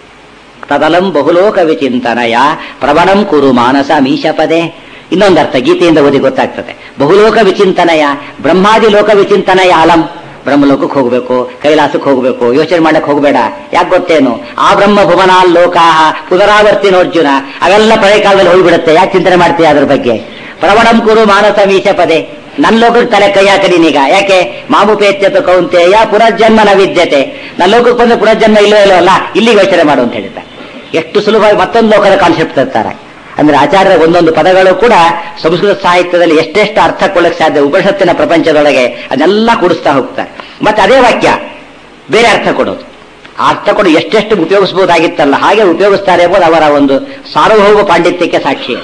ತದಲಂ ಬಹುಲೋಕ ವಿಚಿಂತನಯ ಪ್ರವಣಂ ಕುರು ಮಾನಸ ಮೀಶಪದೆ ಇನ್ನೊಂದು ಅರ್ಥ ಗೀತೆಯಿಂದ ಓದಿ ಗೊತ್ತಾಗ್ತದೆ ಬಹುಲೋಕ ವಿಚಿಂತನಯ ಬ್ರಹ್ಮಾದಿ ಲೋಕ ವಿಚಿಂತನಯ ಅಲಂ ಬ್ರಹ್ಮಲೋಕಕ್ಕೆ ಹೋಗ್ಬೇಕು ಕೈಲಾಸಕ್ಕೆ ಹೋಗ್ಬೇಕು ಯೋಚನೆ ಮಾಡಕ್ ಹೋಗ್ಬೇಡ ಯಾಕೆ ಗೊತ್ತೇನು ಆ ಬ್ರಹ್ಮ ಭುವನಾಲ್ ಲೋಕಾಹ ಪುನರಾವರ್ತಿನೋರ್ಜುನ ಅವೆಲ್ಲ ಪ್ರಳಯ ಕಾಲದಲ್ಲಿ ಹೋಗ್ಬಿಡುತ್ತೆ ಯಾಕೆ ಚಿಂತನೆ ಮಾಡ್ತೀಯ ಅದ್ರ ಬಗ್ಗೆ ಪ್ರವಣಂ ಕುರು ಮಾನಸ ಮೀಶ ಪದೇ ನನ್ನ ಲೋಕಕ್ಕೆ ತಲೆ ಕೈ ಹಾಕಡಿ ನೀಗ ಯಾಕೆ ಮಾಮುಪೇತ್ಯತ ಕೌಂತೆಯ ಪುನರ್ಜನ್ಮ ನ ವಿದ್ಯತೆ ನನ್ನ ಲೋಕಕ್ಕೆ ಬಂದ್ರೆ ಪುನರ್ಜನ್ಮ ಇಲ್ಲೋ ಇಲ್ಲೋ ಅಲ್ಲ ಇಲ್ಲಿ ಯೋಚನೆ ಮಾಡು ಅಂತ ಹೇಳ್ತಾರೆ ಎಷ್ಟು ಸುಲಭವಾಗಿ ಮತ್ತೊಂದು ಲೋಕದ ಕಾನ್ಸೆಪ್ಟ್ ತರ್ತಾರೆ ಅಂದ್ರೆ ಆಚಾರ್ಯರ ಒಂದೊಂದು ಪದಗಳು ಕೂಡ ಸಂಸ್ಕೃತ ಸಾಹಿತ್ಯದಲ್ಲಿ ಎಷ್ಟೆಷ್ಟು ಅರ್ಥ ಕೊಳ್ಳಕ್ಕೆ ಸಾಧ್ಯ ಉಪನಿಷತ್ತಿನ ಪ್ರಪಂಚದೊಳಗೆ ಅದನ್ನೆಲ್ಲ ಕೂಡಿಸ್ತಾ ಹೋಗ್ತಾರೆ ಮತ್ತೆ ಅದೇ ವಾಕ್ಯ ಬೇರೆ ಅರ್ಥ ಕೊಡೋದು ಆ ಅರ್ಥ ಕೊಡು ಎಷ್ಟೆಷ್ಟು ಉಪಯೋಗಿಸಬಹುದಾಗಿತ್ತಲ್ಲ ಹಾಗೆ ಉಪಯೋಗಿಸ್ತಾರೆ ಎಂಬುದು ಅವರ ಒಂದು ಸಾರ್ವಭೌಮ ಪಾಂಡಿತ್ಯಕ್ಕೆ ಸಾಕ್ಷಿ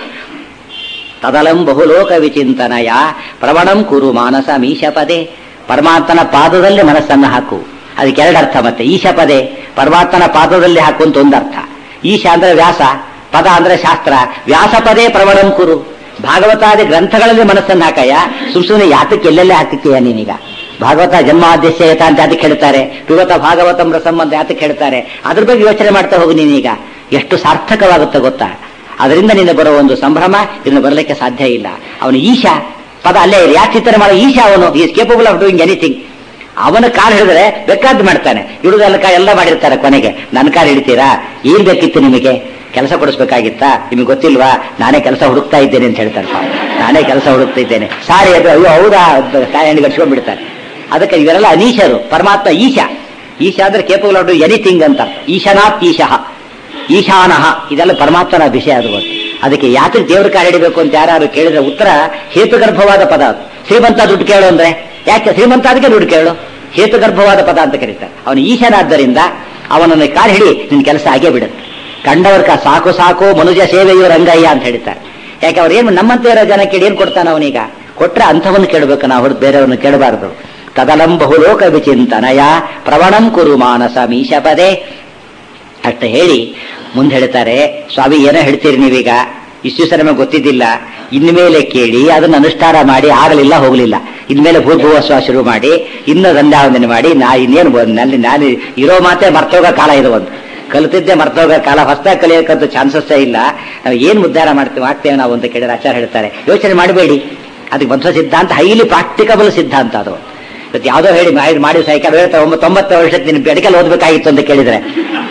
ತದಲಂ ಬಹುಲೋಕ ವಿಚಿಂತನಯ ಪ್ರವಣಂ ಕುರು ಮಾನಸ ಮೀಶಪದೆ ಪರಮಾತ್ಮನ ಪಾದದಲ್ಲಿ ಮನಸ್ಸನ್ನು ಹಾಕು ಅದಕ್ಕೆ ಎರಡು ಅರ್ಥ ಮತ್ತೆ ಈಶಪದೆ ಪರಮಾತ್ಮನ ಪಾದದಲ್ಲಿ ಹಾಕು ಅಂತ ಒಂದು ಅರ್ಥ ಈಶ ಅಂದ್ರೆ ವ್ಯಾಸ ಪದ ಅಂದ್ರೆ ಶಾಸ್ತ್ರ ವ್ಯಾಸಪದೇ ಪ್ರವಣಂ ಕುರು ಭಾಗವತಾದಿ ಗ್ರಂಥಗಳಲ್ಲಿ ಮನಸ್ಸನ್ನು ಹಾಕಯ್ಯ ಸುಮ್ ಸುಮ್ಮನೆ ಯಾತಕ್ಕೆ ಎಲ್ಲೆಲ್ಲೇ ಹಾಕುತ್ತೀಯ ನೀನೀಗ ಭಾಗವತ ಜನ್ಮಾದ್ಯಶ್ಯತ ಅಂತ ಅದಕ್ಕೆ ಹೇಳ್ತಾರೆ ಪಿವತ ಭಾಗವತಂ ಸಂಬಂಧ ಯಾತಕ್ಕೆ ಹೇಳ್ತಾರೆ ಅದ್ರ ಬಗ್ಗೆ ಯೋಚನೆ ಮಾಡ್ತಾ ಹೋಗು ನೀನೀಗ ಎಷ್ಟು ಸಾರ್ಥಕವಾಗುತ್ತೆ ಗೊತ್ತಾ ಅದರಿಂದ ನಿನ್ನ ಬರೋ ಒಂದು ಸಂಭ್ರಮ ಇನ್ನು ಬರಲಿಕ್ಕೆ ಸಾಧ್ಯ ಇಲ್ಲ ಅವನು ಈಶಾ ಪದ ಅಲ್ಲೇ ಇರಿ ಯಾಕೆ ಚಿಂತನೆ ಮಾಡೋ ಈಶಾ ಅವನು is capable of doing anything ಅವನ ಕಾಲ್ ಹಿಡಿದ್ರೆ ಬೇಕಾದ್ದು ಮಾಡ್ತಾನೆ ಹಿಡಿದೆಲ್ಲ ಎಲ್ಲ ಮಾಡಿರ್ತಾರೆ ಕೊನೆಗೆ ನನ್ನ ಕಾಲ್ ಹಿಡಿತೀರಾ ಏನ್ ಬೇಕಿತ್ತು ನಿಮಗೆ ಕೆಲಸ ಕೊಡಿಸ್ಬೇಕಾಗಿತ್ತಾ ನಿಮಗೆ ಗೊತ್ತಿಲ್ವಾ ನಾನೇ ಕೆಲಸ ಹುಡುಕ್ತಾ ಇದ್ದೇನೆ ಅಂತ ಹೇಳ್ತಾರೆ ನಾನೇ ಕೆಲಸ ಹುಡುಕ್ತಾ ಇದ್ದೇನೆ ಸಾರಿ ಅದು ಅಯ್ಯೋ ಹೌದಾ ತಾಯಿ ಗಡ್ಸ್ಕೊಂಡ್ಬಿಡ್ತಾರೆ ಅದಕ್ಕೆ ಇವರೆಲ್ಲ ಅನೀಶರು ಪರಮಾತ್ಮ ಈಶಾ ಈಶ ಅಂದ್ರೆ ಕೇಪಬಲ್ ಆಫ್ ಎನಿಥಿಂಗ್ ಅಂತ ಈಶನಾತ್ ಈಶಃ ಈಶಾನಃ ಇದೆಲ್ಲ ಪರಮಾತ್ಮನ ವಿಷಯ ಅದು ಒಂದು. ಅದಕ್ಕೆ ಯಾತಕ್ಕೆ ದೇವ್ರ ಕಾಲ ಹಿಡಿಬೇಕು ಅಂತ ಯಾರು ಕೇಳಿದ್ರೆ ಉತ್ತರ ಹೇತುಗರ್ಭವಾದ ಪದ ಅದು ಶ್ರೀಮಂತ ದುಡ್ಡು ಕೇಳು ಅಂದ್ರೆ ಯಾಕೆ ಶ್ರೀಮಂತ ಅದಕ್ಕೆ ದುಡ್ಡು ಕೇಳು ಹೇತುಗರ್ಭವಾದ ಪದ ಅಂತ ಕರೀತಾರೆ ಅವನು ಈಶನಾದ್ದರಿಂದ ಅವನನ್ನು ಕಾಲು ಹಿಡಿ ನಿನ್ ಕೆಲಸ ಆಗೇ ಬಿಡುತ್ತೆ ಕಂಡವರ್ ಕಾ ಸಾಕು ಸಾಕು ಮನುಜ ಸೇವೆಯು ರಂಗಯ್ಯ ಅಂತ ಹೇಳ್ತಾರೆ ಯಾಕೆ ಅವ್ರು ಏನು ನಮ್ಮಂತೆ ಇರೋ ಜನಕ್ಕೆ ಏನ್ ಕೊಡ್ತಾನ ಅವನೀಗ ಕೊಟ್ರೆ ಅಂಥವನ್ನು ಕೇಳಬೇಕು ನಾವು ಹೊರತು ಬೇರೆಯವ್ರನ್ನ ಕೇಳಬಾರದು ತದಲಂ ಬಹುಲೋಕ ವಿಚಿಂತನಯ ಪ್ರವಣಂ ಕುರು ಮಾನಸ ಮೀಶಪದೇ ಅಷ್ಟ ಹೇಳಿ ಮುಂದೆ ಹೇಳ್ತಾರೆ ಸ್ವಾಮಿ ಏನೋ ಹೇಳ್ತೀರಿ ನೀವೀಗ ಇಷ್ಟು ದಿವಸ ನಮಗೆ ಗೊತ್ತಿದ್ದಿಲ್ಲ ಇನ್ಮೇಲೆ ಕೇಳಿ ಅದನ್ನು ಅನುಷ್ಠಾನ ಮಾಡಿ ಆಗಲಿಲ್ಲ ಹೋಗಲಿಲ್ಲ ಇನ್ಮೇಲೆ ಭೂರ್ಭುವಸ್ವ ಶುರು ಮಾಡಿ ಇನ್ನು ಸಂಧ್ಯಾವಂದನೆ ಮಾಡಿ ನಾ ಇನ್ನೇನು ಬ- ನಲ್ಲಿ ನಾನು ಇರೋ ಮಾತೇ ಮರ್ತೋಗೋ ಕಾಲ ಇದು ಒಂದು ಕಲಿತಿದ್ದೆ ಮರ್ತೋಗೋ ಕಾಲ ಹೊಸದಾಗಿ ಕಲಿಯೋಕ್ಕಂತೂ ಚಾನ್ಸಸ್ಸೇ ಇಲ್ಲ ನಾವು ಏನು ಉದ್ಧಾರ ಮಾಡ್ತೀವಿ ಮಾಡ್ತೇವೆ ನಾವು ಅಂತ ಕೇಳಿದ್ರೆ ಆಚಾರ ಹೇಳ್ತಾರೆ ಯೋಚನೆ ಮಾಡಬೇಡಿ ಅದಕ್ಕೆ ಬಂಧ ಸಿದ್ಧಾಂತ ಹೈಲಿ ಪ್ರಾಕ್ಟಿಕಬಲ್ ಸಿದ್ಧಾಂತ ಅದು ಇವತ್ತು ಯಾವುದೋ ಹೇಳಿ ಮಾಡಿ ಮಾಡಿ ಸೈಕಲ್ ಹೇಳ್ತಾರೆ ಒಂಬತ್ತು ತೊಂಬತ್ತು ವರ್ಷದ ನಿನ್ನ ಬೆಡಕಲ್ಲಿ ಓದಬೇಕಾಗಿತ್ತು ಅಂತ ಕೇಳಿದ್ರೆ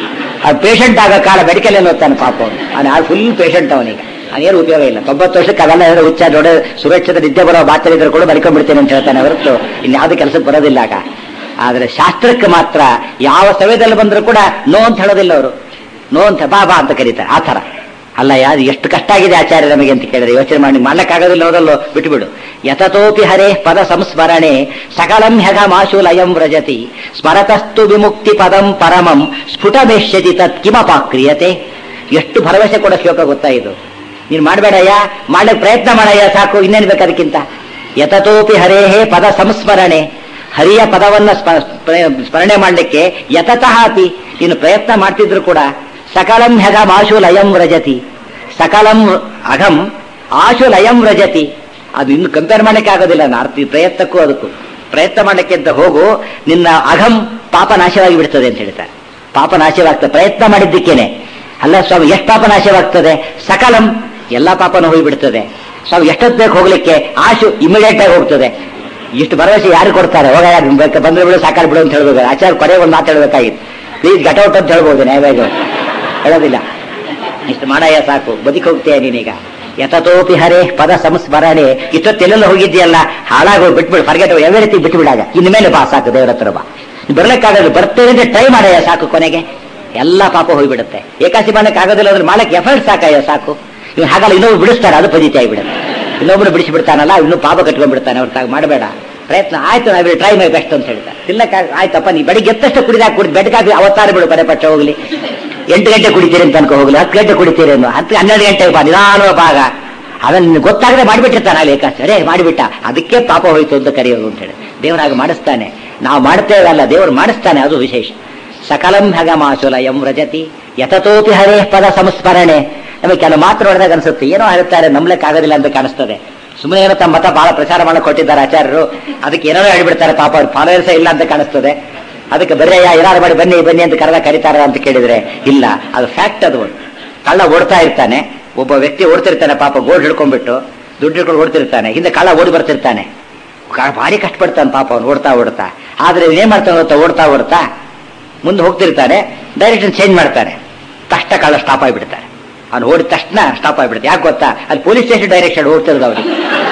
ಆ ಪೇಷಂಟ್ ಆಗೋ ಕಾಲ ಮೆಡಿಕಲ್ ಏನು ಓದ್ತಾನೆ ಪಾಪ ಅವನು ಅವನು ಆ ಫುಲ್ ಪೇಷಂಟ್ ಅವನಿಗೆ ಅದೇನು ಉಪಯೋಗ ಇಲ್ಲ ತೊಂಬತ್ತು ವರ್ಷಕ್ಕೆ ಅವೆಲ್ಲ ಏನಾದ್ರು ಹುಚ್ಚ ದೊಡ್ಡ ಸುರಕ್ಷಿತ ನಿದ್ದೆ ಬರೋ ಮಾತಾಡಿದ್ರು ಕೂಡ ಬರಿಕೊಂಡ್ಬಿಡ್ತೇನೆ ಅಂತ ಹೇಳ್ತಾನೆ ಹೊರತು ಇನ್ಯಾವುದೇ ಕೆಲಸಕ್ಕೆ ಬರೋದಿಲ್ಲ ಆಗ ಆದ್ರೆ ಶಾಸ್ತ್ರಕ್ಕೆ ಮಾತ್ರ ಯಾವ ಸಮಯದಲ್ಲಿ ಬಂದರೂ ಕೂಡ ನೋ ಅಂತ ಹೇಳೋದಿಲ್ಲ ಅವರು ನೋ ಅಂತ ಬಾ ಬಾ ಅಂತ ಕರೀತಾರೆ ಆ ಥರ ಅಲ್ಲ ಯಾರು ಎಷ್ಟು ಕಷ್ಟ ಆಗಿದೆ ಆಚಾರ್ಯ ನಮಗೆ ಅಂತ ಕೇಳಿದ್ರೆ ಯೋಚನೆ ಮಾಡಿ ಮಾಡ್ಲಿಕ್ಕಾಗೋದಿಲ್ಲ ಹೋದಲ್ಲೋ ಬಿಟ್ಟುಬಿಡು ಯತತೋಪಿ ಹರೇ ಪದ ಸಂಸ್ಮರಣೆ ಸಕಲಂ ಹ್ಯಗ ಮಾಶೂಲಯಂ ವ್ರಜತಿ ಸ್ಮರತಸ್ತು ವಿಮುಕ್ತಿ ಪದಂ ಪರಮಂ ಸ್ಫುಟಮೇಷ್ಯತಿ ತತ್ ಕಿಮಪಾಕ್ರಿಯತೆ ಎಷ್ಟು ಭರವಸೆ ಕೊಡೋ ಶ್ಲೋಕ ಗೊತ್ತಾ ಇದು ನೀನು ಮಾಡಬೇಡಯ್ಯ ಮಾಡ್ಲಿಕ್ಕೆ ಪ್ರಯತ್ನ ಮಾಡಯ್ಯ ಸಾಕು ಇನ್ನೇನು ಬೇಕು ಅದಕ್ಕಿಂತ ಯತತೋಪಿ ಹರೇಹೇ ಪದ ಸಂಸ್ಮರಣೆ ಹರಿಯ ಪದವನ್ನ ಸ್ಮ- ಸ್ಮ- ಸ್ಮರಣೆ ಮಾಡಲಿಕ್ಕೆ ಯತತಃ ಅಪಿ ನೀನು ಪ್ರಯತ್ನ ಮಾಡ್ತಿದ್ರು ಕೂಡ ಸಕಲಂ ಹ್ಯಗಂ ಆಶು ಲಯಂ ವ್ರಜತಿ ಸಕಲಂ ಅಘಂ ಆಶು ಲಯಂ ವ್ರಜತಿ ಅದು ಇನ್ನು ಕಂಪೇರ್ ಮಾಡಲಿಕ್ಕೆ ಆಗೋದಿಲ್ಲ ನಾರ್ತಿ ಪ್ರಯತ್ನಕ್ಕೂ ಅದಕ್ಕೂ ಪ್ರಯತ್ನ ಮಾಡಲಿಕ್ಕೆ ಅಂತ ಹೋಗು ನಿನ್ನ ಅಘಂ ಪಾಪ ನಾಶವಾಗಿ ಬಿಡ್ತದೆ ಅಂತ ಹೇಳ್ತಾರೆ ಪಾಪ ನಾಶವಾಗ್ತದೆ ಪ್ರಯತ್ನ ಮಾಡಿದ್ದಕ್ಕೇನೆ ಅಲ್ಲ ಸ್ವಾಮಿ ಎಷ್ಟು ಪಾಪ ನಾಶವಾಗ್ತದೆ ಸಕಲಂ ಎಲ್ಲಾ ಪಾಪನೂ ಹೋಗಿಬಿಡ್ತದೆ ಸ್ವಾಮಿ ಎಷ್ಟೊತ್ತು ಬೇಕು ಹೋಗ್ಲಿಕ್ಕೆ ಆಶು ಇಮಿಡಿಯೇಟ್ ಆಗಿ ಹೋಗ್ತದೆ ಇಷ್ಟು ಭರವಸೆ ಯಾರು ಕೊಡ್ತಾರೆ ಹೋಗ ಯಾರು ಬೇಕು ಬಂದ್ರೆ ಬಿಡು ಸಾಕಾರ್ ಬಿಡು ಅಂತ ಹೇಳ್ಬೇಕು ಆಚಾರ ಕೊನೆ ಒಂದು ಮಾತು ಹೇಳ್ಬೇಕಾಗಿತ್ತು ಪ್ಲೀಸ್ ಗಟೌಟ್ ಅಂತ ಹೇಳ್ಬೋದು ನ್ಯಾಯವಾಗಿ ಹೇಳೋದಿಲ್ಲ ಇಷ್ಟು ಮಾಡಯ್ಯ ಸಾಕು ಬದುಕಿ ಹೋಗ್ತೀಯ ನೀನೀಗ ಯತತೋಪಿ ಹರೇ ಪದ ಸಂಸ್ಮರಣೆ ಇಷ್ಟೊತ್ತೆಲ್ಲ ಹೋಗಿದ್ಯಲ್ಲ ಹಾಳಾಗಿ ಬಿಟ್ಬಿಡು ಫರ್ಗೆಟ್ ಎವ್ರಿಥಿಂಗ್ ಬಿಟ್ಬಿಡಾಗ ಇನ್ಮೇಲೆ ಬಾ ಸಾಕು ದೇವರ ಹತ್ರ ಬಾ ಬರ್ಲಿಕ್ಕಾಗಲ್ಲ ಬರ್ತೇನೆ ಅಂದ್ರೆ ಟ್ರೈ ಮಾಡಯ್ಯ ಸಾಕು ಕೊನೆಗೆ ಎಲ್ಲ ಪಾಪ ಹೋಗ್ಬಿಡುತ್ತೆ ಏಕಾಸಿ ಮಾಡಕ್ಕೆ ಆಗೋದಿಲ್ಲ ಅದ್ರ ಮಾಡಕ್ಕೆ ಎಫರ್ಟ್ ಸಾಕಯ್ಯ ಸಾಕು ಇವ್ ಹಾಗಲ್ಲ ಇನ್ನೊಬ್ರು ಬಿಡಿಸ್ತಾರೆ ಅದು ಪಜಿತಿ ಆಗಿಬಿಡುತ್ತೆ ಇನ್ನೊಬ್ರು ಬಿಡಿಸಿ ಬಿಡ್ತಾನಲ್ಲ ಇನ್ನು ಪಾಪ ಕಟ್ಕೊಂಡ್ಬಿಡ್ತಾನೆ ಅವ್ರ ತಾಗ ಮಾಡಬೇಡ ಪ್ರಯತ್ನ ಆಯ್ತು ನಾವ್ ಟ್ರೈ ಮೈ ಬೆಸ್ಟ್ ಅಂತ ಹೇಳ್ತಾರೆ ತಿನ್ನಕ್ಕ ಆಯ್ತಪ್ಪ ನೀ ಬೆಳಿಗ್ಗೆ ಎತ್ತಷ್ಟು ಕುಡಿದಾಗ ಕುಡಿ ಬೆಡ್ಕಾಗಿ ಅವತ್ತಾರ ಬಿಡು ಪದೇ ಪಕ್ಷ ಹೋಗ್ಲಿ ಎಂಟು ಗಂಟೆ ಕುಡಿತೀರಿ ಅಂತ ಅನ್ಕೋ ಹೋಗ್ಲಿ ಹತ್ತು ಗಂಟೆ ಕುಡಿತೀರಿ ಅನ್ನೋ ಹತ್ತು ಹನ್ನೆರಡು ಗಂಟೆ ಬಾ ನಿಧಾನ ಭಾಗ ಅದನ್ನ ಗೊತ್ತಾಗದೆ ಮಾಡಿಬಿಟ್ಟಿರ್ತಾನೆ ಅಲ್ಲಿ ಏಕಾಸಿ ಅರೇ ಮಾಡಿಬಿಟ್ಟ ಅದಕ್ಕೆ ಪಾಪ ಹೋಯ್ತು ಅಂತ ಕರೆಯೋದು ಅಂತ ಹೇಳಿ ದೇವರಾಗ ಮಾಡಿಸ್ತಾನೆ ನಾವು ಮಾಡ್ತೇವೆ ಅಲ್ಲ ದೇವರು ಮಾಡಿಸ್ತಾನೆ ಅದು ವಿಶೇಷ ಸಕಲಂ ಹಗಮಾಸುಲಯಂ ವ್ರಜತಿ ಯತತೋಪಿ ಹರೇ ಪದ ಸಂಸ್ಮರಣೆ ನಮಗೆ ಕೆಲವು ಮಾತು ನೋಡಿದಾಗ ಅನ್ಸುತ್ತೆ ಏನೋ ಹೇಳ್ತಾರೆ ನಂಬ್ಲಿಕ್ಕೆ ಆಗೋದಿಲ್ಲ ಅಂತ ಕಾಣಿಸ್ತದೆ ಸುಮ್ಮನೆ ಏನೋ ತಮ್ಮ ಮತ ಬಹಳ ಪ್ರಚಾರ ಮಾಡಕ್ ಕೊಟ್ಟಿದ್ದಾರೆ ಆಚಾರ್ಯರು ಅದಕ್ಕೆ ಏನೋ ಹೇಳ್ಬಿಡ್ತಾರೆ ಪಾಪ ಅವ್ರು ಫಾಲೋವರ್ಸೇ ಇಲ್ಲ ಅಂತ ಕಾಣಿಸ್ತದೆ ಅದಕ್ಕೆ ಬರ್ರಯ್ಯ ಏನಾರು ಮಾಡಿ ಬನ್ನಿ ಬನ್ನಿ ಅಂತ ಕರೆದ ಕರೀತಾರ ಅಂತ ಕೇಳಿದ್ರೆ ಇಲ್ಲ ಅದು ಫ್ಯಾಕ್ಟ್ ಅದು ಕಳ್ಳ ಓಡ್ತಾ ಇರ್ತಾನೆ ಒಬ್ಬ ವ್ಯಕ್ತಿ ಓಡ್ತಿರ್ತಾನೆ ಪಾಪ ಗೋಲ್ಡ್ ಹಿಡ್ಕೊಂಡ್ಬಿಟ್ಟು ದುಡ್ಡು ಹಿಡ್ಕೊಂಡು ಓಡ್ತಿರ್ತಾನೆ ಹಿಂದೆ ಕಳ್ಳ ಓಡಿ ಬರ್ತಿರ್ತಾನೆ ಕ- ಭಾರಿ ಕಷ್ಟಪಡ್ತಾನೆ ಪಾಪ ಅವ್ನು ಓಡ್ತಾ ಓಡ್ತಾ ಆದ್ರೆ ಇವ್ನು ಏನ್ ಮಾಡ್ತಾನೆ ಗೊತ್ತಾ ಓಡ್ತಾ ಓಡ್ತಾ ಮುಂದೆ ಹೋಗ್ತಿರ್ತಾನೆ ಡೈರೆಕ್ಷನ್ ಚೇಂಜ್ ಮಾಡ್ತಾನೆ ತಕ್ಷಣ ಕಳ್ಳ ಸ್ಟಾಪ್ ಆಗಿಬಿಡ್ತಾನೆ ಅವ್ನು ಓಡಿದ ತಕ್ಷಣ ಸ್ಟಾಪ್ ಆಗಿಬಿಡುತ್ತೆ ಯಾಕೆ ಗೊತ್ತಾ ಅಲ್ಲಿ ಪೊಲೀಸ್ ಸ್ಟೇಷನ್ ಡೈರೆಕ್ಷನ್ ಹೋಗ್ತಿರೋದು ಅವ್ರಿಗೆ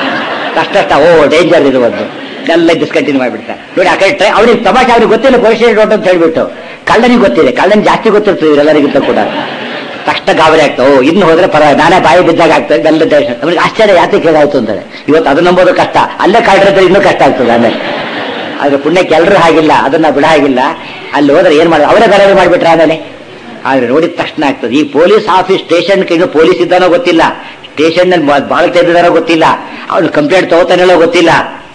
ತಕ್ಷಣ ಸ್ಟಾ- ಓ ಡೇಂಜರ್ ಇದು ಒಂದು ಎಲ್ಲ ಡಿಸ್ಕಂಟಿನ್ಯೂ ಮಾಡಿಬಿಡ್ತಾರೆ ನೋಡಿ ಆ ಕಡೆ ಟ್ರೈ ಅವ್ರಿಗೆ ತಮಾಷೆ ಅವ್ರಿಗೆ ಗೊತ್ತಿಲ್ಲ ಪೊಲೀಸ್ ಸ್ಟೇಷನ್ ರೋಡ್ ಅಂತ ಹೇಳ್ಬಿಟ್ಟು ಕಳ್ಳನಿಗೆ ಗೊತ್ತಿದೆ ಕಳ್ಳನ್ ಜಾಸ್ತಿ ಗೊತ್ತಿರ್ತದೆ ಇವರೆಲ್ಲರಿಗಿಂತ ಕೂಡ ತಕ್ಷಣ ಗಾಬರಿ ಆಗ್ತಾ ಓ ಇನ್ನು ಹೋದ್ರೆ ಪರ ನಾನೇ ಬಾಯಿ ಬಿದ್ದಾಗ ಆಗ್ತದೆ ಎಲ್ಲ ದೇಶ ಅವ್ರಿಗೆ ಆಶ್ಚರ್ಯ ಯಾತಕ್ಕೆ ಹೇಗಾಯ್ತು ಅಂತಾರೆ ಇವತ್ತು ಅದು ನಂಬೋದು ಕಷ್ಟ ಅಲ್ಲೇ ಕಾಡಿದ್ರೆ ಇನ್ನೂ ಕಷ್ಟ ಆಗ್ತದೆ ಆಮೇಲೆ ಆದ್ರೆ ಪುಣ್ಯಕ್ಕೆ ಎಲ್ಲರೂ ಹಾಗಿಲ್ಲ ಅದನ್ನ ಬಿಡ ಹಾಗಿಲ್ಲ ಅಲ್ಲಿ ಹೋದ್ರೆ ಏನ್ ಮಾಡಿ ಅವರೇ ಗಲಾಟೆ ಮಾಡಿಬಿಟ್ರೆ ಆಮೇಲೆ ಆದ್ರೆ ನೋಡಿದ ತಕ್ಷಣ ಆಗ್ತದೆ ಈ ಪೊಲೀಸ್ ಆಫೀಸ್ ಸ್ಟೇಷನ್ ಇನ್ನು ಪೊಲೀಸ್ ಇದ್ದಾನೋ ಗೊತ್ತಿಲ್ಲ ಸ್ಟೇಷನ್ ನಲ್ಲಿ ಬಾಳ ತೆಗೆದಿದಾರೋ ಗೊತ್ತಿಲ್ಲ ಅವ್ನು ಕಂಪ್ಲೇಂಟ್ ತಗೋತಾನೆಲ್ಲೋ ಗೊತ್ತಿಲ್ಲ